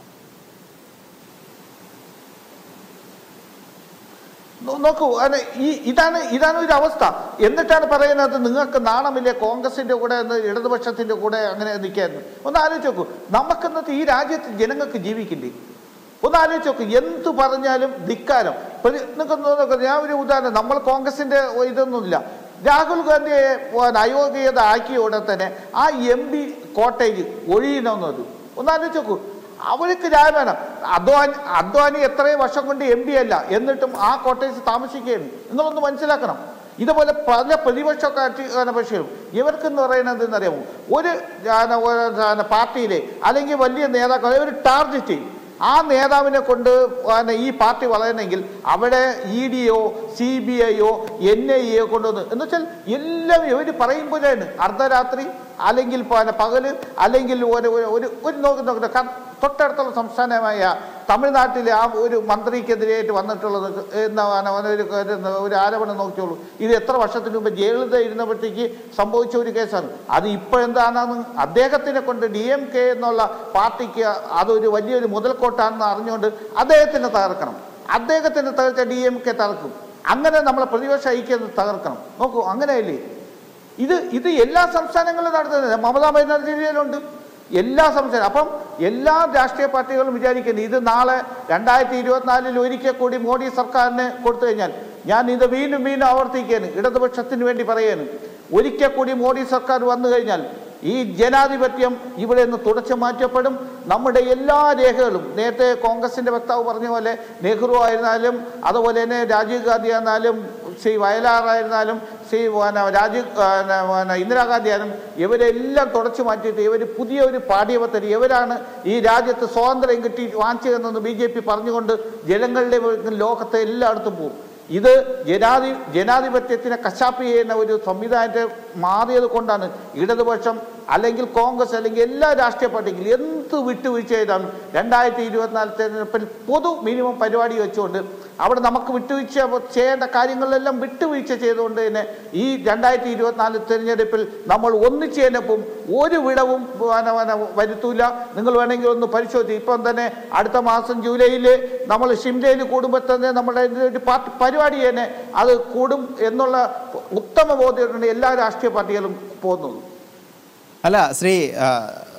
നോ- നോക്കൂ അതെ ഈ ഇതാണ് ഇതാണ് ഒരു അവസ്ഥ എന്നിട്ടാണ് പറയുന്നത് നിങ്ങൾക്ക് നാണമില്ലേ കോൺഗ്രസിന്റെ കൂടെ എന്ന് ഇടതുപക്ഷത്തിന്റെ കൂടെ അങ്ങനെ നിൽക്കാൻ ഒന്ന് ആലോചിച്ച് നോക്കൂ നമുക്കിന്നത്തെ ഈ രാജ്യത്ത് ജനങ്ങൾക്ക് ജീവിക്കില്ലേ ഒന്ന് ആലോചിച്ച് നോക്കൂ എന്ത് പറഞ്ഞാലും ധിക്കാരം പ്രതി- നിങ്ങൾക്ക് ഒന്ന് നോക്കൂ ഞാൻ ഒരു ഉദാഹരണം നമ്മൾ കോൺഗ്രസിന്റെ ഇതൊന്നുമില്ല രാഹുൽ ഗാന്ധിയെ പിന്നെ അയോഗ്യത ആക്കിയ ഉടനെ തന്നെ ആ എം പി കോട്ടേജ് ഒഴിയണമെന്നത് ഒന്ന് ആലോചിച്ച് നോക്കൂ അവർക്ക് രാജാണ് അദ്വാനി അദ്വാനി എത്രയും വർഷം കൊണ്ട് എം പി അല്ല എന്നിട്ടും ആ കോട്ടേജ് താമസിക്കുകയാണ് നിങ്ങളൊന്ന് മനസ്സിലാക്കണം ഇതുപോലെ പല പ്രതിപക്ഷ കക്ഷി പിന്നെ പക്ഷികളും ഇവർക്കെന്ന് പറയുന്നത് എന്നറിയാമോ ഒരു പിന്നെ ഒരു പിന്നെ പാർട്ടിയിലെ അല്ലെങ്കിൽ വലിയ നേതാക്കളെ ഒരു ടാർഗറ്റ് ചെയ്യും ആ നേതാവിനെ കൊണ്ട് പിന്നെ ഈ പാർട്ടി വളരണമെങ്കിൽ അവിടെ ഇ ഡിയോ സി ബി ഐയോ എൻ ഐ എ കൊണ്ടുവന്ന് എന്ന് വെച്ചാൽ എല്ലാം ഇവർ പറയുമ്പോഴാണ് അർദ്ധരാത്രി അല്ലെങ്കിൽ പിന്നെ പകല് അല്ലെങ്കിൽ ഒരു ഒരു- ഒരു ഒരു നോക്കി നോക്കട്ടെ കാരണം തൊട്ടടുത്തുള്ള സംസ്ഥാനമായ തമിഴ്നാട്ടിലെ ആ ഒരു മന്ത്രിക്കെതിരെയായിട്ട് വന്നിട്ടുള്ളത് എന്നാ പിന്നെ ഒരു ഒരു- ഒരു ആരോപണം നോക്കിയോളൂ ഇത് എത്ര വർഷത്തിന് മുമ്പ് ജയലളിത ഇരുന്നപ്പോഴത്തേക്ക് സംഭവിച്ച ഒരു കേസാണ് അത് ഇപ്പോഴെന്താണെന്ന് അദ്ദേഹത്തിനെ കൊണ്ട് ഡി എം കെ എന്നുള്ള പാർട്ടിക്ക് അതൊരു വലിയൊരു മുതൽക്കോട്ടാണെന്ന് അറിഞ്ഞുകൊണ്ട് അദ്ദേഹത്തിനെ തകർക്കണം അദ്ദേഹത്തിനെ തകർച്ച ഡി എം കെ തകർക്കും അങ്ങനെ നമ്മളെ പ്രതിപക്ഷ ഐക്യം തകർക്കണം നോക്കൂ അങ്ങനെയല്ലേ ഇത് ഇത് എല്ലാ സംസ്ഥാനങ്ങളിലും നടത്തുന്നത് മമതാ ബാനർജിയിലുണ്ട് എല്ലാ സംസ്ഥാനം അപ്പം എല്ലാ രാഷ്ട്രീയ പാർട്ടികളും വിചാരിക്കുന്നത് ഇത് നാളെ രണ്ടായിരത്തി ഇരുപത്തിനാലിൽ ഒരിക്കൽ കൂടി മോഡി സർക്കാരിന് കൊടുത്തു കഴിഞ്ഞാൽ ഞാൻ ഇത് വീണ്ടും വീണ്ടും ആവർത്തിക്കുകയാണ് ഇടതുപക്ഷത്തിന് വേണ്ടി പറയുകയാണ് ഒരിക്കൽ കൂടി മോഡി സർക്കാർ വന്നു കഴിഞ്ഞാൽ ഈ ജനാധിപത്യം ഇവിടെ നിന്ന് തുടച്ചു മാറ്റപ്പെടും നമ്മുടെ എല്ലാ രേഖകളും നേരത്തെ കോൺഗ്രസിന്റെ വക്താവ് പറഞ്ഞ പോലെ നെഹ്റു ആയിരുന്നാലും അതുപോലെ തന്നെ രാജീവ് ഗാന്ധി ആയിരുന്നാലും ശ്രീ വയലാറായിരുന്നാലും ശ്രീ പിന്നെ രാജീവ് പിന്നെ പിന്നെ ഇന്ദിരാഗാന്ധി ആയാലും ഇവരെല്ലാം തുടച്ചു മാറ്റിയിട്ട് ഇവർ പുതിയ ഒരു പാഠ്യപദ്ധതി ഇവരാണ് ഈ രാജ്യത്ത് സ്വാതന്ത്ര്യം കിട്ടി വാങ്ങിച്ചതെന്ന് ബി ജെ പി പറഞ്ഞുകൊണ്ട് ജനങ്ങളുടെ ലോകത്തെ എല്ലായിടത്തും പോകും ഇത് ജനാധി ജനാധിപത്യത്തിനെ കശാപ്പ് ചെയ്യുന്ന ഒരു സംവിധാനത്തെ മാറിയത് കൊണ്ടാണ് ഇടതുപക്ഷം അല്ലെങ്കിൽ കോൺഗ്രസ് അല്ലെങ്കിൽ എല്ലാ രാഷ്ട്രീയ പാർട്ടിക്കും എന്ത് വിട്ടുവീഴ്ച ചെയ്താണ് രണ്ടായിരത്തി ഇരുപത്തിനാല് തെരഞ്ഞെടുപ്പിൽ പൊതു മിനിമം പരിപാടി വെച്ചുകൊണ്ട് അവിടെ നമുക്ക് വിട്ടുവീഴ്ച ചെയ്യേണ്ട കാര്യങ്ങളിലെല്ലാം വിട്ടുവീഴ്ച ചെയ്തുകൊണ്ട് തന്നെ ഈ രണ്ടായിരത്തി ഇരുപത്തിനാല് തെരഞ്ഞെടുപ്പിൽ നമ്മൾ ഒന്നിച്ച് തന്നെ പോകും ഒരു വിടവും പിന്നെ പിന്നെ വരുത്തൂല നിങ്ങൾ വേണമെങ്കിൽ ഒന്ന് പരിശോധിച്ച് ഇപ്പം തന്നെ അടുത്ത മാസം ജൂലൈയിൽ നമ്മൾ ഷിംലയിൽ കൂടുമ്പോൾ തന്നെ നമ്മുടെ ഇതിന്റെ ഒരു പാർട്ടി പരിപാടി തന്നെ അത് കൂടും എന്നുള്ള ഉത്തമ ബോധ്യത്തോടെ എല്ലാ രാഷ്ട്രീയ പാർട്ടികളും പോകുന്നത് അല്ല ശ്രീ ആ,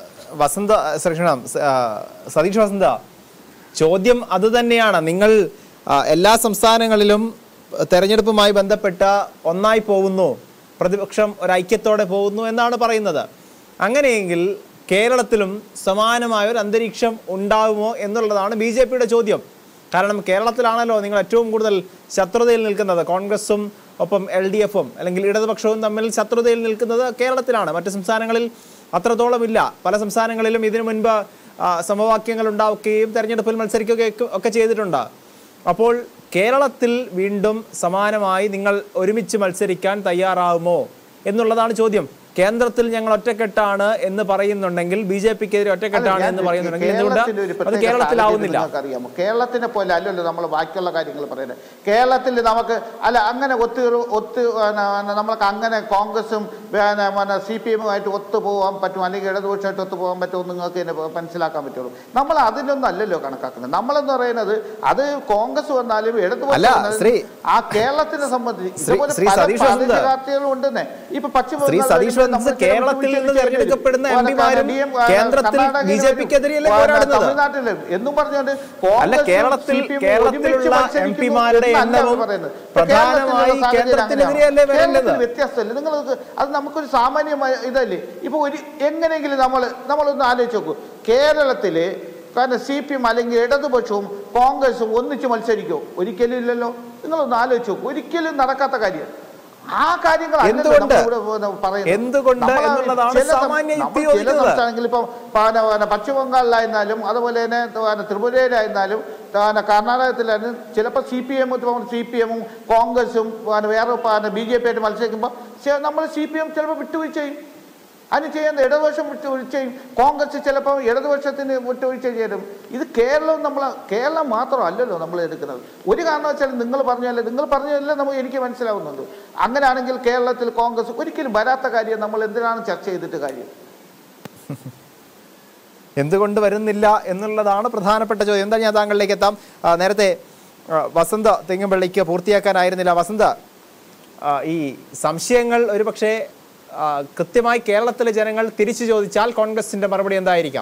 വസന്ത ശ്രക്ഷണം സതീഷ് വസന്ത ചോദ്യം അത് തന്നെയാണ് നിങ്ങൾ ആ, എല്ലാ സംസ്ഥാനങ്ങളിലും തെരഞ്ഞെടുപ്പുമായി ബന്ധപ്പെട്ട ഒന്നായി പോകുന്നു പ്രതിപക്ഷം ഒരു ഐക്യത്തോടെ പോകുന്നു എന്നാണ് പറയുന്നത് അങ്ങനെയെങ്കിൽ കേരളത്തിലും സമാനമായ ഒരു അന്തരീക്ഷം ഉണ്ടാകുമോ എന്നുള്ളതാണ് ബി ജെ പിയുടെ ചോദ്യം കാരണം കേരളത്തിലാണല്ലോ നിങ്ങൾ ഏറ്റവും കൂടുതൽ ശത്രുതയിൽ നിൽക്കുന്നത് കോൺഗ്രസും ഒപ്പം എൽ ഡി എഫും അല്ലെങ്കിൽ ഇടതുപക്ഷവും തമ്മിൽ ശത്രുതയിൽ നിൽക്കുന്നത് കേരളത്തിലാണ് മറ്റ് സംസ്ഥാനങ്ങളിൽ അത്രത്തോളം ഇല്ല പല സംസ്ഥാനങ്ങളിലും ഇതിനു മുൻപ് ആ, സമവാക്യങ്ങൾ ഉണ്ടാക്കുകയും തെരഞ്ഞെടുപ്പിൽ മത്സരിക്കുകയൊക്കെ ഒക്കെ ചെയ്തിട്ടുണ്ട് അപ്പോൾ കേരളത്തിൽ വീണ്ടും സമാനമായി നിങ്ങൾ ഒരുമിച്ച് മത്സരിക്കാൻ തയ്യാറാവുമോ എന്നുള്ളതാണ് ചോദ്യം കേന്ദ്രത്തിൽ ഞങ്ങൾ ഒറ്റക്കെട്ടാണ് എന്ന് പറയുന്നുണ്ടെങ്കിൽ ബി ജെ പിക്കെതിരെ ഒറ്റക്കെട്ടാണ് എന്ന് പറയുന്നുണ്ടെങ്കിൽ എന്തുകൊണ്ട് കേരളത്തിന്റെ ഒരു അത് പ്രത്യേക കേരളത്തിലാവുന്നില്ല സാഹചര്യം നിങ്ങൾക്കറിയാമോ കേരളത്തിനെ പോലെ അല്ലല്ലോ നമ്മൾ ബാക്കിയുള്ള കാര്യങ്ങൾ പറയുന്നത് കേരളത്തിൽ നമുക്ക് അല്ല അങ്ങനെ ഒത്തു ഒത്ത് പിന്നെ, പിന്നെ നമ്മൾക്ക് അങ്ങനെ കോൺഗ്രസും പിന്നെ പിന്നെ സി പി എമ്മുമായിട്ട് ഒത്തുപോകാൻ പറ്റും അല്ലെങ്കിൽ ഇടതുപക്ഷമായിട്ട് ഒത്തുപോകാൻ പറ്റുമോ എന്ന് നിങ്ങൾക്ക് തന്നെ മനസ്സിലാക്കാൻ പറ്റുള്ളൂ നമ്മൾ അതിനൊന്നും അല്ലല്ലോ കണക്കാക്കുന്നത് നമ്മളെന്ന് പറയുന്നത് അത് കോൺഗ്രസ് വന്നാലും ഇടതുപക്ഷം അല്ല, വന്നാലും ശ്രീ- ആ കേരളത്തിനെ സംബന്ധിച്ച് ശ്രീ- ഇതുപോലെ ശ്രീ പല സതീഷ് പ്രാദേശിക വസന്ത് പാർട്ടികളും ഉണ്ടെന്നേ ഇപ്പൊ പശ്ചിമ ശ്രീ ബംഗാൾ സതീഷ് വരുമ്പോൾ വത്സ നമ്മൾ ചില കേരളത്തിൽ നിന്ന് വിട്ടുവീഴ്ച തെരഞ്ഞെടുക്കപ്പെടുന്ന ചെയ്യും. എംപിമാരും ഡി എം, ആ, കേന്ദ്രത്തിൽ കർണാടകയിൽ ബി ജെ വരും. പിക്കെതിരെയല്ലേ പിന്നെ പോരാടുന്നത്? തമിഴ്നാട്ടില് എന്നും പറഞ്ഞുകൊണ്ട് അല്ല കോൺഗ്രസും കേരളത്തിൽ CPM ഒരുമിച്ച് കേരളത്തിലുള്ള മത്സരിക്കുന്നു എം പിമാരുടെ എന്നല്ല എണ്ണവും പറയുന്നത്. പ്രധാനമായി കേരളത്തിലുള്ള സാഹചര്യം കേന്ദ്രത്തിനെതിരെയല്ലേ അങ്ങനെയാണ്. വരേണ്ടത് കേരളത്തിൽ വ്യത്യാസമല്ലേ നിങ്ങൾക്ക് അത് നമുക്കൊരു സാമാന്യമായ ഇതല്ലേ ഇപ്പൊ ഒരു എങ്ങനെയെങ്കിലും നമ്മൾ നമ്മളൊന്ന് ആലോചിച്ച് നോക്കൂ കേരളത്തില് കാരണം സി പി എം അല്ലെങ്കിൽ ഇടതുപക്ഷവും കോൺഗ്രസും ഒന്നിച്ച് മത്സരിക്കുമോ ഒരിക്കലും ഇല്ലല്ലോ നിങ്ങളൊന്ന് ആലോചിച്ച് നോക്കൂ ഒരിക്കലും നടക്കാത്ത കാര്യം ആ കാര്യങ്ങൾ എന്തുകൊണ്ട്? എന്തുകൊണ്ട് എന്നുള്ളതാണ് സാമാന്യ യുക്തി ചില ചോദിക്കുന്നത്. സംസ്ഥാനങ്ങളിൽ ഇപ്പം പിന്നെ പിന്നെ പശ്ചിമ ബംഗാളിലായിരുന്നാലും അതുപോലെ തന്നെ പിന്നെ ത്രിപുരയിലായിരുന്നാലും പിന്നെ കർണാടകത്തിലായിരുന്നു ചിലപ്പോൾ C P M C P എമ്മും കോൺഗ്രസും പിന്നെ വേറെ പിന്നെ ബി ജെ പി ആയിട്ട് മത്സരിക്കുമ്പോൾ നമ്മൾ സി പി എം ചിലപ്പോൾ വിട്ടുവീഴ്ച ചെയ്യും അതിന് ചെയ്യുന്ന ഇടതുപക്ഷം വിട്ടുവീഴ്ചയും കോൺഗ്രസ് ചിലപ്പോൾ ഇടതുപക്ഷത്തിന് വിട്ടുവീഴ്ച ചെയ്യും ഇത് കേരളം നമ്മൾ കേരളം മാത്രമല്ലല്ലോ നമ്മൾ എടുക്കുന്നത് ഒരു കാരണവശാലും നിങ്ങൾ പറഞ്ഞല്ലേ നിങ്ങൾ പറഞ്ഞതല്ലേ നമുക്ക് എനിക്ക് മനസ്സിലാവുന്നുണ്ട് അങ്ങനെയാണെങ്കിൽ കേരളത്തിൽ കോൺഗ്രസ് ഒരിക്കലും വരാത്ത കാര്യം നമ്മൾ എന്തിനാണ് ചർച്ച ചെയ്തിട്ട് കാര്യം എന്തുകൊണ്ട് വരുന്നില്ല എന്നുള്ളതാണ് പ്രധാനപ്പെട്ട ചോദ്യം എന്താ ഞാൻ താങ്കളിലേക്ക് എത്താം ആ, നേരത്തെ ആ, വസന്ത തെങ്ങുംപള്ളിക്ക് പൂർത്തിയാക്കാനായിരുന്നില്ല വസന്ത ആ, ഈ സംശയങ്ങൾ ഒരുപക്ഷെ ആ, കൃത്യമായി കേരളത്തിലെ ജനങ്ങൾ തിരിച്ചു ചോദിച്ചാൽ കോൺഗ്രസിന്റെ മറുപടി എന്തായിരിക്കാം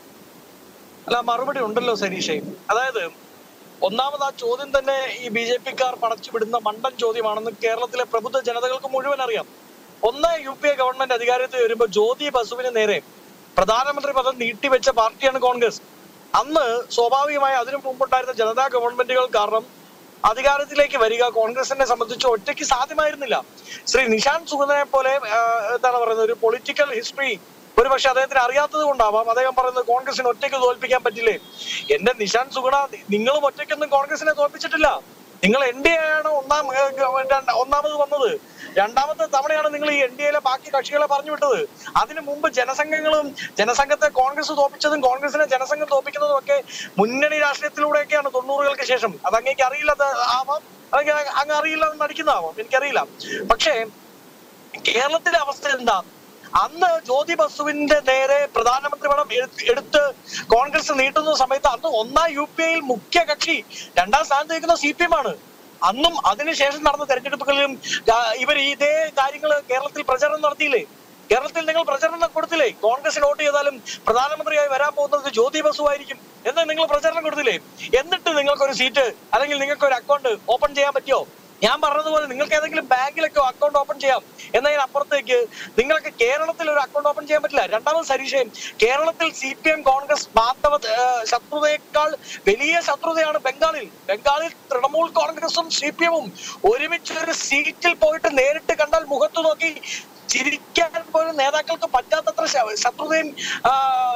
അല്ല മറുപടി ഉണ്ടല്ലോ സരീഷേ അതായത് ഒന്നാമത് ആ ചോദ്യം തന്നെ ഈ ബി ജെ പിക്കാർ പടച്ചുവിടുന്ന മണ്ടൻ ചോദ്യമാണെന്ന് കേരളത്തിലെ പ്രബുദ്ധ ജനതകൾക്ക് മുഴുവൻ അറിയാം ഒന്ന് യു പി എ ഗവൺമെന്റ് അധികാരത്തിൽ വരുമ്പോൾ ജ്യോതി ബസുവിന് നേരെ പ്രധാനമന്ത്രി പദം നീട്ടിവെച്ച പാർട്ടിയാണ് കോൺഗ്രസ് അന്ന് സ്വാഭാവികമായി അതിനു മുമ്പുണ്ടായിരുന്ന ജനതാ ഗവൺമെന്റുകൾ കാരണം അധികാരത്തിലേക്ക് വരിക കോൺഗ്രസിനെ സംബന്ധിച്ച് ഒറ്റയ്ക്ക് സാധ്യമായിരുന്നില്ല ശ്രീ നിഷാന്ത് സുഗതനെ പോലെ ആ, എന്താണ് പറയുന്നത് ഒരു പൊളിറ്റിക്കൽ ഹിസ്റ്ററി ഒരു പക്ഷെ അദ്ദേഹത്തിന് അറിയാത്തത് കൊണ്ടാവാം അദ്ദേഹം പറയുന്നത് കോൺഗ്രസിന് ഒറ്റയ്ക്ക് തോൽപ്പിക്കാൻ പറ്റില്ലേ എന്റെ നിഷാന്ത് സുഗുണ നിങ്ങളും ഒറ്റയ്ക്കൊന്നും കോൺഗ്രസിനെ തോൽപ്പിച്ചിട്ടില്ല നിങ്ങൾ എൻ ഡി എ ആണ് ഒന്നാം ഏ, ഗ- രണ്ട- ഒന്നാമത് വന്നത് രണ്ടാമത്തെ തവണയാണ് നിങ്ങൾ ഈ എൻ ഡി എയിലെ ബാക്കി കക്ഷികളെ പറഞ്ഞു വിട്ടത് അതിനു മുമ്പ് ജനസംഘങ്ങളും ജനസംഘത്തെ കോൺഗ്രസ് തോപ്പിച്ചതും കോൺഗ്രസിനെ ജനസംഘം തോപ്പിക്കുന്നതും ഒക്കെ മുന്നണി രാഷ്ട്രീയത്തിലൂടെയൊക്കെയാണ് തൊണ്ണൂറുകൾക്ക് ശേഷം അത് അങ്ങേക്ക് അറിയില്ലാത്ത ആവാം അല്ലെങ്കിൽ അങ്ങ് അറിയില്ല എന്ന് നടിക്കുന്നതാവാം എനിക്കറിയില്ല പക്ഷേ കേരളത്തിലെ അവസ്ഥ എന്താ അന്ന് ജ്യോതി ബസുവിന്റെ നേരെ പ്രധാനമന്ത്രി പദം എടുത്ത് എടുത്ത് കോൺഗ്രസ് നീട്ടുന്ന സമയത്ത് അന്ന് ഒന്നാം യു പി ഐയിൽ മുഖ്യ കക്ഷി രണ്ടാം സ്ഥാനത്ത് നിൽക്കുന്ന സി പി എം ആണ് അന്നും അതിനുശേഷം നടന്ന തെരഞ്ഞെടുപ്പുകളിലും ഇവർ ഇതേ കാര്യങ്ങൾ കേരളത്തിൽ പ്രചരണം നടത്തിയില്ലേ കേരളത്തിൽ നിങ്ങൾ പ്രചരണം കൊടുത്തില്ലേ കോൺഗ്രസിന് വോട്ട് ചെയ്താലും പ്രധാനമന്ത്രിയായി വരാൻ പോകുന്നത് ജ്യോതി ബസു ആയിരിക്കും എന്ന് നിങ്ങൾ പ്രചരണം കൊടുത്തില്ലേ എന്നിട്ട് നിങ്ങൾക്ക് ഒരു സീറ്റ് അല്ലെങ്കിൽ നിങ്ങൾക്ക് ഒരു അക്കൗണ്ട് ഓപ്പൺ ചെയ്യാൻ പറ്റിയോ ഞാൻ പറഞ്ഞതുപോലെ നിങ്ങൾക്ക് ഏതെങ്കിലും ബാങ്കിലൊക്കെ അക്കൗണ്ട് ഓപ്പൺ ചെയ്യാം എന്നതിനപ്പുറത്തേക്ക് നിങ്ങൾക്ക് കേരളത്തിൽ ഒരു അക്കൗണ്ട് ഓപ്പൺ ചെയ്യാൻ പറ്റില്ല രണ്ടാമത് സരീഷയും കേരളത്തിൽ സി പി എം കോൺഗ്രസ് ബാന്ധവ ആ, ശത്രുതയേക്കാൾ വലിയ ശത്രുതയാണ് ബംഗാളിൽ ബംഗാളിൽ തൃണമൂൽ കോൺഗ്രസും സി പി എമ്മും ഒരുമിച്ച് ഒരു സീറ്റിൽ പോയിട്ട് നേരിട്ട് കണ്ടാൽ മുഖത്ത് നോക്കി ചിരിക്കാൻ പോലും നേതാക്കൾക്ക് പറ്റാത്തത്ര ശ- ശത്രുതയും ആ,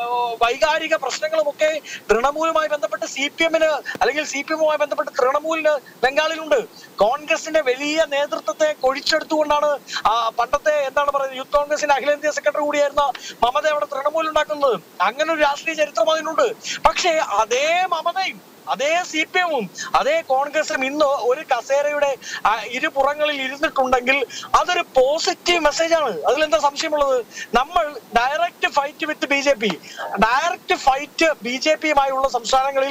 വൈകാരിക പ്രശ്നങ്ങളും ഒക്കെ തൃണമൂലുമായി ബന്ധപ്പെട്ട് സി പി എമ്മിന് അല്ലെങ്കിൽ സി പി എമ്മുമായി ബന്ധപ്പെട്ട് തൃണമൂലിന് ബംഗാളിലുണ്ട് കോൺഗ്രസിന്റെ വലിയ നേതൃത്വത്തെ കൊഴിച്ചെടുത്തുകൊണ്ടാണ് ആ പണ്ടത്തെ എന്താണ് പറയുന്നത് യൂത്ത് കോൺഗ്രസിന്റെ അഖിലേന്ത്യാ സെക്രട്ടറി കൂടിയായിരുന്ന മമത അവിടെ തൃണമൂൽ ഉണ്ടാക്കുന്നത് അങ്ങനെ ഒരു രാഷ്ട്രീയ ചരിത്രം അതിനുണ്ട് പക്ഷേ അതേ മമതയും അതേ സി പി എമ്മും അതേ കോൺഗ്രസും ഇന്ന് ഒരു കസേരയുടെ ആ, ഇരുപുറങ്ങളിൽ ഇരുന്നിട്ടുണ്ടെങ്കിൽ അതൊരു പോസിറ്റീവ് മെസ്സേജ് ആണ് അതിലെന്താ സംശയമുള്ളത് നമ്മൾ direct fight with B J P direct fight B J പിയുമായുള്ള സംസ്ഥാനങ്ങളിൽ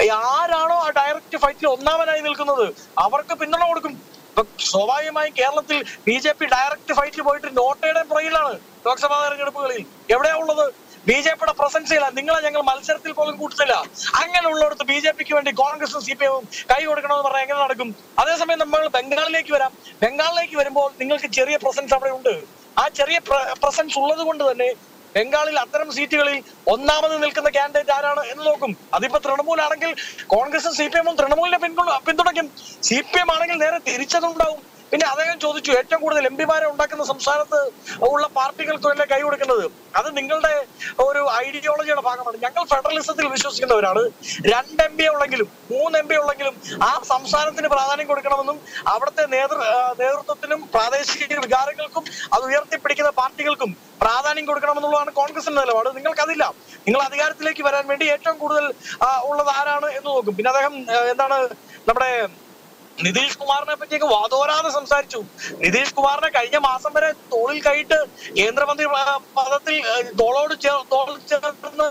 ആരാണോ ആ ഡയറക്റ്റ് ഫൈറ്റിൽ ഒന്നാമനായി നിൽക്കുന്നത് അവർക്ക് പിന്തുണ കൊടുക്കും ഇപ്പൊ സ്വാഭാവികമായും കേരളത്തിൽ ബി ജെ പി ഡയറക്റ്റ് ഫൈറ്റിൽ പോയിട്ട് നോട്ടയുടെ പുറകിലാണ് ലോക്സഭാ തെരഞ്ഞെടുപ്പുകളിൽ എവിടെയാ ഉള്ളത് ബി ജെ പിയുടെ പ്രസൻസ് ഇല്ല നിങ്ങളെ ഞങ്ങൾ മത്സരത്തിൽ പോലും കൂട്ടുന്നില്ല അങ്ങനെയുള്ളിടത്ത് ബി ജെ പിക്ക് വേണ്ടി കോൺഗ്രസും സി പി എമ്മും കൈ കൊടുക്കണമെന്ന് പറഞ്ഞാൽ എങ്ങനെ നടക്കും അതേസമയം നമ്മൾ ബംഗാളിലേക്ക് വരാം ബംഗാളിലേക്ക് വരുമ്പോൾ നിങ്ങൾക്ക് ചെറിയ പ്രസൻസ് അവിടെ ഉണ്ട് ആ ചെറിയ പ്രസൻസ് ഉള്ളത് കൊണ്ട് തന്നെ ബംഗാളിൽ അത്തരം സീറ്റുകളിൽ ഒന്നാമത് നിൽക്കുന്ന കാൻഡിഡേറ്റ് ആരാണ് എന്ന് നോക്കും അതിപ്പോ തൃണമൂലാണെങ്കിൽ കോൺഗ്രസും സി പി എമ്മും തൃണമൂലിനെ പിന്തുണ പിന്തുണയ്ക്കും സി പി എം ആണെങ്കിൽ നേരെ തിരിച്ചതുണ്ടാവും പിന്നെ അദ്ദേഹം ചോദിച്ചു ഏറ്റവും കൂടുതൽ എം പിമാരെ ഉണ്ടാക്കുന്ന സംസ്ഥാനത്ത് ഉള്ള പാർട്ടികൾക്ക് തന്നെ കൈ കൊടുക്കുന്നത് അത് നിങ്ങളുടെ ഒരു ഐഡിയോളജിയുടെ ഭാഗമാണ് ഞങ്ങൾ ഫെഡറലിസത്തിൽ വിശ്വസിക്കുന്നവരാണ് രണ്ട് എം പി ഉള്ളെങ്കിലും മൂന്ന് എം പി ഉള്ളെങ്കിലും ആ സംസ്ഥാനത്തിന് പ്രാധാന്യം കൊടുക്കണമെന്നും അവിടുത്തെ നേതൃ ആ, നേതൃത്വത്തിനും പ്രാദേശിക വികാരങ്ങൾക്കും അത് ഉയർത്തിപ്പിടിക്കുന്ന പാർട്ടികൾക്കും പ്രാധാന്യം കൊടുക്കണമെന്നുള്ളതാണ് കോൺഗ്രസിന്റെ നിലപാട് നിങ്ങൾക്കതില്ല നിങ്ങൾ അധികാരത്തിലേക്ക് വരാൻ വേണ്ടി ഏറ്റവും കൂടുതൽ ആ, ഉള്ളത് ആരാണ് എന്ന് നോക്കും പിന്നെ അദ്ദേഹം ആ, എന്താണ് നമ്മുടെ നിതീഷ് കുമാറിനെ പറ്റിയൊക്കെ വാദോരാതെ സംസാരിച്ചു നിതീഷ് കുമാറിനെ കഴിഞ്ഞ മാസം വരെ തോളിൽ കൈയിട്ട് കേന്ദ്രമന്ത്രി പ- പദത്തിൽ ഏഹ്, തോളോട് ചേർ തോൾ ചേർന്ന്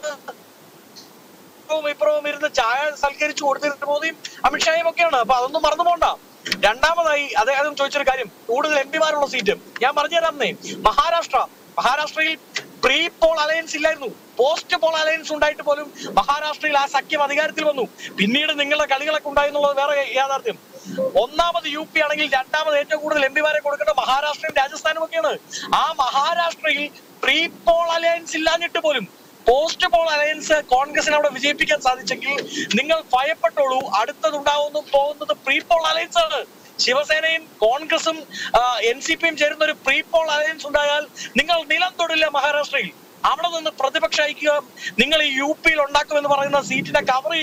ഇപ്പുറവും ഇപ്പുറവും ഇരുന്ന് ചായ സൽക്കരിച്ചു കൊടുത്തിരുന്ന മോദിയും അമിത്ഷായും ഒക്കെയാണ് അപ്പൊ അതൊന്നും മറന്നു പോണ്ട രണ്ടാമതായി അദ്ദേഹം ചോദിച്ചൊരു കാര്യം കൂടുതൽ എം പിമാരുള്ള സീറ്റ് ഞാൻ പറഞ്ഞുതരാമെന്നേ മഹാരാഷ്ട്ര മഹാരാഷ്ട്രയിൽ പ്രീ പോൾ അലയൻസ് ഇല്ലായിരുന്നു പോസ്റ്റ് പോൾ അലയൻസ് ഉണ്ടായിട്ട് പോലും മഹാരാഷ്ട്രയിൽ ആ സഖ്യം അധികാരത്തിൽ വന്നു പിന്നീട് നിങ്ങളുടെ കളികളൊക്കെ ഉണ്ടായി എന്നുള്ളത് വേറെ യാഥാർത്ഥ്യം ഒന്നാമത് യു പി ആണെങ്കിൽ രണ്ടാമത് ഏറ്റവും കൂടുതൽ എം പിമാരെ കൊടുക്കേണ്ട മഹാരാഷ്ട്രയും രാജസ്ഥാനും ഒക്കെയാണ് ആ മഹാരാഷ്ട്രയിൽ പ്രീ പോൾ അലയൻസ് ഇല്ലാഞ്ഞിട്ട് പോലും പോസ്റ്റ് പോൾ അലയൻസ് കോൺഗ്രസിനെ അവിടെ വിജയിപ്പിക്കാൻ സാധിച്ചെങ്കിൽ നിങ്ങൾ ഭയപ്പെട്ടോളൂ അടുത്തതുണ്ടാവുന്നു പോകുന്നത് പ്രീ പോൾ അലയൻസ് ആണ് ശിവസേനയും കോൺഗ്രസും എൻ സി പിയും ചേരുന്ന ഒരു പ്രീ പോൾ അലയൻസ് ഉണ്ടായാൽ നിങ്ങൾ നിലം തൊടില്ല മഹാരാഷ്ട്രയിൽ അവിടെ നിന്ന് പ്രതിപക്ഷ ഐക്യം നിങ്ങൾ ഈ യു പിയിൽ ഉണ്ടാക്കുമെന്ന് പറയുന്ന സീറ്റിനെ കവർ ചെയ്യും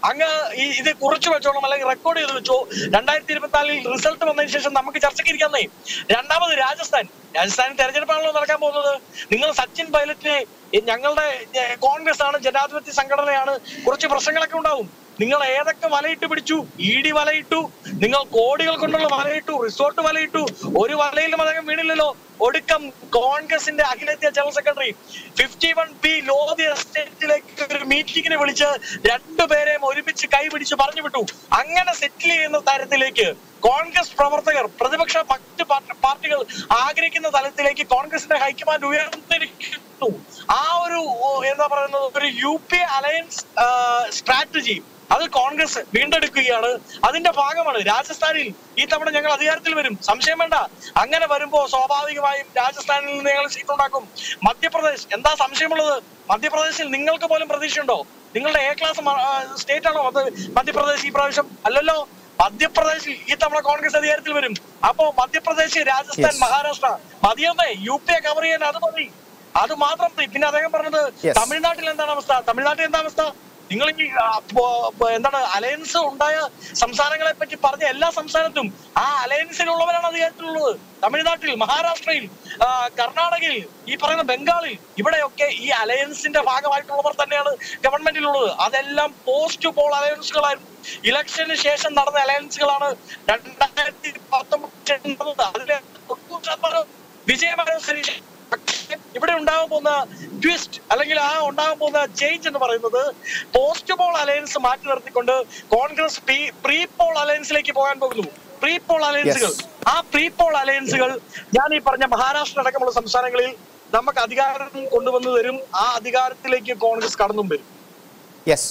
അങ്ങ് ഈ ഇത് കുറിച്ചു വെച്ചോണം അല്ലെങ്കിൽ റെക്കോർഡ് ചെയ്ത് വെച്ചോ രണ്ടായിരത്തി ഇരുപത്തിനാലിൽ റിസൾട്ട് വന്നതിന് ശേഷം നമുക്ക് ചർച്ചയ്ക്ക് ഇരിക്കാന്നേ രണ്ടാമത് രാജസ്ഥാൻ രാജസ്ഥാനിൽ തെരഞ്ഞെടുപ്പാണല്ലോ നടക്കാൻ പോകുന്നത് നിങ്ങൾ സച്ചിൻ പൈലറ്റിനെ ഈ ഞങ്ങളുടെ ഏ, കോൺഗ്രസ് ആണ് ജനാധിപത്യ സംഘടനയാണ് കുറച്ച് പ്രശ്നങ്ങളൊക്കെ ഉണ്ടാവും നിങ്ങൾ ഏതൊക്കെ വലയിട്ട് പിടിച്ചു ഇ ഡി വലയിട്ടു നിങ്ങൾ കോടികൾ കൊണ്ടുള്ള വലയിട്ടു റിസോർട്ട് വലയിട്ടു ഒരു വലയിലും അദ്ദേഹം വീണില്ലല്ലോ ഒടുക്കം കോൺഗ്രസിന്റെ അഖിലേന്ത്യാ general secretary fifty one B Lodhi എസ്റ്റേറ്റിലേക്ക് ഒരു മീറ്റിംഗിനെ വിളിച്ച് രണ്ടുപേരെയും ഒരുമിച്ച് കൈപിടിച്ച് പറഞ്ഞു വിട്ടു അങ്ങനെ സെറ്റിൽ ചെയ്യുന്ന തരത്തിലേക്ക് കോൺഗ്രസ് പ്രവർത്തകർ പ്രതിപക്ഷ മറ്റ് പാർട്ടി- പാർട്ടികൾ ആഗ്രഹിക്കുന്ന തലത്തിലേക്ക് കോൺഗ്രസിന്റെ ഹൈക്കമാൻഡ് ഉയർന്നിരിക്കുന്നു ആ ഒരു ഓ, എന്താ പറയുന്നത് ഒരു യു പി അലയൻസ് സ്ട്രാറ്റജി അത് കോൺഗ്രസ് വീണ്ടെടുക്കുകയാണ് അതിന്റെ ഭാഗമാണ് രാജസ്ഥാനിൽ ഈ തവണ ഞങ്ങൾ അധികാരത്തിൽ വരും സംശയം വേണ്ട അങ്ങനെ വരുമ്പോ സ്വാഭാവികമായും രാജസ്ഥാനിൽ നിന്ന് ഞങ്ങൾ സീറ്റ് ഉണ്ടാക്കും മധ്യപ്രദേശ് എന്താ സംശയമുള്ളത് മധ്യപ്രദേശിൽ നിങ്ങൾക്ക് പോലും പ്രതീക്ഷയുണ്ടോ നിങ്ങളുടെ എ ക്ലാസ് സ്റ്റേറ്റ് ആണോ അത് മധ്യപ്രദേശ് ഈ പ്രാവശ്യം അല്ലല്ലോ മധ്യപ്രദേശിൽ ഈ തവണ കോൺഗ്രസ് അധികാരത്തിൽ വരും അപ്പോ മധ്യപ്രദേശ് രാജസ്ഥാൻ Yes. മഹാരാഷ്ട്ര മതിയൊന്നേ യു പി കവർ ചെയ്യാൻ അത് മതി അത് മാത്രം മതി പിന്നെ അദ്ദേഹം പറഞ്ഞത് Yes. തമിഴ്നാട്ടിൽ എന്താണ് അവസ്ഥ തമിഴ്നാട്ടിൽ എന്താ അവസ്ഥ നിങ്ങൾ ഈ ആ, പോ- പോ- എന്താണ് അലയൻസ് ഉണ്ടായ സംസ്ഥാനങ്ങളെ പറ്റി പറഞ്ഞ എല്ലാ സംസ്ഥാനത്തും ആ അലയൻസിലുള്ളവരാണ് അധികാരത്തിലുള്ളത് തമിഴ്നാട്ടിൽ മഹാരാഷ്ട്രയിൽ ആ, കർണാടകയിൽ ഈ പറയുന്ന ബംഗാളിൽ ഇവിടെയൊക്കെ ഈ അലയൻസിന്റെ ഭാഗമായിട്ടുള്ളവർ തന്നെയാണ് ഗവൺമെന്റിലുള്ളത് അതെല്ലാം പോസ്റ്റ് പോൾ അലയൻസുകളായിരുന്നു ഇലക്ഷന് ശേഷം നടന്ന അലയൻസുകളാണ് രണ്ടായിരത്തി പത്തൊമ്പത് അതിലെ തൊണ്ണൂറ് ശതമാനം വിജയമായിരുന്നു സതീശൻ പക്ഷേ ഇവിടെ ഉണ്ടാകാൻ പോകുന്ന ട്വിസ്റ്റ് അല്ലെങ്കിൽ ആ ഉണ്ടാകാൻ പോകുന്ന ചേഞ്ച് എന്ന് പറയുന്നത് പോസ്റ്റ് പോൾ അലയൻസ് മാറ്റി നിർത്തിക്കൊണ്ട് കോൺഗ്രസ് പ്രീ പോൾ അലയൻസിലേക്ക് പോകാൻ പോകുന്നു പ്രീ പോൾ അലയൻസുകൾ Yes. ആ പ്രീ പോൾ അലയൻസുകൾ ഞാൻ ഈ പറഞ്ഞ മഹാരാഷ്ട്ര അടക്കമുള്ള സംസ്ഥാനങ്ങളിൽ നമുക്ക് അധികാരം കൊണ്ടുവന്നു തരും ആ അധികാരത്തിലേക്ക് കോൺഗ്രസ് കടന്നും വരും യെസ്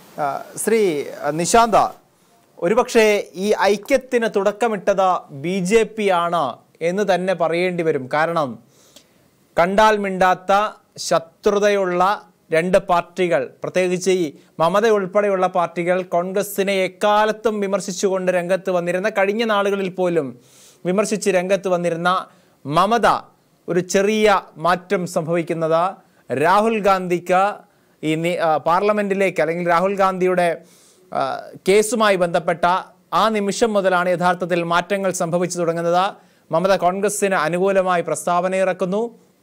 ശ്രീ അഹ് നിശാന്ത ഒരുപക്ഷെ ഈ ഐക്യത്തിന് തുടക്കമിട്ടത് ബി ജെ പി ആണ് എന്ന് തന്നെ പറയേണ്ടി വരും കാരണം കണ്ടാൽ മിണ്ടാത്ത ശത്രുതയുള്ള രണ്ട് പാർട്ടികൾ പ്രത്യേകിച്ച് ഈ മമത ഉൾപ്പെടെയുള്ള പാർട്ടികൾ കോൺഗ്രസിനെ എക്കാലത്തും വിമർശിച്ചുകൊണ്ട് രംഗത്ത് വന്നിരുന്ന കഴിഞ്ഞ നാളുകളിൽ പോലും വിമർശിച്ച് രംഗത്ത് വന്നിരുന്ന മമത ഒരു ചെറിയ മാറ്റം സംഭവിക്കുന്നത് രാഹുൽ ഗാന്ധിക്ക് ഈ നി- ആ, പാർലമെന്റിലേക്ക് അല്ലെങ്കിൽ രാഹുൽ ഗാന്ധിയുടെ ആ, കേസുമായി ബന്ധപ്പെട്ട ആ നിമിഷം മുതലാണ് യഥാർത്ഥത്തിൽ മാറ്റങ്ങൾ സംഭവിച്ചു തുടങ്ങുന്നത് മമത കോൺഗ്രസിന് അനുകൂലമായി പ്രസ്താവന ഇറക്കുന്നു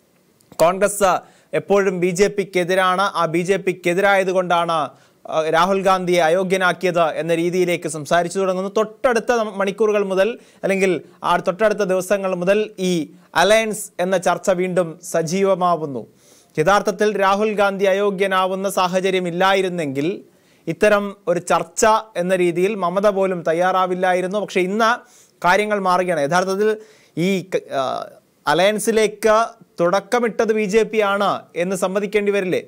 കോൺഗ്രസ് എപ്പോഴും ബി ജെ പിക്കെതിരാണ് ആ ബി ജെ പിക്കെതിരായതുകൊണ്ടാണ് ആ, രാഹുൽ ഗാന്ധിയെ അയോഗ്യനാക്കിയത് എന്ന രീതിയിലേക്ക് സംസാരിച്ചു തുടങ്ങുന്നു തൊട്ടടുത്ത ന- മണിക്കൂറുകൾ മുതൽ അല്ലെങ്കിൽ ആ തൊട്ടടുത്ത ദിവസങ്ങൾ മുതൽ ഈ അലയൻസ് എന്ന ചർച്ച വീണ്ടും സജീവമാവുന്നു യഥാർത്ഥത്തിൽ രാഹുൽ ഗാന്ധി അയോഗ്യനാവുന്ന സാഹചര്യം ഇല്ലായിരുന്നെങ്കിൽ ഇത്തരം ഒരു ചർച്ച എന്ന രീതിയിൽ മമത പോലും തയ്യാറാവില്ലായിരുന്നു പക്ഷെ ഇന്ന് കാര്യങ്ങൾ മാറുകയാണ് യഥാർത്ഥത്തിൽ ഈ ക- ആ, അലയൻസിലേക്ക് തുടക്കമിട്ടത് ബി ജെ പി ആണ് എന്ന് സമ്മതിക്കേണ്ടി വരില്ലേ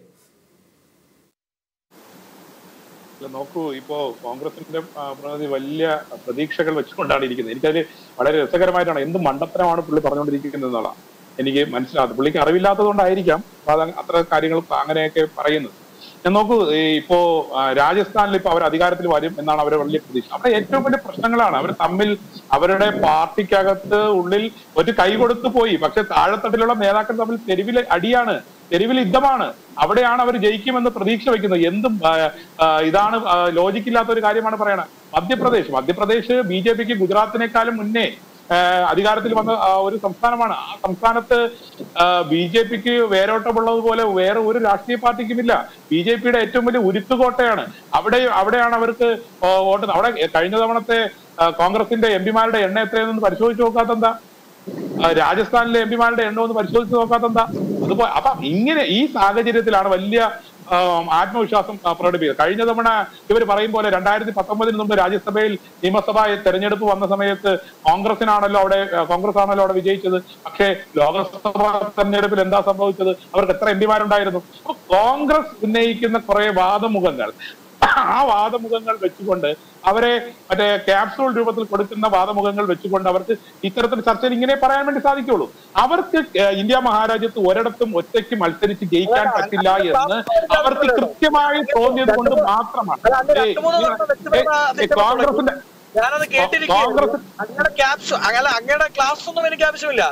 അല്ല നോക്കൂ ഇപ്പോ കോൺഗ്രസിന്റെ ആ, പ്രതിനിധി വലിയ പ്രതീക്ഷകൾ വെച്ചുകൊണ്ടാണ് ഇരിക്കുന്നത് എനിക്കതിൽ വളരെ രസകരമായിട്ടാണ് എന്ത് മണ്ടത്തരമാണ് പുള്ളി പറഞ്ഞുകൊണ്ടിരിക്കുന്നത് എന്നുള്ളതാണ് എനിക്ക് മനസ്സിലാകുന്നത് പുള്ളിക്ക് അറിവില്ലാത്തതുകൊണ്ടായിരിക്കാം അപ്പൊ അത് അത്ര കാര്യങ്ങൾ അങ്ങനെയൊക്കെ പറയുന്നത് ഞാൻ നോക്കൂ ഈ ഇപ്പോ ആ, രാജസ്ഥാനിൽ ഇപ്പൊ അവർ അധികാരത്തിൽ വരും എന്നാണ് അവരെ വലിയ പ്രതീക്ഷ അവിടെ ഏറ്റവും വലിയ പ്രശ്നങ്ങളാണ് അവർ തമ്മിൽ അവരുടെ പാർട്ടിക്കകത്ത് ഉള്ളിൽ ഒരു കൈ കൊടുത്തു പോയി പക്ഷെ താഴെത്തട്ടിലുള്ള നേതാക്കൾ തമ്മിൽ തെരുവിൽ അടിയാണ് തെരുവിൽ യുദ്ധമാണ് അവിടെയാണ് അവർ ജയിക്കുമെന്ന് പ്രതീക്ഷ വെക്കുന്നത് എന്തും ആ, ആ, ഇതാണ് ലോജിക് ഇല്ലാത്ത ഒരു കാര്യമാണ് പറയണത് മധ്യപ്രദേശ് മധ്യപ്രദേശ് ബി ജെ പിക്ക് ഗുജറാത്തിനേക്കാളും മുന്നേ ആ, അധികാരത്തിൽ വന്ന ആ, ഒരു സംസ്ഥാനമാണ് ആ സംസ്ഥാനത്ത് ബി ജെ പിക്ക് വേരോട്ടമുള്ളതുപോലെ വേറെ ഒരു രാഷ്ട്രീയ പാർട്ടിക്കുമില്ല ബി ജെ പിയുടെ ഏറ്റവും വലിയ ഉരുത്തുകോട്ടയാണ് അവിടെ അവിടെയാണ് അവർക്ക് ആ, വോട്ട് അവിടെ കഴിഞ്ഞ തവണത്തെ ആ, കോൺഗ്രസിന്റെ എം പിമാരുടെ എണ്ണ എത്രയെന്ന് പരിശോധിച്ച് നോക്കാത്തെന്താ ആ, രാജസ്ഥാനിലെ എം പിമാരുടെ എണ്ണം ഒന്ന് പരിശോധിച്ച് നോക്കാത്തെന്താ അതുപോലെ അപ്പൊ ഇങ്ങനെ ഈ സാഹചര്യത്തിലാണ് വലിയ ആ, ആത്മവിശ്വാസം ആ, പ്രകടിപ്പിക്കുന്നത് കഴിഞ്ഞ തവണ ഇവർ പറയും പോലെ രണ്ടായിരത്തി പത്തൊമ്പതിന് മുമ്പ് രാജ്യസഭയിൽ നിയമസഭാ തെരഞ്ഞെടുപ്പ് വന്ന സമയത്ത് കോൺഗ്രസിനാണല്ലോ അവിടെ ആ, കോൺഗ്രസ് ആണല്ലോ അവിടെ വിജയിച്ചത് പക്ഷേ ലോക്സഭാ തെരഞ്ഞെടുപ്പിൽ എന്താ സംഭവിച്ചത് അവർക്ക് എത്ര എം പിമാരുണ്ടായിരുന്നു അപ്പൊ കോൺഗ്രസ് ഉന്നയിക്കുന്ന കുറെ വാദമുഖങ്ങൾ ആ വാദമുഖങ്ങൾ വെച്ചുകൊണ്ട് അവരെ മറ്റേ ക്യാപ്സൂൾ രൂപത്തിൽ കൊടുക്കുന്ന വാദമുഖങ്ങൾ വെച്ചുകൊണ്ട് അവർക്ക് ഇത്തരത്തിൽ ചർച്ചയിൽ ഇങ്ങനെ പറയാൻ വേണ്ടി സാധിക്കുള്ളൂ അവർക്ക് ഏഹ്, ഇന്ത്യ മഹാരാജ്യത്ത് ഒരിടത്തും ഒറ്റയ്ക്ക് മത്സരിച്ച് ജയിക്കാൻ പറ്റില്ല എന്ന് അവർക്ക് കൃത്യമായി തോന്നിയത് കൊണ്ട് മാത്രമാണ് അല്ല, അങ്ങ് ഏയ്, രണ്ട് മൂന്ന് തവണ ഏയ്, വ്യക്തിപരമായ ഏയ്, അതിക്രമം കോൺഗ്രസിന്റെ ഞാനത് കേട്ടിരിക്കുകയാണ് കോൺഗ്രസ് അങ്ങയുടെ ക്യാപ്സ് അങ്ങനെ അങ്ങയുടെ ക്ലാസ് ഒന്നും എനിക്ക് ആവശ്യമില്ല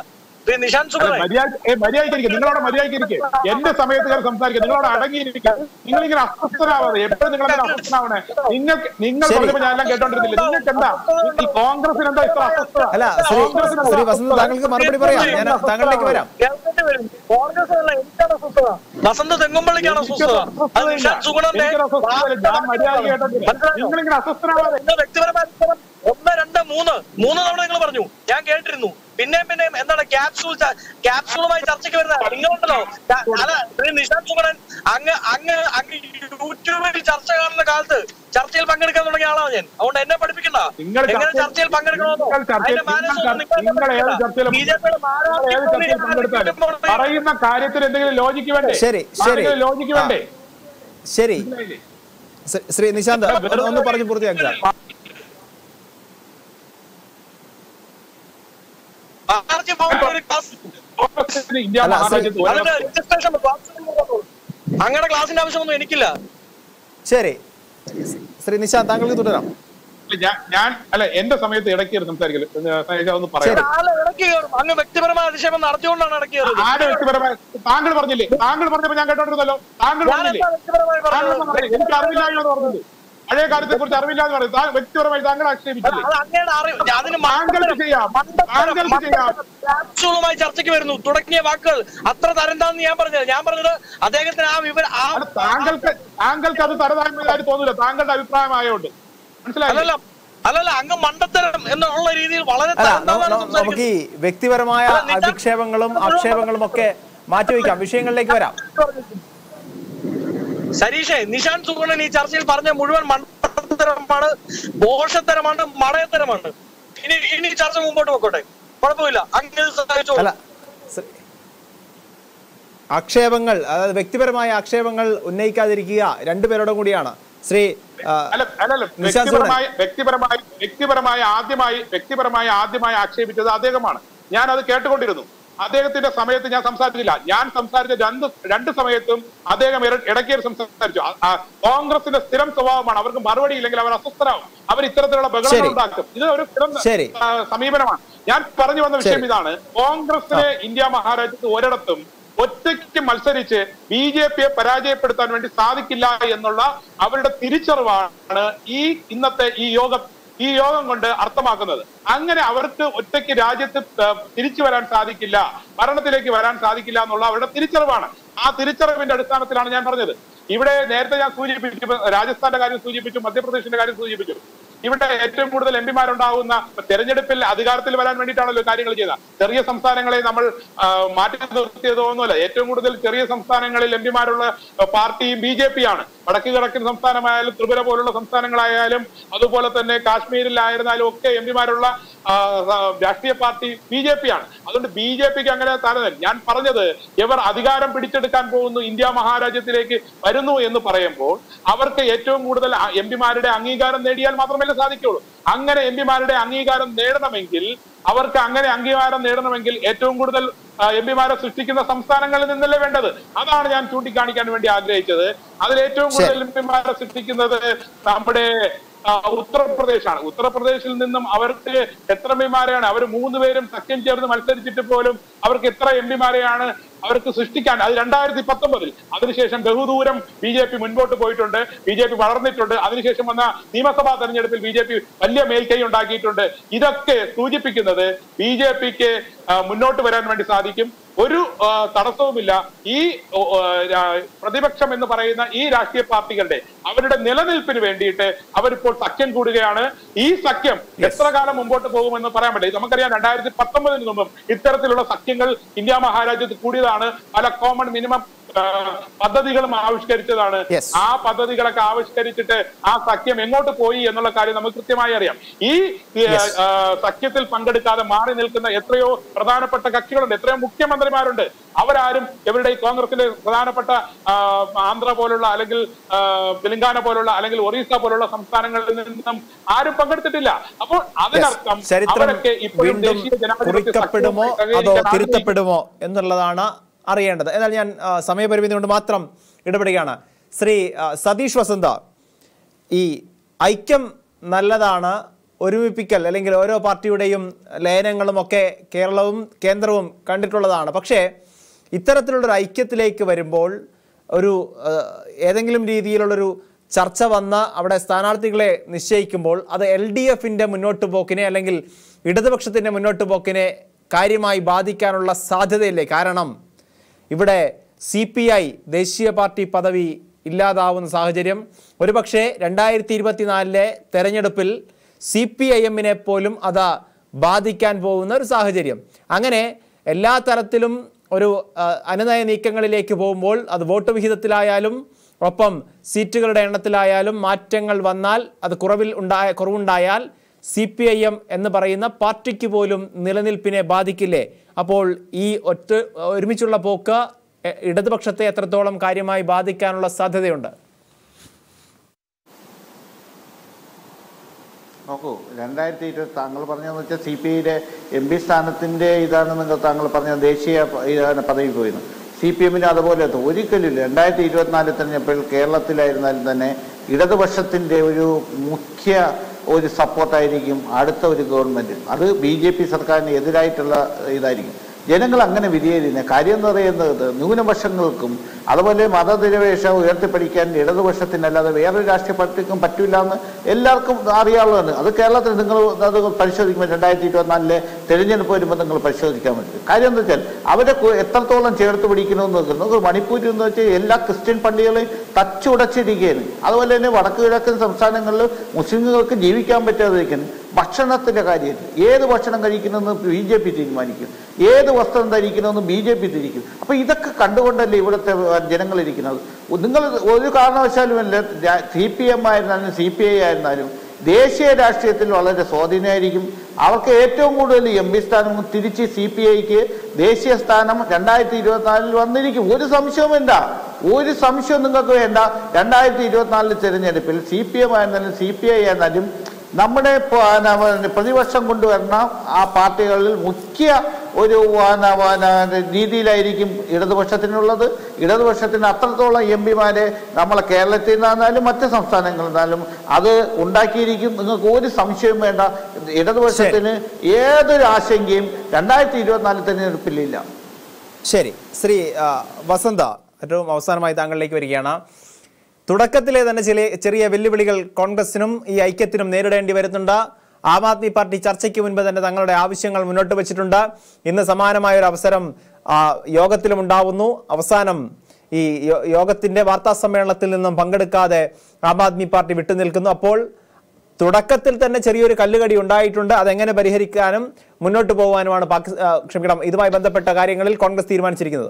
ശ്രീ നിഷാന്ത് സുഗതേ മര്യാദ മര്യാദയ്ക്ക് നിങ്ങളോട് മര്യാദയ്ക്ക് എന്റെ സമയത്ത് ഞാൻ സംസാരിക്കുക നിങ്ങളോട് അടങ്ങിയിരിക്കുക നിങ്ങൾ ഇങ്ങനെ അസ്വസ്ഥരാവാതെ എപ്പോഴും നിങ്ങൾ അങ്ങനെ അസ്വസ്ഥനാവണേ നിങ്ങൾക്ക് നിങ്ങൾ ശരി. പറഞ്ഞപ്പോ ഞാൻ എല്ലാം കേട്ടോണ്ടിരുന്നില്ല നിങ്ങൾക്ക് എന്താ ഈ കോൺഗ്രസിന് എന്താ ഇത്ര അസ്വസ്ഥത അല്ല ശ്രീ കോൺഗ്രസിന് എന്താ ശ്രീ വസന്ത് അസ്വസ്ഥത? താങ്കൾക്ക് മറുപടി പറയാം ഞാൻ താങ്കളിലേക്ക് വരാം കേൾക്കേണ്ടി വരും. കോൺഗ്രസ് അല്ല, എനിക്കാണ് അസ്വസ്ഥത. വസന്ത് തെങ്ങുമ്പള്ളിക്കാണ് അസ്വസ്ഥത അത് നിഷാന്ത് സുഗുണന്റെ എനിക്കൊരു അസ്വസ്ഥതയില്ല. ഞാൻ മര്യാദ കേട്ടോണ്ടില്ല മനസ്സിലായോ? നിങ്ങളിങ്ങനെ അസ്വസ്ഥനാവാതെ എന്റെ വ്യക്തിപരമായ അഭിപ്രായം ഒന്ന് രണ്ട് മൂന്ന് മൂന്ന് തവണ നിങ്ങൾ പറഞ്ഞു ഞാൻ കേട്ടിരുന്നു പിന്നെയും പിന്നെയും എന്താണ് ക്യാപ്സൂൾ ച- ക്യാപ്സൂളുമായി ചർച്ചയ്ക്ക് വരുന്ന നിങ്ങളുണ്ടല്ലോ ക- അല്ല ശ്രീ നിഷാന്ത് സുഗുണൻ അങ്ങ് അങ്ങ് അങ്ങ് യൂട്യൂബിൽ ചർച്ച കാണുന്ന കാലത്ത് ചർച്ചയിൽ പങ്കെടുക്കാൻ തുടങ്ങിയ ആളാണ് ഞാൻ അതുകൊണ്ട് എന്നെ പഠിപ്പിക്കണ്ട നിങ്ങൾ എങ്ങനെ ചർച്ചയിൽ- ചർച്ചയിൽ പങ്കെടുക്കണമെന്നോ നിങ്ങൾ ചർച്ചയിൽ- അതിന്റെ മാനേജ് നിങ്ങൾ ഒന്നും നിങ്ങൾ നിങ്ങൾ ഏത് ചർച്ചയിലും- ബിജെപിയുടെ നിങ്ങൾ ഏത് ചർച്ചയിൽ പങ്കെടുത്താലും പറയുന്ന കാര്യത്തിൽ എന്തെങ്കിലും ലോജിക്ക് വേണ്ടേ ശരി, ശരി. എന്തെങ്കിലും ലോജിക്ക് വേണ്ടേ ശരി മനസ്സിലായില്ലേ? ശ്രീ- ശ്രീ നിശാന്ത് ഒന്ന് ഒന്ന് പറഞ്ഞു പൂർത്തിയാക്കുക ആർജി ഭവനിൽ ഒരു ക്ലാസ് കോൺഗ്രസിന് ഇന്ത്യ അല്ല, മഹാരാജ്യത്ത് അതിന്റെ ഒരിടത്തും രജിസ്ട്രേഷൻ അങ്ങനെ ക്ലാസിന്റെ ആവശ്യമൊന്നും എനിക്കില്ല ശരി ശ്രീ നിശാന്ത് താങ്കൾക്ക് തുടരാം ഇല്ല, ഞാൻ ഞാൻ അല്ല എന്റെ സമയത്ത് ഇടയ്ക്ക് കയറി സംസാരിക്കല് ഒന്ന് പറയാം ആളെ ഇടയ്ക്ക് കയറും അങ്ങ് വ്യക്തിപരമായ അധിക്ഷേപം നടത്തിക്കൊണ്ടാണ് ഇടയ്ക്ക് കയറുന്നത് ആര് വ്യക്തിപരമായ താങ്കൾ പറഞ്ഞില്ലേ താങ്കൾ പറഞ്ഞപ്പോ ഞാൻ കേട്ടോണ്ടിരുന്നല്ലോ താങ്കൾ ഞാൻ പറഞ്ഞില്ലേ എന്താ വ്യക്തിപരമായി താങ്കൾ പറഞ്ഞത്? പറഞ്ഞില്ലേ? എനിക്ക് അറിവില്ല എന്ന് പറഞ്ഞത് പഴയ കാര്യത്തെ കുറിച്ച് അറിവില്ല എന്ന് പറയുന്നത് താ- വ്യക്തിപരമായി താങ്കൾ ആക്ഷേപിച്ചില്ലേ അത് അങ്ങയുടെ അറിവ് അതിന് താങ്കൾക്ക് ചെയ്യാം താങ്കൾക്ക് ചെയ്യാം ക്യാപ്സൂളുമായി ചർച്ചയ്ക്ക് വരുന്നു തുടങ്ങിയ വാക്കുകൾ അത്ര തരംതാന്ന് ഞാൻ പറഞ്ഞത് ഞാൻ പറഞ്ഞത് അദ്ദേഹത്തിന് ആ വിവരം ആ അല്ല, താങ്കൾക്ക് താങ്കൾക്ക് അത് തരതാഴ്മയായിട്ട് തോന്നില്ല താങ്കളുടെ അഭിപ്രായമായോണ്ട് മനസ്സിലായില്ലേ അല്ലല്ല അല്ലല്ല അങ്ങ് മണ്ടത്തരം എന്നുള്ള രീതിയിൽ വളരെ അല്ല ന- തരംതാന്നാണ് ന- നമുക്ക് സംസാരിക്കുന്നത്. ഈ വ്യക്തിപരമായ അല്ല, നിശാന്ത് അധിക്ഷേപങ്ങളും ആക്ഷേപങ്ങളും ഒക്കെ മാറ്റിവെക്കാം വിഷയങ്ങളിലേക്ക് വരാം സരീഷേ നിഷാന്ത് സുഗുണൻ ഈ ചർച്ചയിൽ പറഞ്ഞ മുഴുവൻ മണ്ടത്തരമാണ് ദോഷത്തരമാണ് മടയത്തരമാണ് ഇനി ഇനി ചർച്ച മുമ്പോട്ട് പോയിക്കോട്ടെ കുഴപ്പമില്ല അങ്ങ് സഹായിച്ചോ അല്ല ശ്രീ- ആക്ഷേപങ്ങൾ അതായത് വ്യക്തിപരമായ ആക്ഷേപങ്ങൾ ഉന്നയിക്കാതിരിക്കുക രണ്ടുപേരോടും കൂടിയാണ് ശ്രീ ആ, അല്ല അല്ലല്ല നിശാന്ത് വ്യക്തിപരമായി വ്യക്തിപരമായി വ്യക്തിപരമായി ആദ്യമായി വ്യക്തിപരമായി ആദ്യമായി ആക്ഷേപിച്ചത് അദ്ദേഹമാണ് ഞാൻ അത് കേട്ടുകൊണ്ടിരുന്നു അദ്ദേഹത്തിന്റെ സമയത്ത് ഞാൻ സംസാരിച്ചില്ല ഞാൻ സംസാരിച്ച രണ്ട് രണ്ട് സമയത്തും അദ്ദേഹം ഇര- ഇടയ്ക്കേറി സംസാരിച്ചു ആ- ആ കോൺഗ്രസിന്റെ സ്ഥിരം സ്വഭാവമാണ് അവർക്ക് മറുപടി ഇല്ലെങ്കിൽ അവർ അസ്വസ്ഥരാകും അവർ ഇത്തരത്തിലുള്ള ബഹളങ്ങൾ ശരി. ഉണ്ടാക്കും ഇത് ഒരു സ്ഥിരം ശരി. ആ, സമീപനമാണ് ഞാൻ പറഞ്ഞു വന്ന വിഷയം ശരി. ഇതാണ് കോൺഗ്രസിന് ഇന്ത്യ മഹാരാജ്യത്ത് ഒരിടത്തും ഒറ്റയ്ക്ക് മത്സരിച്ച് ബി ജെ പിയെ പരാജയപ്പെടുത്താൻ വേണ്ടി സാധിക്കില്ല എന്നുള്ള അവരുടെ തിരിച്ചറിവാണ് ഈ ഇന്നത്തെ ഈ യോഗം ഈ യോഗം കൊണ്ട് അർത്ഥമാക്കുന്നത് അങ്ങനെ അവർക്ക് ഒറ്റയ്ക്ക് രാജ്യത്ത് ഏഹ്, തിരിച്ചു വരാൻ സാധിക്കില്ല ഭരണത്തിലേക്ക് വരാൻ സാധിക്കില്ല എന്നുള്ള അവരുടെ തിരിച്ചറിവാണ് ആ തിരിച്ചറിവിന്റെ അടിസ്ഥാനത്തിലാണ് ഞാൻ പറഞ്ഞത് ഇവിടെ നേരത്തെ ഞാൻ സൂചിപ്പിച്ചു ഇപ്പൊ രാജസ്ഥാന്റെ കാര്യം സൂചിപ്പിച്ചു മധ്യപ്രദേശിന്റെ കാര്യം സൂചിപ്പിച്ചു ഇവിടെ ഏറ്റവും കൂടുതൽ എം പിമാരുണ്ടാകുന്ന തെരഞ്ഞെടുപ്പിൽ അധികാരത്തിൽ വരാൻ വേണ്ടിയിട്ടാണല്ലോ കാര്യങ്ങൾ ചെയ്തത് ചെറിയ സംസ്ഥാനങ്ങളെ നമ്മൾ ആ, മാറ്റി നിർത്തിയതോ ഒന്നുമല്ല ഏറ്റവും കൂടുതൽ ചെറിയ സംസ്ഥാനങ്ങളിൽ എം പിമാരുള്ള പാർട്ടിയും ബി ജെ പി ആണ് വടക്ക് കിഴക്കൻ സംസ്ഥാനമായാലും ത്രിപുര പോലുള്ള സംസ്ഥാനങ്ങളായാലും അതുപോലെ തന്നെ കാശ്മീരിലായിരുന്നാലും ഒക്കെ എം പിമാരുള്ള രാഷ്ട്രീയ പാർട്ടി ബി ജെ പി ആണ് അതുകൊണ്ട് ബി ജെ പിക്ക് അങ്ങനെ താരതമ്യം ഞാൻ പറഞ്ഞത് ഇവർ അധികാരം പിടിച്ചെടുക്കാൻ പോകുന്നു ഇന്ത്യ മഹാരാജ്യത്തിലേക്ക് വരുന്നു എന്ന് പറയുമ്പോൾ അവർക്ക് ഏറ്റവും കൂടുതൽ എം പിമാരുടെ അംഗീകാരം നേടിയാൽ മാത്രമല്ലേ സാധിക്കുള്ളൂ അങ്ങനെ എം പിമാരുടെ അംഗീകാരം നേടണമെങ്കിൽ അവർക്ക് അങ്ങനെ അംഗീകാരം നേടണമെങ്കിൽ ഏറ്റവും കൂടുതൽ എം പിമാരെ സൃഷ്ടിക്കുന്ന സംസ്ഥാനങ്ങളിൽ നിന്നല്ലേ വേണ്ടത് അതാണ് ഞാൻ ചൂണ്ടിക്കാണിക്കാൻ വേണ്ടി ആഗ്രഹിച്ചത് അതിൽ ഏറ്റവും കൂടുതൽ എം പിമാരെ സൃഷ്ടിക്കുന്നത് നമ്മുടെ ആ, ഉത്തർപ്രദേശാണ് ഉത്തർപ്രദേശിൽ നിന്നും അവർക്ക് എത്ര എം പിമാരെയാണ് അവർ മൂന്ന് പേരും സഖ്യം ചേർന്ന് മത്സരിച്ചിട്ട് പോലും അവർക്ക് എത്ര എം പിമാരെയാണ് അവർക്ക് സൃഷ്ടിക്കാൻ അത് രണ്ടായിരത്തി പത്തൊമ്പതിൽ അതിനുശേഷം ബഹുദൂരം ബി ജെ പി മുൻപോട്ട് പോയിട്ടുണ്ട് ബി ജെ പി വളർന്നിട്ടുണ്ട് അതിനുശേഷം വന്ന നിയമസഭാ തെരഞ്ഞെടുപ്പിൽ ബി ജെ പി വലിയ മേൽക്കൈ ഉണ്ടാക്കിയിട്ടുണ്ട് ഇതൊക്കെ സൂചിപ്പിക്കുന്നത് ബി ജെ പിക്ക് മുന്നോട്ട് വരാൻ വേണ്ടി സാധിക്കും ഒരു ആ, തടസ്സവുമില്ല ഈ ഓ, ഓ, രാ- പ്രതിപക്ഷം എന്ന് പറയുന്ന ഈ രാഷ്ട്രീയ പാർട്ടികളുടെ അവരുടെ നിലനിൽപ്പിന് വേണ്ടിയിട്ട് അവരിപ്പോൾ സഖ്യം കൂടുകയാണ് ഈ സഖ്യം എത്ര കാലം മുമ്പോട്ട് പോകുമെന്ന് പറയാൻ പറ്റില്ല നമുക്കറിയാം രണ്ടായിരത്തി പത്തൊമ്പതിന് മുമ്പും ഇത്തരത്തിലുള്ള സഖ്യങ്ങൾ ഇന്ത്യ മഹാരാജ്യത്ത് കൂടിയതാണ് പല കോമൺ മിനിമം ആ, പദ്ധതികളും ആവിഷ്കരിച്ചതാണ് Yes. ആ പദ്ധതികളൊക്കെ ആവിഷ്കരിച്ചിട്ട് ആ സഖ്യം എങ്ങോട്ട് പോയി എന്നുള്ള കാര്യം നമുക്ക് കൃത്യമായി അറിയാം ഈ ഏ, ആ, സഖ്യത്തിൽ പങ്കെടുക്കാതെ മാറി നിൽക്കുന്ന എത്രയോ പ്രധാനപ്പെട്ട കക്ഷികളുണ്ട് എത്രയോ മുഖ്യമന്ത്രിമാരുണ്ട് അവരാരും ഇവരുടെ ഈ കോൺഗ്രസിന്റെ പ്രധാനപ്പെട്ട ആ, ആന്ധ്ര പോലുള്ള അല്ലെങ്കിൽ ആ, തെലങ്കാന പോലുള്ള അല്ലെങ്കിൽ ഒറീസ പോലുള്ള സംസ്ഥാനങ്ങളിൽ നിന്നും ആരും പങ്കെടുത്തിട്ടില്ല അപ്പോൾ അതിനർത്ഥം ചരിത്രം അവരൊക്കെ ഇപ്പോഴും വീണ്ടും ദേശീയ ജനാധിപത്യ കുറിക്കപ്പെടുമോ സഖ്യവുമായി അതോ സഹകരിക്കാൻ തിരുത്തപ്പെടുമോ എന്നുള്ളതാണ് അറിയേണ്ടത് എന്നാൽ ഞാൻ ആ, സമയപരിമിതി കൊണ്ട് മാത്രം ഇടപെടുകയാണ് ശ്രീ ആ, സതീഷ് വസന്ത ഈ ഐക്യം നല്ലതാണ് ഒരുമിപ്പിക്കൽ അല്ലെങ്കിൽ ഓരോ പാർട്ടിയുടെയും ലയനങ്ങളും ഒക്കെ കേരളവും കേന്ദ്രവും കണ്ടിട്ടുള്ളതാണ് പക്ഷേ ഇത്തരത്തിലുള്ളൊരു ഐക്യത്തിലേക്ക് വരുമ്പോൾ ഒരു ആ, ഏതെങ്കിലും രീതിയിലുള്ളൊരു ചർച്ച വന്ന് അവിടെ സ്ഥാനാർത്ഥികളെ നിശ്ചയിക്കുമ്പോൾ അത് എൽ ഡി എഫിൻ്റെ മുന്നോട്ട് പോക്കിനെ അല്ലെങ്കിൽ ഇടതുപക്ഷത്തിൻ്റെ മുന്നോട്ട് പോക്കിനെ കാര്യമായി ബാധിക്കാനുള്ള സാധ്യതയില്ലേ കാരണം ഇവിടെ സി പി ഐ ദേശീയ പാർട്ടി പദവി ഇല്ലാതാവുന്ന സാഹചര്യം ഒരുപക്ഷെ രണ്ടായിരത്തി ഇരുപത്തിനാലിലെ തെരഞ്ഞെടുപ്പിൽ സി പി ഐ എമ്മിനെ പോലും അത് ബാധിക്കാൻ പോകുന്ന ഒരു സാഹചര്യം അങ്ങനെ എല്ലാ തരത്തിലും ഒരു ആ, അനുനയ നീക്കങ്ങളിലേക്ക് പോകുമ്പോൾ അത് വോട്ട് വിഹിതത്തിലായാലും ഒപ്പം സീറ്റുകളുടെ എണ്ണത്തിലായാലും മാറ്റങ്ങൾ വന്നാൽ അത് കുറവിൽ ഉണ്ടായ കുറവുണ്ടായാൽ സി പി ഐ എം എന്ന് പറയുന്ന പാർട്ടിക്ക് പോലും നിലനിൽപ്പിനെ ബാധിക്കില്ലേ അപ്പോൾ ഈ ഒറ്റ ഒരുമിച്ചുള്ള പോക്ക് എ- ഇടതുപക്ഷത്തെ എത്രത്തോളം കാര്യമായി ബാധിക്കാനുള്ള സാധ്യതയുണ്ട് നോക്കൂ രണ്ടായിരത്തി ഇരുപത്തി താങ്കൾ പറഞ്ഞതെന്ന് വെച്ചാൽ സി പി ഐയുടെ എം പി സ്ഥാനത്തിൻ്റെ ഇതാണ് നിങ്ങൾ താങ്കൾ പറഞ്ഞ ദേശീയ പ- ഇതാണ് പദവി പോയിരുന്നു സി പി എമ്മിന് അതുപോലെ എത്തും. ഒരിക്കലും രണ്ടായിരത്തി ഇരുപത്തിനാല് തെരഞ്ഞെടുപ്പിൽ കേരളത്തിലായിരുന്നാലും തന്നെ ഇടതുപക്ഷത്തിൻ്റെ ഒരു മുഖ്യ ഒരു സപ്പോർട്ടായിരിക്കും അടുത്ത ഒരു ഗവൺമെൻറ് അത് ബി ജെ പി സർക്കാരിന് എതിരായിട്ടുള്ള ഇതായിരിക്കും ജനങ്ങൾ അങ്ങനെ വിധിയെഴുതുന്നത് കാര്യം എന്ന് പറയുന്നത് ന്യൂനപക്ഷങ്ങൾക്കും അതുപോലെ മതനിരപേക്ഷ ഉയർത്തിപ്പിടിക്കാൻ ഇടതുപക്ഷത്തിനല്ലാതെ വേറൊരു രാഷ്ട്രീയ പാർട്ടിക്കും പറ്റില്ല എന്ന് എല്ലാവർക്കും അറിയാവുന്നതാണ് അത് കേരളത്തിൽ നിങ്ങൾ അത് പരിശോധിക്കുമ്പോൾ രണ്ടായിരത്തി ഇരുപത്തിനാലിലെ തെരഞ്ഞെടുപ്പ് വരുമ്പോൾ നിങ്ങൾ പരിശോധിക്കാൻ പറ്റും കാര്യം എന്താ വെച്ചാൽ അവരെ കു- എത്രത്തോളം ചേർത്ത് പിടിക്കണമെന്ന് നോക്കുന്നത് നമുക്ക് മണിപ്പൂരിൽ എന്ന് വെച്ചാൽ എല്ലാ ക്രിസ്ത്യൻ പള്ളികളെയും തച്ചുടച്ചിരിക്കുകയാണ് അതുപോലെ തന്നെ വടക്ക് കിഴക്കൻ സംസ്ഥാനങ്ങളിൽ മുസ്ലിങ്ങൾക്ക് ജീവിക്കാൻ പറ്റാതിരിക്കുന്നു ഭക്ഷണത്തിന്റെ കാര്യത്തിൽ ഏത് ഭക്ഷണം കഴിക്കണമെന്ന് ബി ജെ പി തീരുമാനിക്കും ഏത് വസ്ത്രം ധരിക്കണമെന്ന് ബി ജെ പി തിരിക്കും അപ്പൊ ഇതൊക്കെ കണ്ടുകൊണ്ടല്ലേ ഇവിടുത്തെ ജനങ്ങൾ ഇരിക്കുന്നത് നിങ്ങൾ ഒരു കാരണവശാലും അല്ല സി പി എം ആയിരുന്നാലും സി പി ഐ ആയിരുന്നാലും ദേശീയ രാഷ്ട്രീയത്തിൽ വളരെ സ്വാധീനമായിരിക്കും അവർക്ക് ഏറ്റവും കൂടുതൽ എം പി സ്ഥാനം തിരിച്ച് സി പി ഐക്ക് ദേശീയ സ്ഥാനം രണ്ടായിരത്തി ഇരുപത്തിനാലിൽ വന്നിരിക്കും ഒരു സംശയവും വേണ്ട ഒരു സംശയവും നിങ്ങൾക്ക് വേണ്ട രണ്ടായിരത്തി ഇരുപത്തിനാലിലെ തെരഞ്ഞെടുപ്പിൽ സി പി എം ആയിരുന്നാലും സി പി ഐ ആയിരുന്നാലും നമ്മുടെ പ- ന- പ്രതിപക്ഷം കൊണ്ടുവരുന്ന ആ പാർട്ടികളിൽ മുഖ്യ ഒരു വന- വന- രീതിയിലായിരിക്കും ഇടതുപക്ഷത്തിനുള്ളത് ഇടതുപക്ഷത്തിന് അത്രത്തോളം എം പിമാരെ നമ്മളെ കേരളത്തിൽ നിന്നാലും മറ്റ് സംസ്ഥാനങ്ങളിൽ നിന്നാലും അത് ഉണ്ടാക്കിയിരിക്കും നിങ്ങൾക്ക് ഒരു സംശയവും വേണ്ട ഇടതുപക്ഷത്തിന് ഏതൊരു ആശങ്കയും രണ്ടായിരത്തി ഇരുപത്തിനാല് തെരഞ്ഞെടുപ്പിലില്ല ശരി ശ്രീ ആ, വസന്ത ഏറ്റവും അവസാനമായി താങ്കളിലേക്ക് വരികയാണ് തുടക്കത്തിലെ തന്നെ ചില ചെറിയ വെല്ലുവിളികൾ കോൺഗ്രസിനും ഈ ഐക്യത്തിനും നേരിടേണ്ടി വരുന്നുണ്ട് ആം ആദ്മി പാർട്ടി ചർച്ചയ്ക്ക് മുൻപ് തന്നെ തങ്ങളുടെ ആവശ്യങ്ങൾ മുന്നോട്ട് വെച്ചിട്ടുണ്ട് ഇന്ന് സമാനമായ ഒരു അവസരം ആ, യോഗത്തിലും ഉണ്ടാവുന്നു അവസാനം ഈ യോ- യോഗത്തിന്റെ വാർത്താ സമ്മേളനത്തിൽ നിന്നും പങ്കെടുക്കാതെ ആം ആദ്മി പാർട്ടി വിട്ടുനിൽക്കുന്നു അപ്പോൾ തുടക്കത്തിൽ തന്നെ ചെറിയൊരു കല്ലുകടി ഉണ്ടായിട്ടുണ്ട് അതെങ്ങനെ പരിഹരിക്കാനും മുന്നോട്ട് പോകാനുമാണ് പാകിസ് ആ, ക്ഷമിക്കണം ഇതുമായി ബന്ധപ്പെട്ട കാര്യങ്ങളിൽ കോൺഗ്രസ് തീരുമാനിച്ചിരിക്കുന്നത്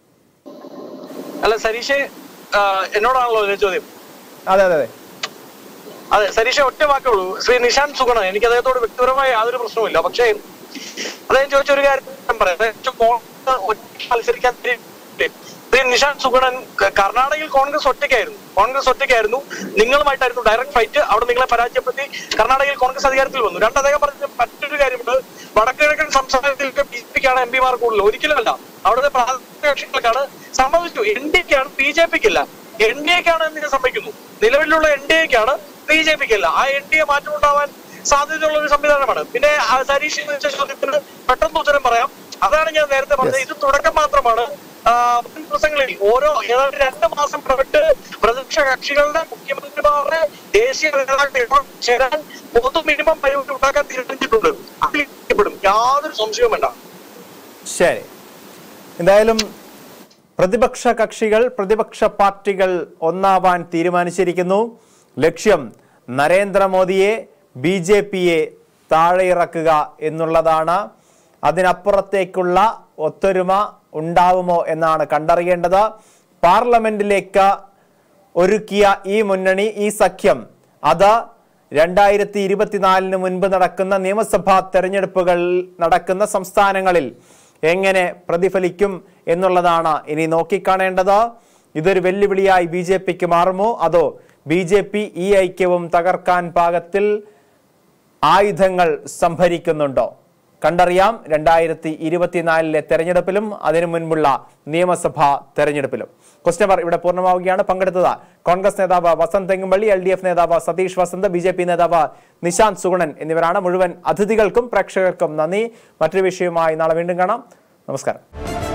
അല്ല സരീഷ് ആ, എന്നോടാണല്ലോ ഇതിന്റെ ചോദ്യം അതെ അതെ അതെ അതെ സരീഷ ഒറ്റ വാക്കേ ഉള്ളൂ ശ്രീ നിഷാന്ത് സുഗുണ എനിക്ക് അദ്ദേഹത്തോട് വ്യക്തിപരമായ യാതൊരു പ്രശ്നവുമില്ല പക്ഷേ അദ്ദേഹം ചോദിച്ച ഒരു കാര്യം ഞാൻ പറയാം അദ്ദേഹം കോൺഗ്രസ് ഒറ്റയ്ക്ക് മത്സരിക്കാൻ തിരിയില്ലേ? ശ്രീ നിഷാന്ത് സുഗുണൻ ക- കർണാടകയിൽ കോൺഗ്രസ് ഒറ്റയ്ക്കായിരുന്നു കോൺഗ്രസ് ഒറ്റയ്ക്കായിരുന്നു നിങ്ങളുമായിട്ടായിരുന്നു ഡയറക്ട് ഫൈറ്റ് അവിടെ നിങ്ങളെ പരാജയപ്പെടുത്തി കർണാടകയിൽ കോൺഗ്രസ് അധികാരത്തിൽ വന്നു രണ്ട് അദ്ദേഹം പറഞ്ഞ മറ്റൊരു കാര്യമുണ്ട് വടക്കിഴക്കൻ സംസ്ഥാനത്തിലൊക്കെ ബി ജെ പിക്കാണ് എം പിമാർ കൂടുതൽ ഒരിക്കലുമല്ല അവിടുത്തെ പ്രാദേശിക കക്ഷികൾക്കാണ് സമ്മതിച്ചു എൻ ഡി എക്കാണ് ബി ജെ പിക്കില്ല എൻ ഡി എക്കാണ് എന്ന് ഞാൻ സമ്മതിക്കുന്നു നിലവിലുള്ള എൻ ഡി എക്കാണ് ബി ജെ പിക്കല്ല ആ എൻ ഡി എ മാറ്റം ഉണ്ടാവാൻ സാധ്യതയുള്ള ഒരു സംവിധാനമാണ് പിന്നെ ആ സരീഷ് ചോദിച്ച ചോദ്യത്തിന് പെട്ടെന്ന് ഉത്തരം പറയാം അതാണ് ഞാൻ നേരത്തെ പറഞ്ഞത് ഇത് തുടക്കം മാത്രമാണ് ആ, വരും ദിവസങ്ങളിൽ ഓരോ ഏതാണ്ട് രണ്ട് മാസം ഇടവിട്ട് പ്രതിപക്ഷ കക്ഷികളുടെ മുഖ്യമന്ത്രിമാരുടെ ദേശീയ നേതാക്കൾ ചേരാൻ പൊതു മിനിമം പരിപാടി ഉണ്ടാക്കാൻ തീരുമാനിച്ചിട്ടുണ്ട് അതിൽ ഇഷ്ടപ്പെടും യാതൊരു സംശയവും വേണ്ട ശരി എന്തായാലും പ്രതിപക്ഷ കക്ഷികൾ പ്രതിപക്ഷ പാർട്ടികൾ ഒന്നാവാൻ തീരുമാനിച്ചിരിക്കുന്നു ലക്ഷ്യം നരേന്ദ്രമോദിയെ ബി ജെ പിയെ താഴെയിറക്കുക എന്നുള്ളതാണ് അതിനപ്പുറത്തേക്കുള്ള ഒത്തൊരുമ ഉണ്ടാവുമോ എന്നാണ് കണ്ടറിയേണ്ടത് പാർലമെന്റിലേക്ക് ഒരുക്കിയ ഈ മുന്നണി ഈ സഖ്യം അത് രണ്ടായിരത്തി ഇരുപത്തിനാലിന് മുൻപ് നടക്കുന്ന നിയമസഭാ തെരഞ്ഞെടുപ്പുകൾ നടക്കുന്ന സംസ്ഥാനങ്ങളിൽ എങ്ങനെ പ്രതിഫലിക്കും എന്നുള്ളതാണ് ഇനി നോക്കിക്കാണേണ്ടത് ഇതൊരു വെല്ലുവിളിയായി ബി ജെ പിക്ക് മാറുമോ അതോ ബി ജെ പി ഈ ഐക്യവും തകർക്കാൻ പാകത്തിൽ ആയുധങ്ങൾ സംഭരിക്കുന്നുണ്ടോ കണ്ടറിയാം രണ്ടായിരത്തി ഇരുപത്തിനാലിലെ തെരഞ്ഞെടുപ്പിലും അതിനു മുൻപുള്ള നിയമസഭാ തെരഞ്ഞെടുപ്പിലും ക്വസ്റ്റ്യൻ അവർ ഇവിടെ പൂർണ്ണമാവുകയാണ് പങ്കെടുത്തത് കോൺഗ്രസ് നേതാവ് Vasanth Thengumpally L D F നേതാവ് Satheesh Vasanth B J P നേതാവ് നിശാന്ത് സുഗുണൻ എന്നിവരാണ് മുഴുവൻ അതിഥികൾക്കും പ്രേക്ഷകർക്കും നന്ദി മറ്റൊരു വിഷയവുമായി നാളെ വീണ്ടും കാണാം നമസ്കാരം